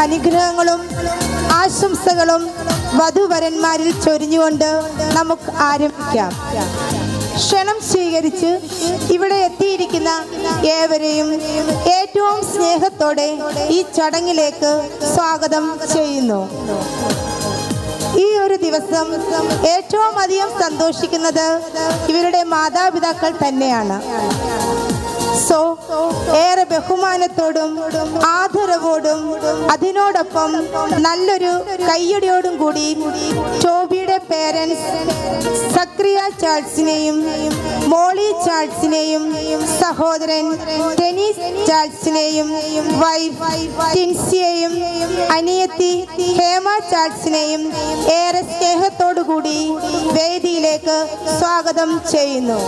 അനുഗ്രഹങ്ങളും ആശംസകളും വധുവരന്മാരിൽ ചൊരിഞ്ഞുകൊണ്ട് നമുക്ക് ആരംഭിക്കാം ക്ഷണം സ്വീകരിച്ച് ഇവിടെ എത്തിയിരിക്കുന്ന ഏവരെയും ഏറ്റവും സ്നേഹത്തോടെ ഈ ചടങ്ങിലേക്ക് സ്വാഗതം ചെയ്യുന്നു ഈ ഒരു ദിവസം ഏറ്റവും അധികം സന്തോഷിക്കുന്നത് ഇവരുടെ മാതാപിതാക്കൾ തന്നെയാണ് സോ ഏറെ ബഹുമാനത്തോടും ആദരവോടും അതിനോടൊപ്പം നല്ലൊരു കയ്യടിയോടും കൂടി ടോബിയുടെ പേരൻസ് സക്രിയ ചാൾസിനെയും മോളി ചാൾസിനെയും സഹോദരൻ ടെനീസ് ചാൾസിനെയും വൈഫ് ടിൻസിയെയും അനിയത്തി ഹേമ ചാൾസിനെയും ഏറെ സ്നേഹത്തോടു കൂടി വേദിയിലേക്ക് സ്വാഗതം ചെയ്യുന്നു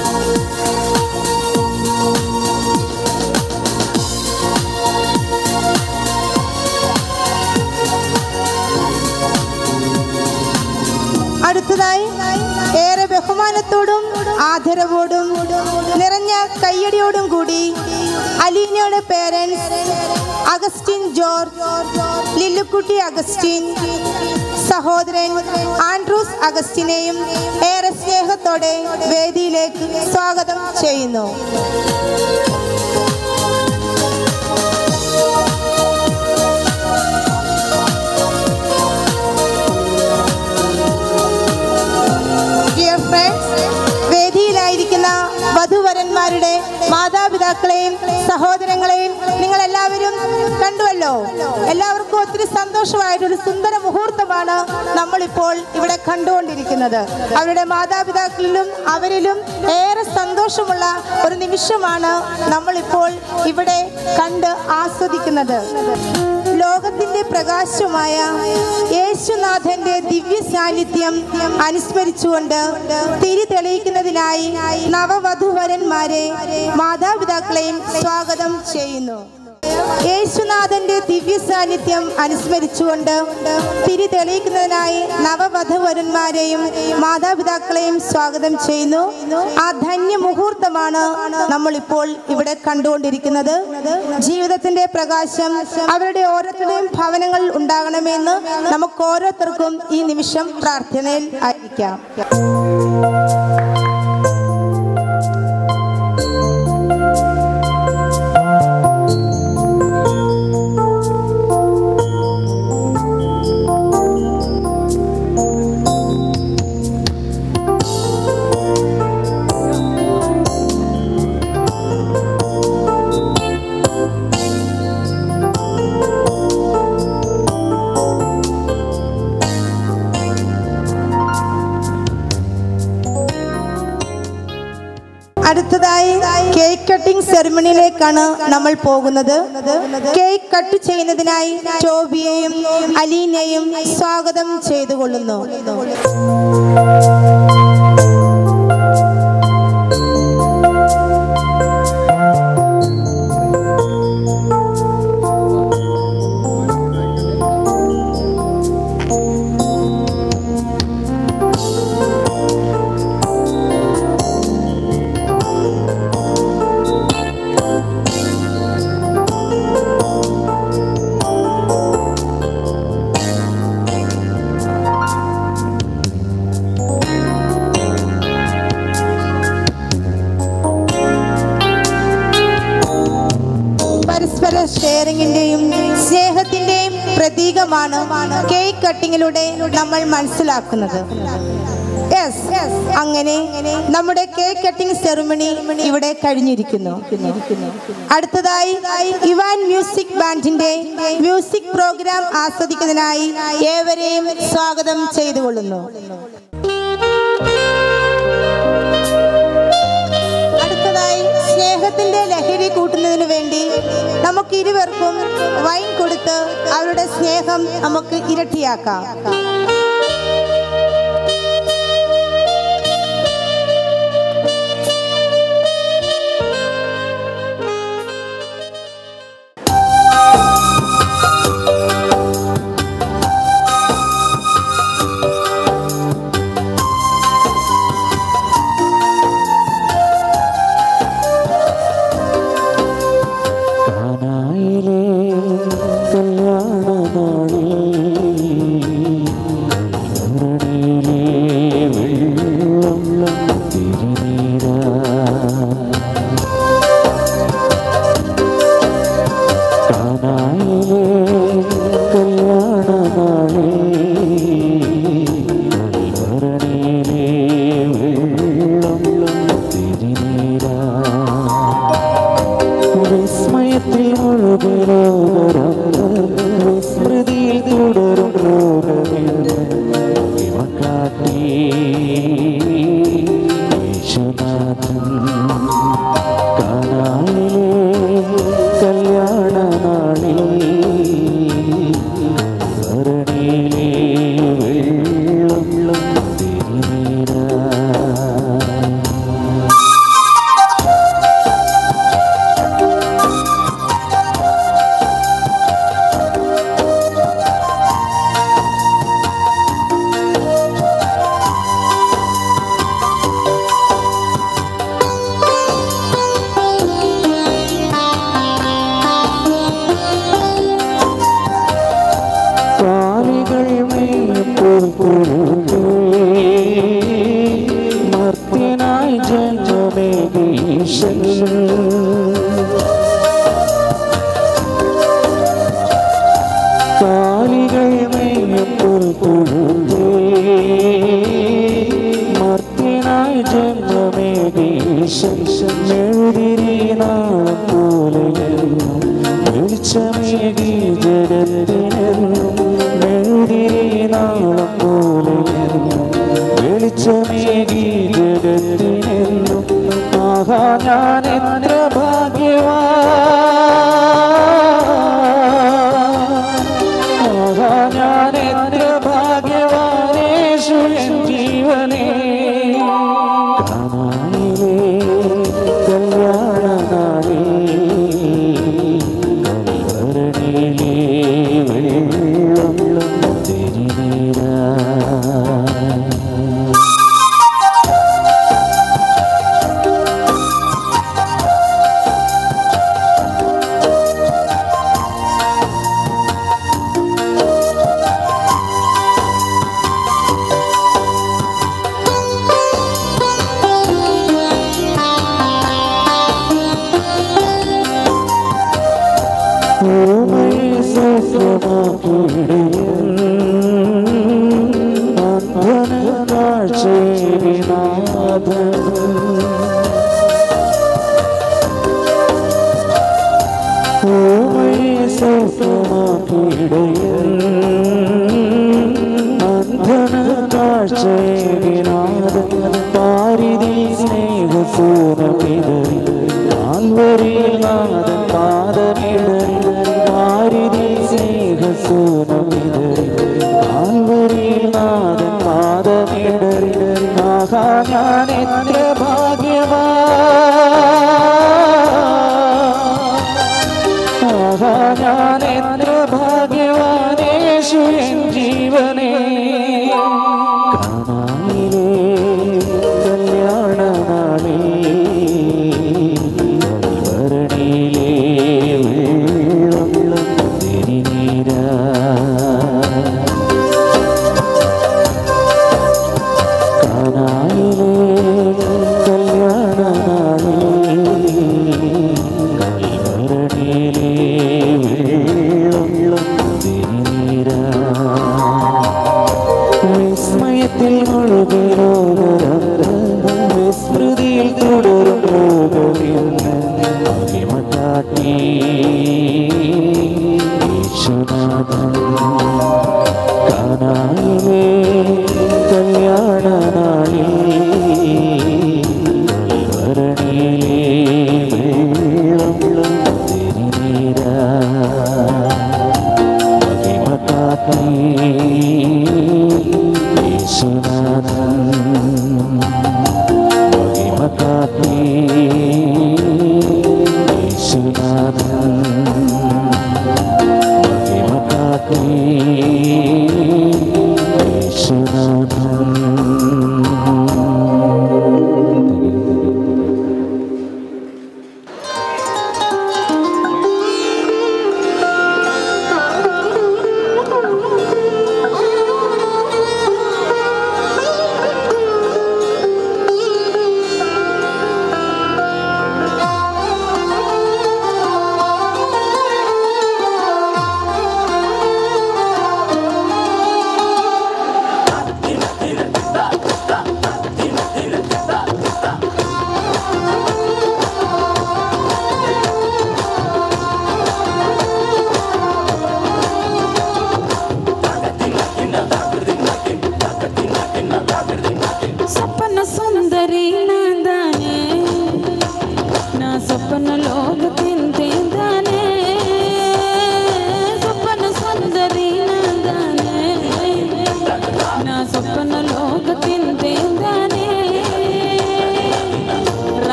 അടുത്തതായി ഏറെ ബഹുമാനത്തോടും ആദരവോടും നിറഞ്ഞ കയ്യടിയോടും കൂടി അലീനയുടെ parents Augustine George Lillukutty Augustine സഹോദരൻ ആൻഡ്രൂസ് അഗസ്റ്റിനെയും ഏറെ സ്നേഹത്തോടെ വേദിയിലേക്ക് സ്വാഗതം ചെയ്യുന്നു ഡിയർ ഫ്രണ്ട്സ് വേദിയിലായിരിക്കുന്ന വധുവരന്മാരുടെ മാതാപിതാക്കളെയും സഹോദരങ്ങളെയും നിങ്ങൾ എല്ലാവരും കണ്ടുവല്ലോ എല്ലാവർക്കും ഒത്തിരി സന്തോഷമായിട്ടൊരു സുന്ദര മുഹൂർത്തമാണ് നമ്മളിപ്പോൾ ഇവിടെ കണ്ടുകൊണ്ടിരിക്കുന്നത് അവരുടെ മാതാപിതാക്കളിലും അവരിലും ഏറെ സന്തോഷമുള്ള ഒരു നിമിഷമാണ് നമ്മളിപ്പോൾ ഇവിടെ കണ്ട് ആസ്വദിക്കുന്നത് ലോകത്തിന്റെ പ്രകാശമായ യേശുനാഥന്റെ ദിവ്യ സാന്നിധ്യം അനുസ്മരിച്ചുകൊണ്ട് തിരി തെളിയിക്കുന്നതിനായി നവവധുവരന്മാരെ മാതാപിതാക്കളെയും സ്വാഗതം ചെയ്യുന്നു യേശുനാഥന്റെ ദിവ്യ സാന്നിധ്യം അനുസ്മരിച്ചുകൊണ്ട് തിരി തെളിയിക്കുന്നതിനായി നവവധുവരന്മാരെയും മാതാപിതാക്കളെയും സ്വാഗതം ചെയ്യുന്നു ആ ധന്യ മുഹൂർത്തമാണ് നമ്മളിപ്പോൾ ഇവിടെ കണ്ടുകൊണ്ടിരിക്കുന്നത് ജീവിതത്തിന്റെ പ്രകാശം അവരുടെ ഓരോരുത്തരുടെയും ഭവനങ്ങളിൽ ഉണ്ടാകണമെന്ന് നമുക്ക് ഓരോരുത്തർക്കും ഈ നിമിഷം പ്രാർത്ഥനയിൽ ആയിരിക്കാം അടുത്തതായി കേക്ക് കട്ടിംഗ് സെറിമണിയിലേക്കാണ് നമ്മൾ പോകുന്നത് കേക്ക് കട്ട് ചെയ്യുന്നതിനായി ടോബിയെയും അലീനയും സ്വാഗതം ചെയ്തുകൊള്ളുന്നു പരസ്പര ഷെയറിങ്ങിന്റെയും സ്നേഹത്തിന്റെയും പ്രതീകമാണ് കേക്ക് കട്ടിങ്ങിലൂടെ നമ്മൾ മനസ്സിലാക്കുന്നത് യെസ് അങ്ങനെ നമ്മുടെ കേക്ക് കട്ടിംഗ് സെറിമണി ഇവിടെ കഴിഞ്ഞിരിക്കുന്നു അടുത്തതായി ഇവാൻ മ്യൂസിക് ബാൻഡിന്റെ മ്യൂസിക് പ്രോഗ്രാം ആസ്വദിക്കുന്നതിനായി ഏവരെയും സ്വാഗതം ചെയ്തുകൊള്ളുന്നു അടുത്തതായി സ്നേഹത്തിന്റെ ലഹരി കൂട്ടുന്നതിന് വേണ്ടി നമുക്ക് ഇരുവർക്കും വൈൻ കൊടുത്ത് അവരുടെ സ്നേഹം നമുക്ക് ഇരട്ടിയാക്കാം കാനായിലെ കല്യാണ യേശുനാഥൻ കാനായിലെ കല്യാണ നാളിൽ ഭരണിയിലെ വെള്ളം തിരുനീരാ കാലികൾ മേയപ്പോൾ പൊഴുകേ മർത്യനായി ജന്മമേകീശൻ കാലികൾ മേയപ്പോൾ പൊഴുകേ മർത്യനായി ജന്മമേകീശൻ മെഴുതിരി നാളം പോലെ വെളിച്ചമേകി ജഗത്തിനെന്നും മെഴുതിരി നാളം പോലെ വെളിച്ചമേകി ജഗത്തിനെന്നും ആഹാ ഞാൻ എത്ര ഭാഗ്യവാ ആഹാ ഞാൻ എത്ര ഭാഗ്യവാനേശു എൻ ജീവനേ കാനായിലേ കല്യാണ നാളേ കൽവരണിയിലേ വെള്ളം തിരിനീരാ ഓമയെ സൗഖ്യമാക്കിയിടയൻ അന്ധന കാഴ്ചനാഥൻ ഓമയെ സൗഖ്യമാക്കിയിടയൻ അന്ധന കാഴ്ചനാഥൻ പാരിതി സ്നേഹസൂനമിതറി ആൽവരിൽ നാഥൻ പാദമിടറി പാരിതി സ്നേഹസൂനമിതറി ആൽവരിൽ നാഥൻ പാദമിടറി ആഹാ ഞാൻ എത്ര ഭാഗ്യവാ ആഹാ ഞാൻ എത്ര ഭാഗ്യവാനേശു എൻ ജീവനേ കാനായിലേ കല്യാണ നാളേ ഭരണിയിലേ വെള്ളം തിരിനീരാ കാനായിലേ കല്യാണ നാളേ കൽവരണിയിലേ വെള്ളം തിരിനീരാ വിസ്മയത്തിൽ മുഴുകിലോകരം വിസ്മൃതിയിൽ തുടരും ലോകമെന്ന് മഹിമ കാട്ടി യേശുനാഥൻ കാനായിലേ കല്യാണ നാളിൽ കൽവരണിയിലേ വെള്ളം തിരിനീരാ മഹിമ കാട്ടി യേശുനാഥൻ മഹിമ കാട്ടി യേശുനാഥൻ മഹിമ കാട്ടി Thank you.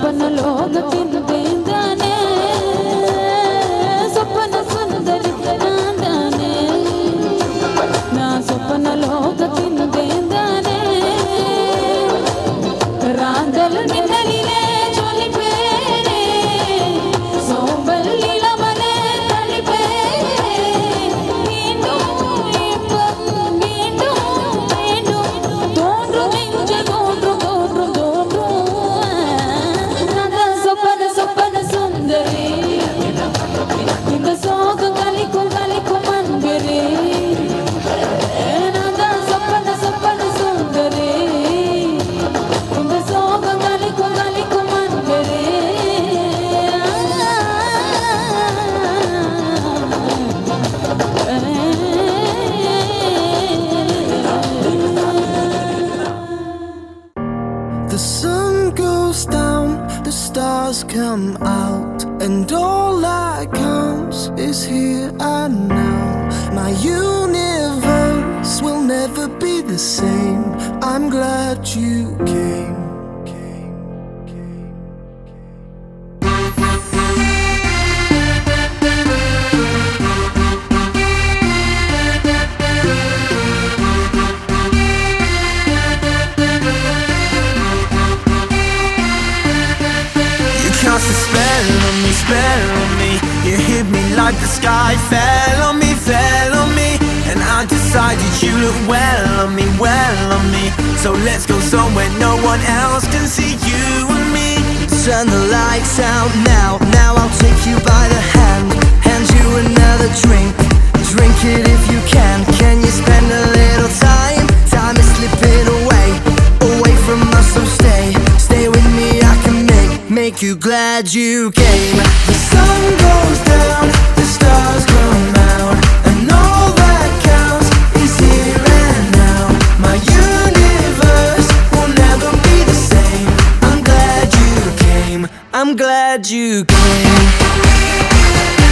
സ്വപ്ന ലോകത്തിന് വേന്താനേ സ്വപ്ന സുന്ദരി താനേ ഞാൻ സ്വപ്ന ലോകത്തിന് വേന്താനേ റാന്തൽ മിന്നലിലെ ജ്വലിപ്പേനേ സോമ്പൽ ഇളമനെ തളിപ്പേനേ വീണ്ടും ഇമ്പം വീണ്ടും വീണ്ടും തോன்றும் நெஞ்சில் தோன்றும் தோன்றும் தோன்றும் நான் சொப்பன சொப்பன சுந்தரி இந்த சோகம் கலிக்கும் கலிக்கும் அன்பரே நான் சொப்பன சொப்பன சுந்தரி இந்த சோகம் கலிக்கும் கலிக்கும் அன்பரே The sun goes down, the stars come out, and all that counts is here and now. My universe will never be the same. I'm glad you came. You cast a spell on me, spell on me. You hit me like the sky fell on me, fell on me. And I decided you look well on me, well on me. So let's go somewhere no one else can see you and me. Turn the lights out now. Now I'll take you by the hand, hand you another drink. Drink it if you can. Can you spend a little time? Time is slipping away, away from us. So stay, stay with me. I can make, make you glad you came. The sun goes down, the stars come out, and all that counts is here and now. My universe will never be the same. I'm glad you came. I'm glad you came.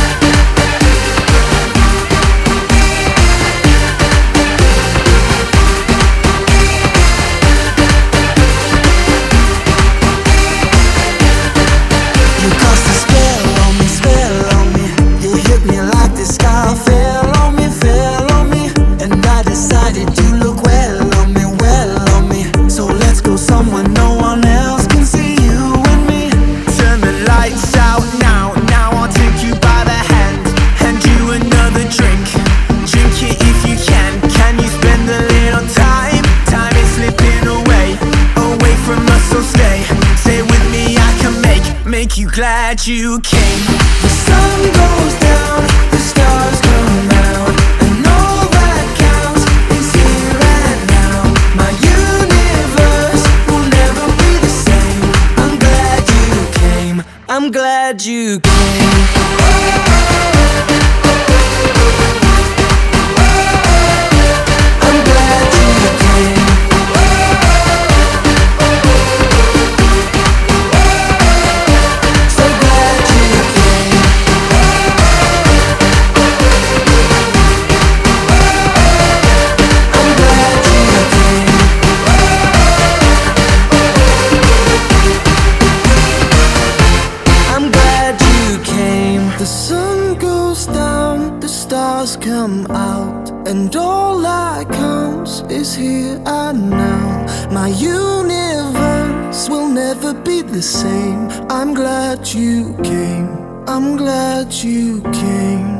You cast a spell on me, spell on me. You hit me like the sky fell on me, fell on me. And I decided you look well on me, well on me. So let's go somewhere no one else can see you and me. Turn the lights out now, now I'll take you by the hand. Hand you another drink. Drink it if you can. Can you spend a little time? Time is slipping away, away from us, so stay. Stay with me, I can make, make you glad you came. The sun goes down, the stars come out, and all that counts is here and now. My universe will never be the same. I'm glad you came. I'm glad you came. I'm glad you came. So glad you came. I'm glad you came. I'm glad you came. The sun goes down, the stars come out, and all that counts is here and now. My universe will never be the same. I'm glad you came. I'm glad you came.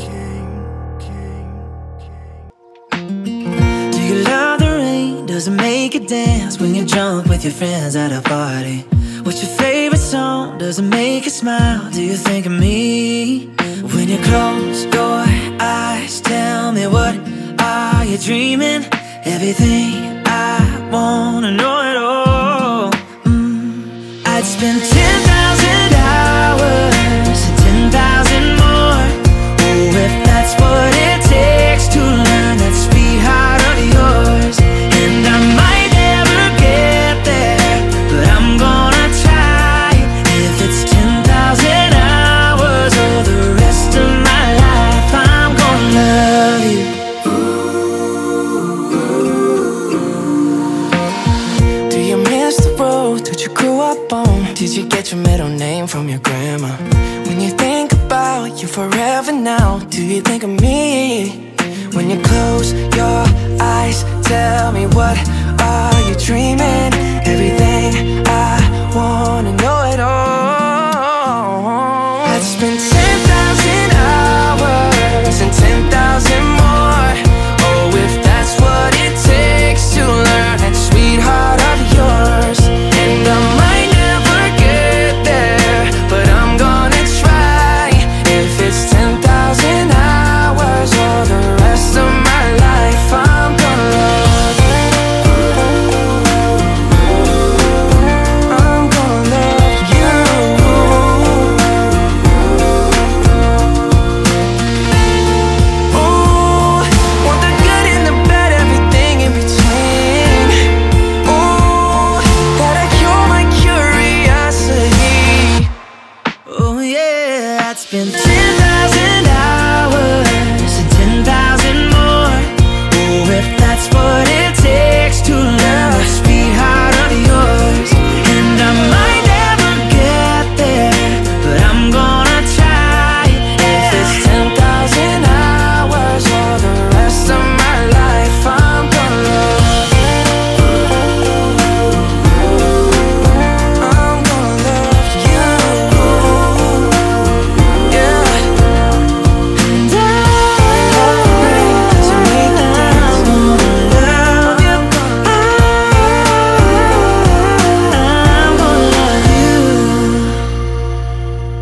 Do you love the rain? Does it make you dance when you're drunk with your friends at a party? What's your favorite song? Does it make you smile? Do you think of me? When you close your eyes, tell me what are you dreaming? Everything I wanna know it all. Mm. I'd spend 10,000 hours and 10,000 more. Oh, if that's what it takes to learn that sweetheart of yours. And I might never get there, but I'm gonna try. If it's 10,000 hours or the rest of my life, I'm gonna love you. Do you miss the road that you grew up on? Did you get your from your grandma. When you think about you forever now, do you think of me? When you close your eyes, tell me what are you dreaming? Everything I wanna know it all. I'd spend 10,000 hours and 10,000 more. Oh, if that's what it takes to learn that sweetheart of yours. And I might never get there, but I'm gonna try. If it's 10,000 hours or the rest of my life, I'm gonna love you. I'm gonna love you. Ooh, want the good and the bad, everything in between. Ooh, gotta cure my curiosity. Oh yeah, I'd spend ten thousand hours and ten thousand more. Oh, if that's what it takes to learn the sweetheart of yours. And I might never get there, but I'm gonna try. If it's ten thousand hours or the rest of my life, I'm gonna love you. I'm gonna love you. Yeah. And I to make the dance, love you. I'm gonna love you.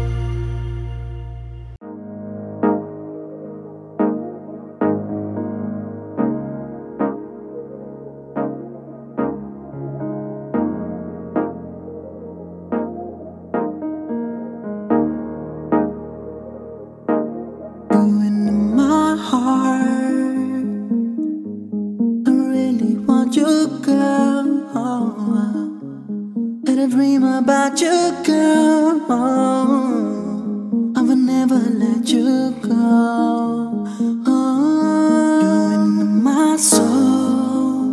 my heart. I really want you, girl. And I dream about you, girl. I will never let you go. You're in my soul.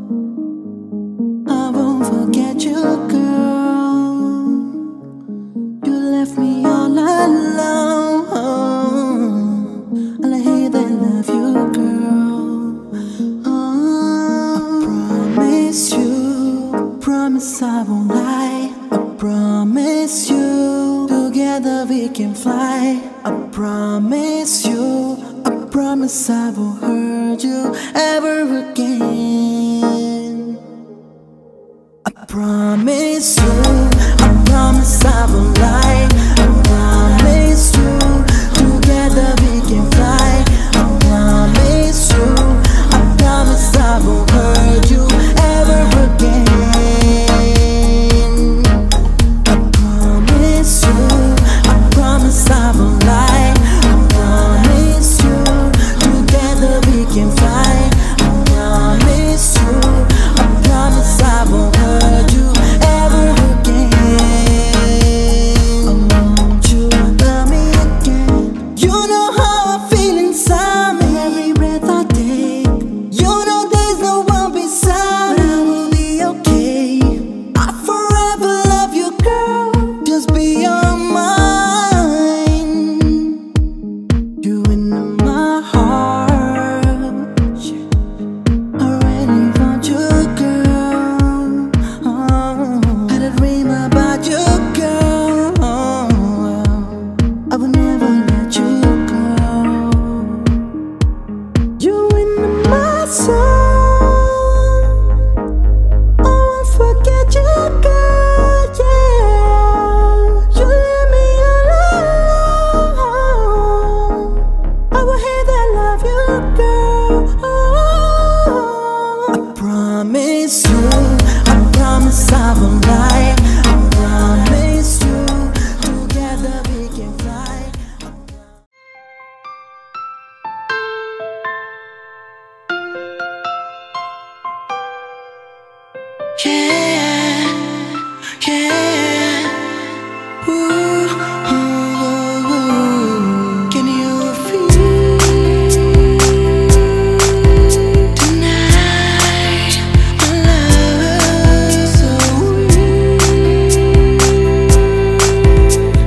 I won't forget you, girl. You left me all alone. And I hate that I love you, girl. Oh, I promise you, promise I won't lie. I promise you, together we can fly. I promise you, I promise I won't hurt you ever again. I promise you, I promise I won't lie. I promise you, together we can fly. I promise you, I promise I won't hurt you ever again. I promise you, I promise I won't lie. I promise you, together we can fly. I promise you, I promise I won't hurt you ever again. I want you to love me again. You know how I feel inside me every breath I take. You know there's no one beside me. I will be okay. I forever love you, girl. Just be your mine. You in my heart. I really want you, girl. Oh, and I dream about you, girl. I will never let you go. You in my soul. I won't forget you, girl. Yeah, you let me alone. I will hate that love you, girl. I promise you, I promise I won't lie. I promise you, together we can fly. Yeah, yeah. Ooh, ooh, ooh. Can you feel tonight? My love so real.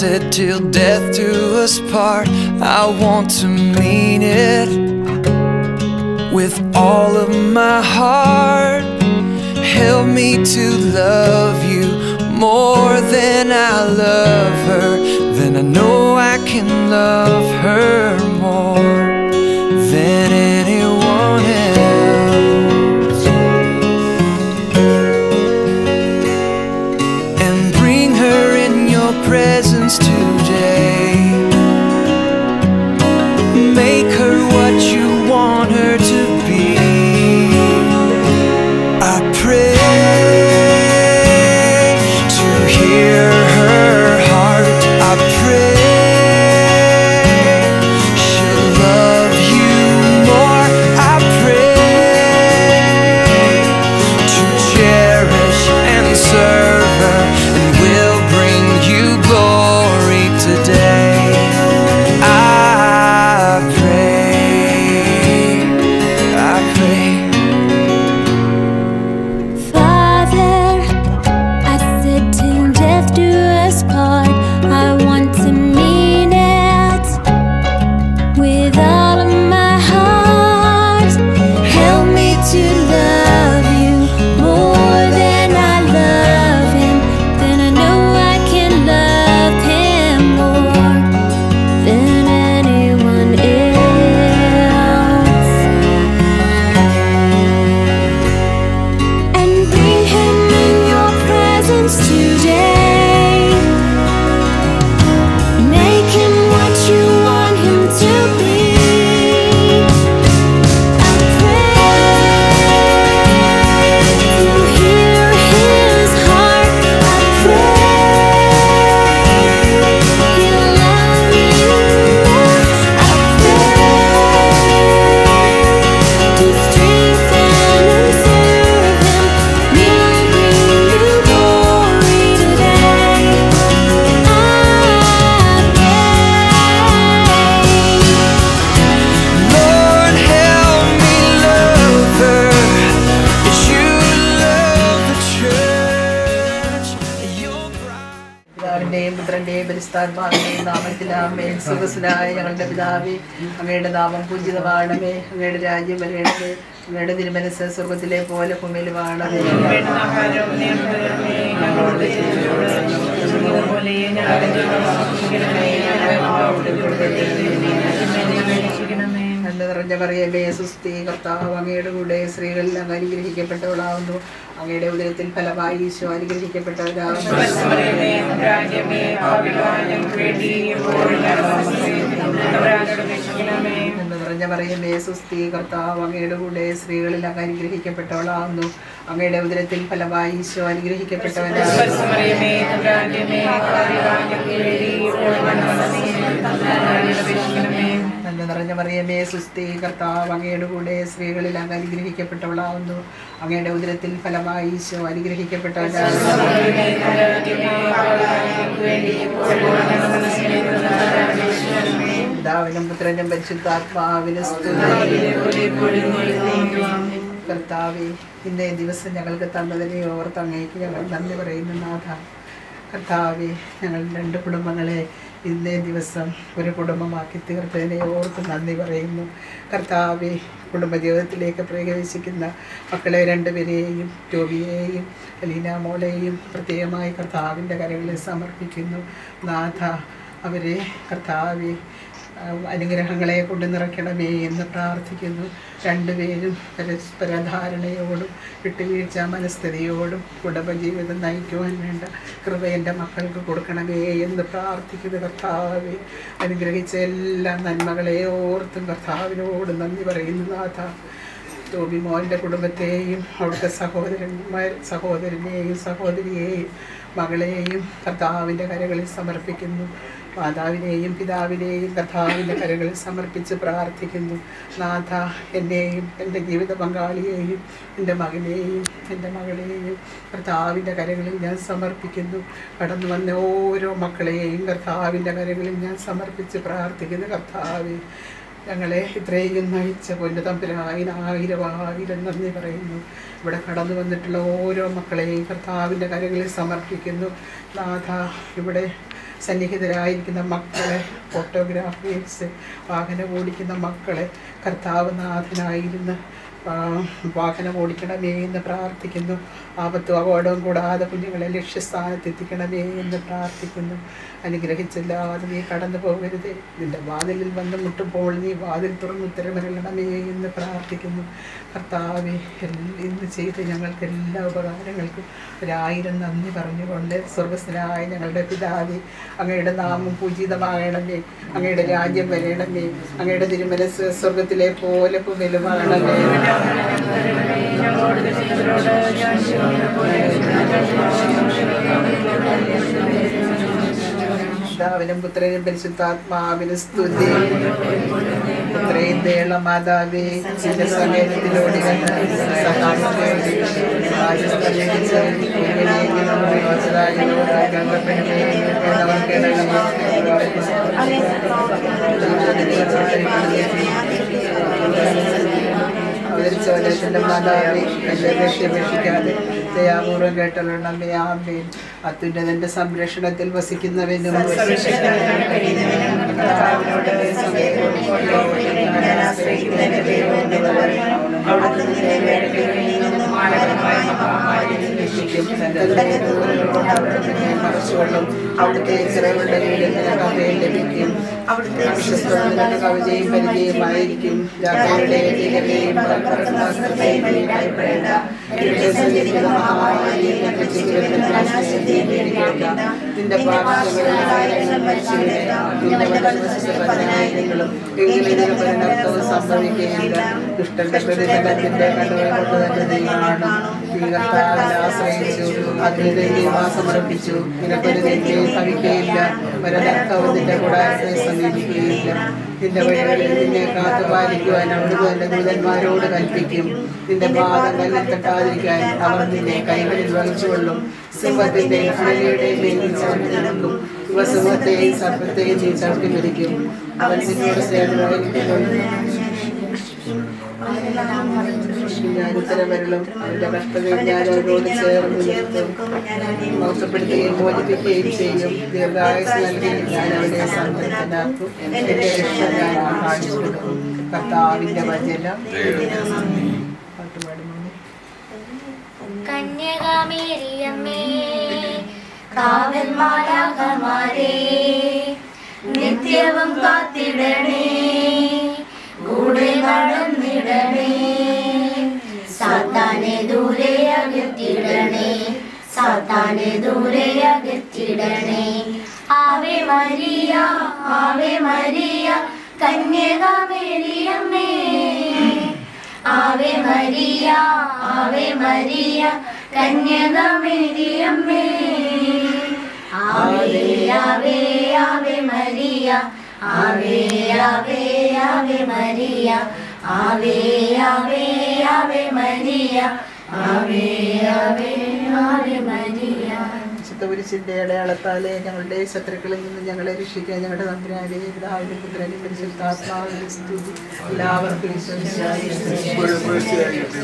said, till death do us part, I want to mean it with all of my heart. Help me to love you more than I love her. Then I know I can love her more than anyone else. And bring her in your presence today. Make her what you want her to be. I pray to hear her heart. I pray she'll love you more. I pray to cherish and serve her, and will bring you glory today. I pray, I pray. Father, I said till death do us part. I want to mean it with all of my heart. Help me to love you more than I love him. Then I know I can love him more than anyone else. and bring him in your presence today. Make him what you want him to be. I pray to hear his heart. I pray he'll love you more. I pray to strengthen and serve him. Will bring you glory today. Lord, help me love her as you love the church. പിതാവിന്റെയും പുത്രന്റെയും പരിസ്ഥാത്മാവിന്റെയും നാമത്തിലാമേ സുഖസ്നായ ഞങ്ങളുടെ പിതാവേ അങ്ങയുടെ നാമം പൂജിതമാണമേ അങ്ങയുടെ രാജ്യം വരയണമേ അങ്ങയുടെ തിരുമനസ് സ്വർഗത്തിലെ പോലെ ഭൂമിയിലുമാണമേ എന്ന് നിറഞ്ഞ പറയല്ലേ സുസ്ഥി കർത്താവ് അങ്ങയുടെ കൂടെ സ്ത്രീകളിൽ അങ്ങ് അനുഗ്രഹിക്കപ്പെട്ടവളാവുന്നു അങ്ങയുടെ ഉദരത്തിൽ ഫലമായി ഈശോ അനുഗ്രഹിക്കപ്പെട്ടവരാകുന്നു എന്ന് നിറഞ്ഞ പറയുന്നേ സുസ്ഥി കർത്താവ് അങ്ങയുടെ കൂടെ സ്ത്രീകളിൽ അങ്ങ് അനുഗ്രഹിക്കപ്പെട്ടവളാവുന്നു അങ്ങയുടെ ഉദരത്തിൽ ഫലമായി ഈശോ അനുഗ്രഹിക്കപ്പെട്ടവനാകുന്നു എന്ന് നിറഞ്ഞ മറിയമേ സുസ്ഥി കർത്താവ് അങ്ങയുടെ കൂടെ സ്ത്രീകളിൽ അങ്ങ് അനുഗ്രഹിക്കപ്പെട്ടവളാവുന്നു അങ്ങയുടെ ഉദരത്തിൽ ഫലമായി ഈശോ അനുഗ്രഹിക്കപ്പെട്ടവനാകുന്നു പിതാവിനും പുത്രനും പരിശുദ്ധാത്മാവിനും കർത്താവെ ഇന്നേ ദിവസം ഞങ്ങൾക്ക് തന്നതിനെ ഓർത്ത് അങ്ങേക്ക് ഞങ്ങൾ നന്ദി പറയുന്നു നാഥ കർത്താവെ ഞങ്ങൾ രണ്ട് കുടുംബങ്ങളെ ഇന്നേ ദിവസം ഒരു കുടുംബമാക്കി തീർത്തതിനെ ഓർത്ത് നന്ദി പറയുന്നു കർത്താവെ കുടുംബജീവിതത്തിലേക്ക് പ്രവേശിക്കുന്ന മക്കളെ രണ്ടുപേരെയും ടോബിയെയും അലീന മോളെയും പ്രത്യേകമായി കർത്താവിൻ്റെ കരകളിൽ സമർപ്പിക്കുന്നു നാഥ അവരെ കർത്താവെ അനുഗ്രഹങ്ങളെ കൊണ്ട് നിറയ്ക്കണമേ എന്ന് പ്രാർത്ഥിക്കുന്നു രണ്ടുപേരും പരസ്പര ധാരണയോടും വിട്ടുവീഴ്ച മനസ്ഥിതിയോടും കുടുംബജീവിതം നയിക്കുവാൻ വേണ്ട കൃപ എൻ്റെ മക്കൾക്ക് കൊടുക്കണമേ എന്ന് പ്രാർത്ഥിക്കുന്നു കർത്താവെ അനുഗ്രഹിച്ച എല്ലാ നന്മകളെ ഓർത്തും കർത്താവിനോട് നന്ദി പറയുന്നു നാഥ ടോബി മോൻ്റെ കുടുംബത്തെയും അവിടുത്തെ സഹോദരന്മാർ സഹോദരനെയും സഹോദരിയെയും മകളെയും കർത്താവിൻ്റെ കരകളിൽ സമർപ്പിക്കുന്നു മാതാവിനെയും പിതാവിനെയും കർത്താവിൻ്റെ കരകളിൽ സമർപ്പിച്ച് പ്രാർത്ഥിക്കുന്നു നാഥ എന്നെയും എൻ്റെ ജീവിത പങ്കാളിയെയും എൻ്റെ മകനെയും എൻ്റെ മകളെയും കർത്താവിൻ്റെ കരകളിൽ ഞാൻ സമർപ്പിക്കുന്നു കടന്നു വന്ന ഓരോ മക്കളെയും കർത്താവിൻ്റെ കരകളിൽ ഞാൻ സമർപ്പിച്ച് പ്രാർത്ഥിക്കുന്നു കർത്താവെ ഞങ്ങളെ ഇത്രയും നയിച്ച പൊന്നു തമ്പുരായിരം ആയിരം ആയിരം നന്ദി പറയുന്നു ഇവിടെ കടന്നു വന്നിട്ടുള്ള ഓരോ മക്കളെയും കർത്താവിൻ്റെ കരങ്ങളിൽ സമർപ്പിക്കുന്നു നാഥ ഇവിടെ സന്നിഹിതരായിരിക്കുന്ന മക്കളെ ഫോട്ടോഗ്രാഫേഴ്സ് വാഹനം ഓടിക്കുന്ന മക്കളെ കർത്താവ് നാഥനായിരുന്ന് ആ, വാഹനം ഓടിക്കണമേ എന്ന് പ്രാർത്ഥിക്കുന്നു ആപത്തും അപകടവും കൂടാതെ കുഞ്ഞുങ്ങളെ ലക്ഷ്യസ്ഥാനത്ത് എത്തിക്കണമേ എന്ന് പ്രാർത്ഥിക്കുന്നു അനുഗ്രഹിച്ചില്ലാതെ നീ കടന്നു പോകരുതേ നിന്റെ വാതിലിൽ വന്ന് മുട്ടുമ്പോൾ നീ വാതിൽ തുറന്ന് ഉത്തരമരളണമേ എന്ന് പ്രാർത്ഥിക്കുന്നു കർത്താവെ എൽ- ഇന്ന് ചെയ്ത് ഞങ്ങൾക്ക് എല്ലാ ഉപകാരങ്ങൾക്കും ഒരായിരം നന്ദി പറഞ്ഞുകൊണ്ട് സ്വർഗസ്ഥനായ ഞങ്ങളുടെ പിതാവെ അങ്ങയുടെ നാമം പൂജിതമാകണമേ അങ്ങയുടെ രാജ്യം വരണമേ അങ്ങയുടെ തിരുമനസ് സ്വർഗത്തിലെ പോലെ പുകലുമാകണമേ പിതാവിനും പുത്രനും പരിശുദ്ധാത്മാവിനും സ്തുതി പുത്രയും ദേള മാതാവേ ചില സമയത്തിലൂടെ അവതരിച്ചവലത്തിന്റെ മാതാവേ എന്റെ രക്ഷപേക്ഷിക്കാതെ ദയാപൂർവം കേട്ടലുണ്ടമ്മേ ആമേൻ അത്യുന്നതന്റെ സംരക്ഷണത്തിൽ വസിക്കുന്നവനും മറച്ചുകൊള്ളും അവിടുത്തെ ചിറകളുടെ കീഴിൽ നിനക്ക് അഭയം ലഭിക്കും അവിടുത്തെ വിശ്വസ്തയുടെ കവിതയും പരിചയമായിരിക്കും രാജാവുടെ ഏകീകതയും പരമാസ്ത്രതയും നീ ഭയപ്പെടേണ്ട. ഇവിടെ സഞ്ചരിക്കുന്ന മഹാമാരിയെ നിന്റെ ജീവിതത്തിൽ നാശത്തെയും പേടിക്കേണ്ട. നിന്റെ പാപങ്ങളായിരങ്ങൾ മരിച്ചിവിടെ നിന്റെ വലതുവശത്ത് പതിനായിരങ്ങളും എങ്കിലും ഇതിന് പരിണാമവും സംഭവിക്കുകയില്ല ദുഷ്ടന്റെ പ്രതിഫലത്തിന്റെ കണ്ണുകൾ കൊണ്ട് തന്നെ നീ കാണും നീ കർത്താവിൽ ആശ്രയിച്ചു അതിന് ദൈവം സമർപ്പിച്ചു നിനക്കൊരു തെറ്റും ഭവിക്കുകയില്ല വരനർക്കവും നിന്റെ കൂടാരത്തെ സമീപിക്കുകയില്ല നിന്റെ വഴികളിൽ നിന്നെ കാത്തുപാലിക്കുവാൻ അവിടുന്ന് തന്റെ ദൂതന്മാരോട് കൽപ്പിക്കും നിന്റെ പാദം കല്ലിൽ തട്ടാതിരിക്കാൻ അവർ നിന്നെ കൈകളിൽ വഹിച്ചുകൊള്ളും സിംഹത്തിന്റെ അണലിയുടെ മേൽ നീ ചവിട്ടി നടക്കും യുവസിംഹത്തെയും സർപ്പത്തെയും നീ ചവിട്ടി മരിക്കും അവൻ നിന്നോട് സേവനമായിരിക്കുന്നു ഞാൻ ഉത്തരവരലും അവന്റെ കഷ്ടതയും ഞാൻ അവരോട് ചേർന്ന് നിർത്തും മോശപ്പെടുത്തുകയും മോചിപ്പിക്കുകയും ചെയ്യും ദീർഘായുസ് നൽകി ഞാൻ അവനെ സംതൃപ്തനാക്കും എന്റെ രക്ഷ ഞാൻ കാണിച്ചു കൊടുക്കും കർത്താവിന്റെ വചനം കന്യകാമേരിയമ്മേ കാവൽമാലാകമാരേ നിത്യവും കാത്തിടണേ കൂടെ നടന്നിടണേ സാത്താനെ ദൂരെ അകറ്റിടണേ സാത്താനെ ദൂരെ അകറ്റിടണേ ആവേ മരിയ ആവേ മരിയ കന്യകാമേരിയമ്മേ ആവേ മരിയ ആവേ മരിയ കന്യകമേരിയമ്മേ ആവേ ആവേ ആവേ മരിയ ആവേ ആവേ ആവേ മരിയ ആവേ ആവേ ആവേ മരിയ ആവേ ആവേ ആവേ മരിയ കുരിശിന്റെ അടയാളത്താലെ ഞങ്ങളുടെ ശത്രുക്കളിൽ നിന്ന് ഞങ്ങളെ രക്ഷിക്കാൻ ഞങ്ങളുടെ തമ്പുരാനെ പിതാവിനും പുത്രനും പരിശുദ്ധാത്മാവിനും സ്തുതി എല്ലാവർക്കും ഈശ്വരനായ സ്തുതി.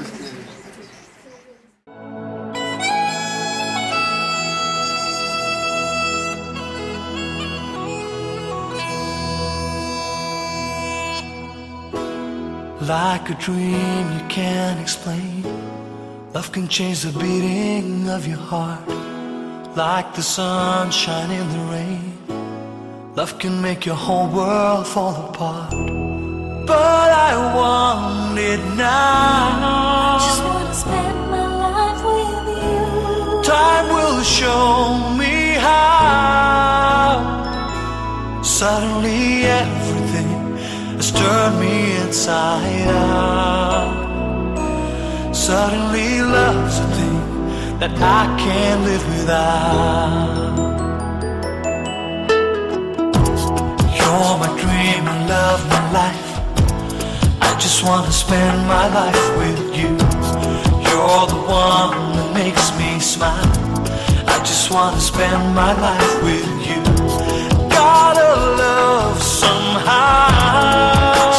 Like a dream you can't explain. Love can change the beating of your heart. Like the sunshine in the rain. Love can make your whole world fall apart. But I want it now. Just wanna spend my life with you. Time will show me how. Suddenly everything has turned me inside out. Suddenly love's a thing that I can't live without. You're my dream, my love, my life. I just wanna spend my life with you. You're the one that makes me smile. I just wanna spend my life with you. Gotta love somehow.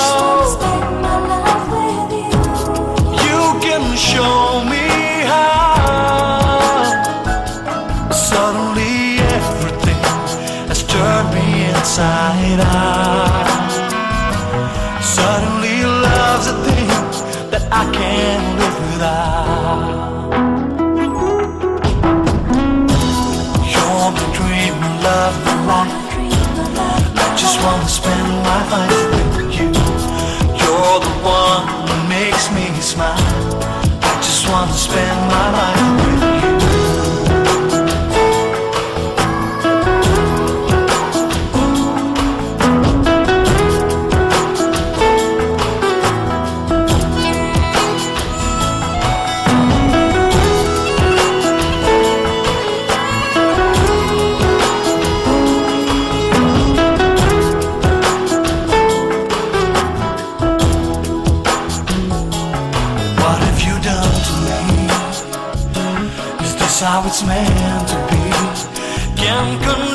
You can show me how. Suddenly everything it's meant to be. Can't control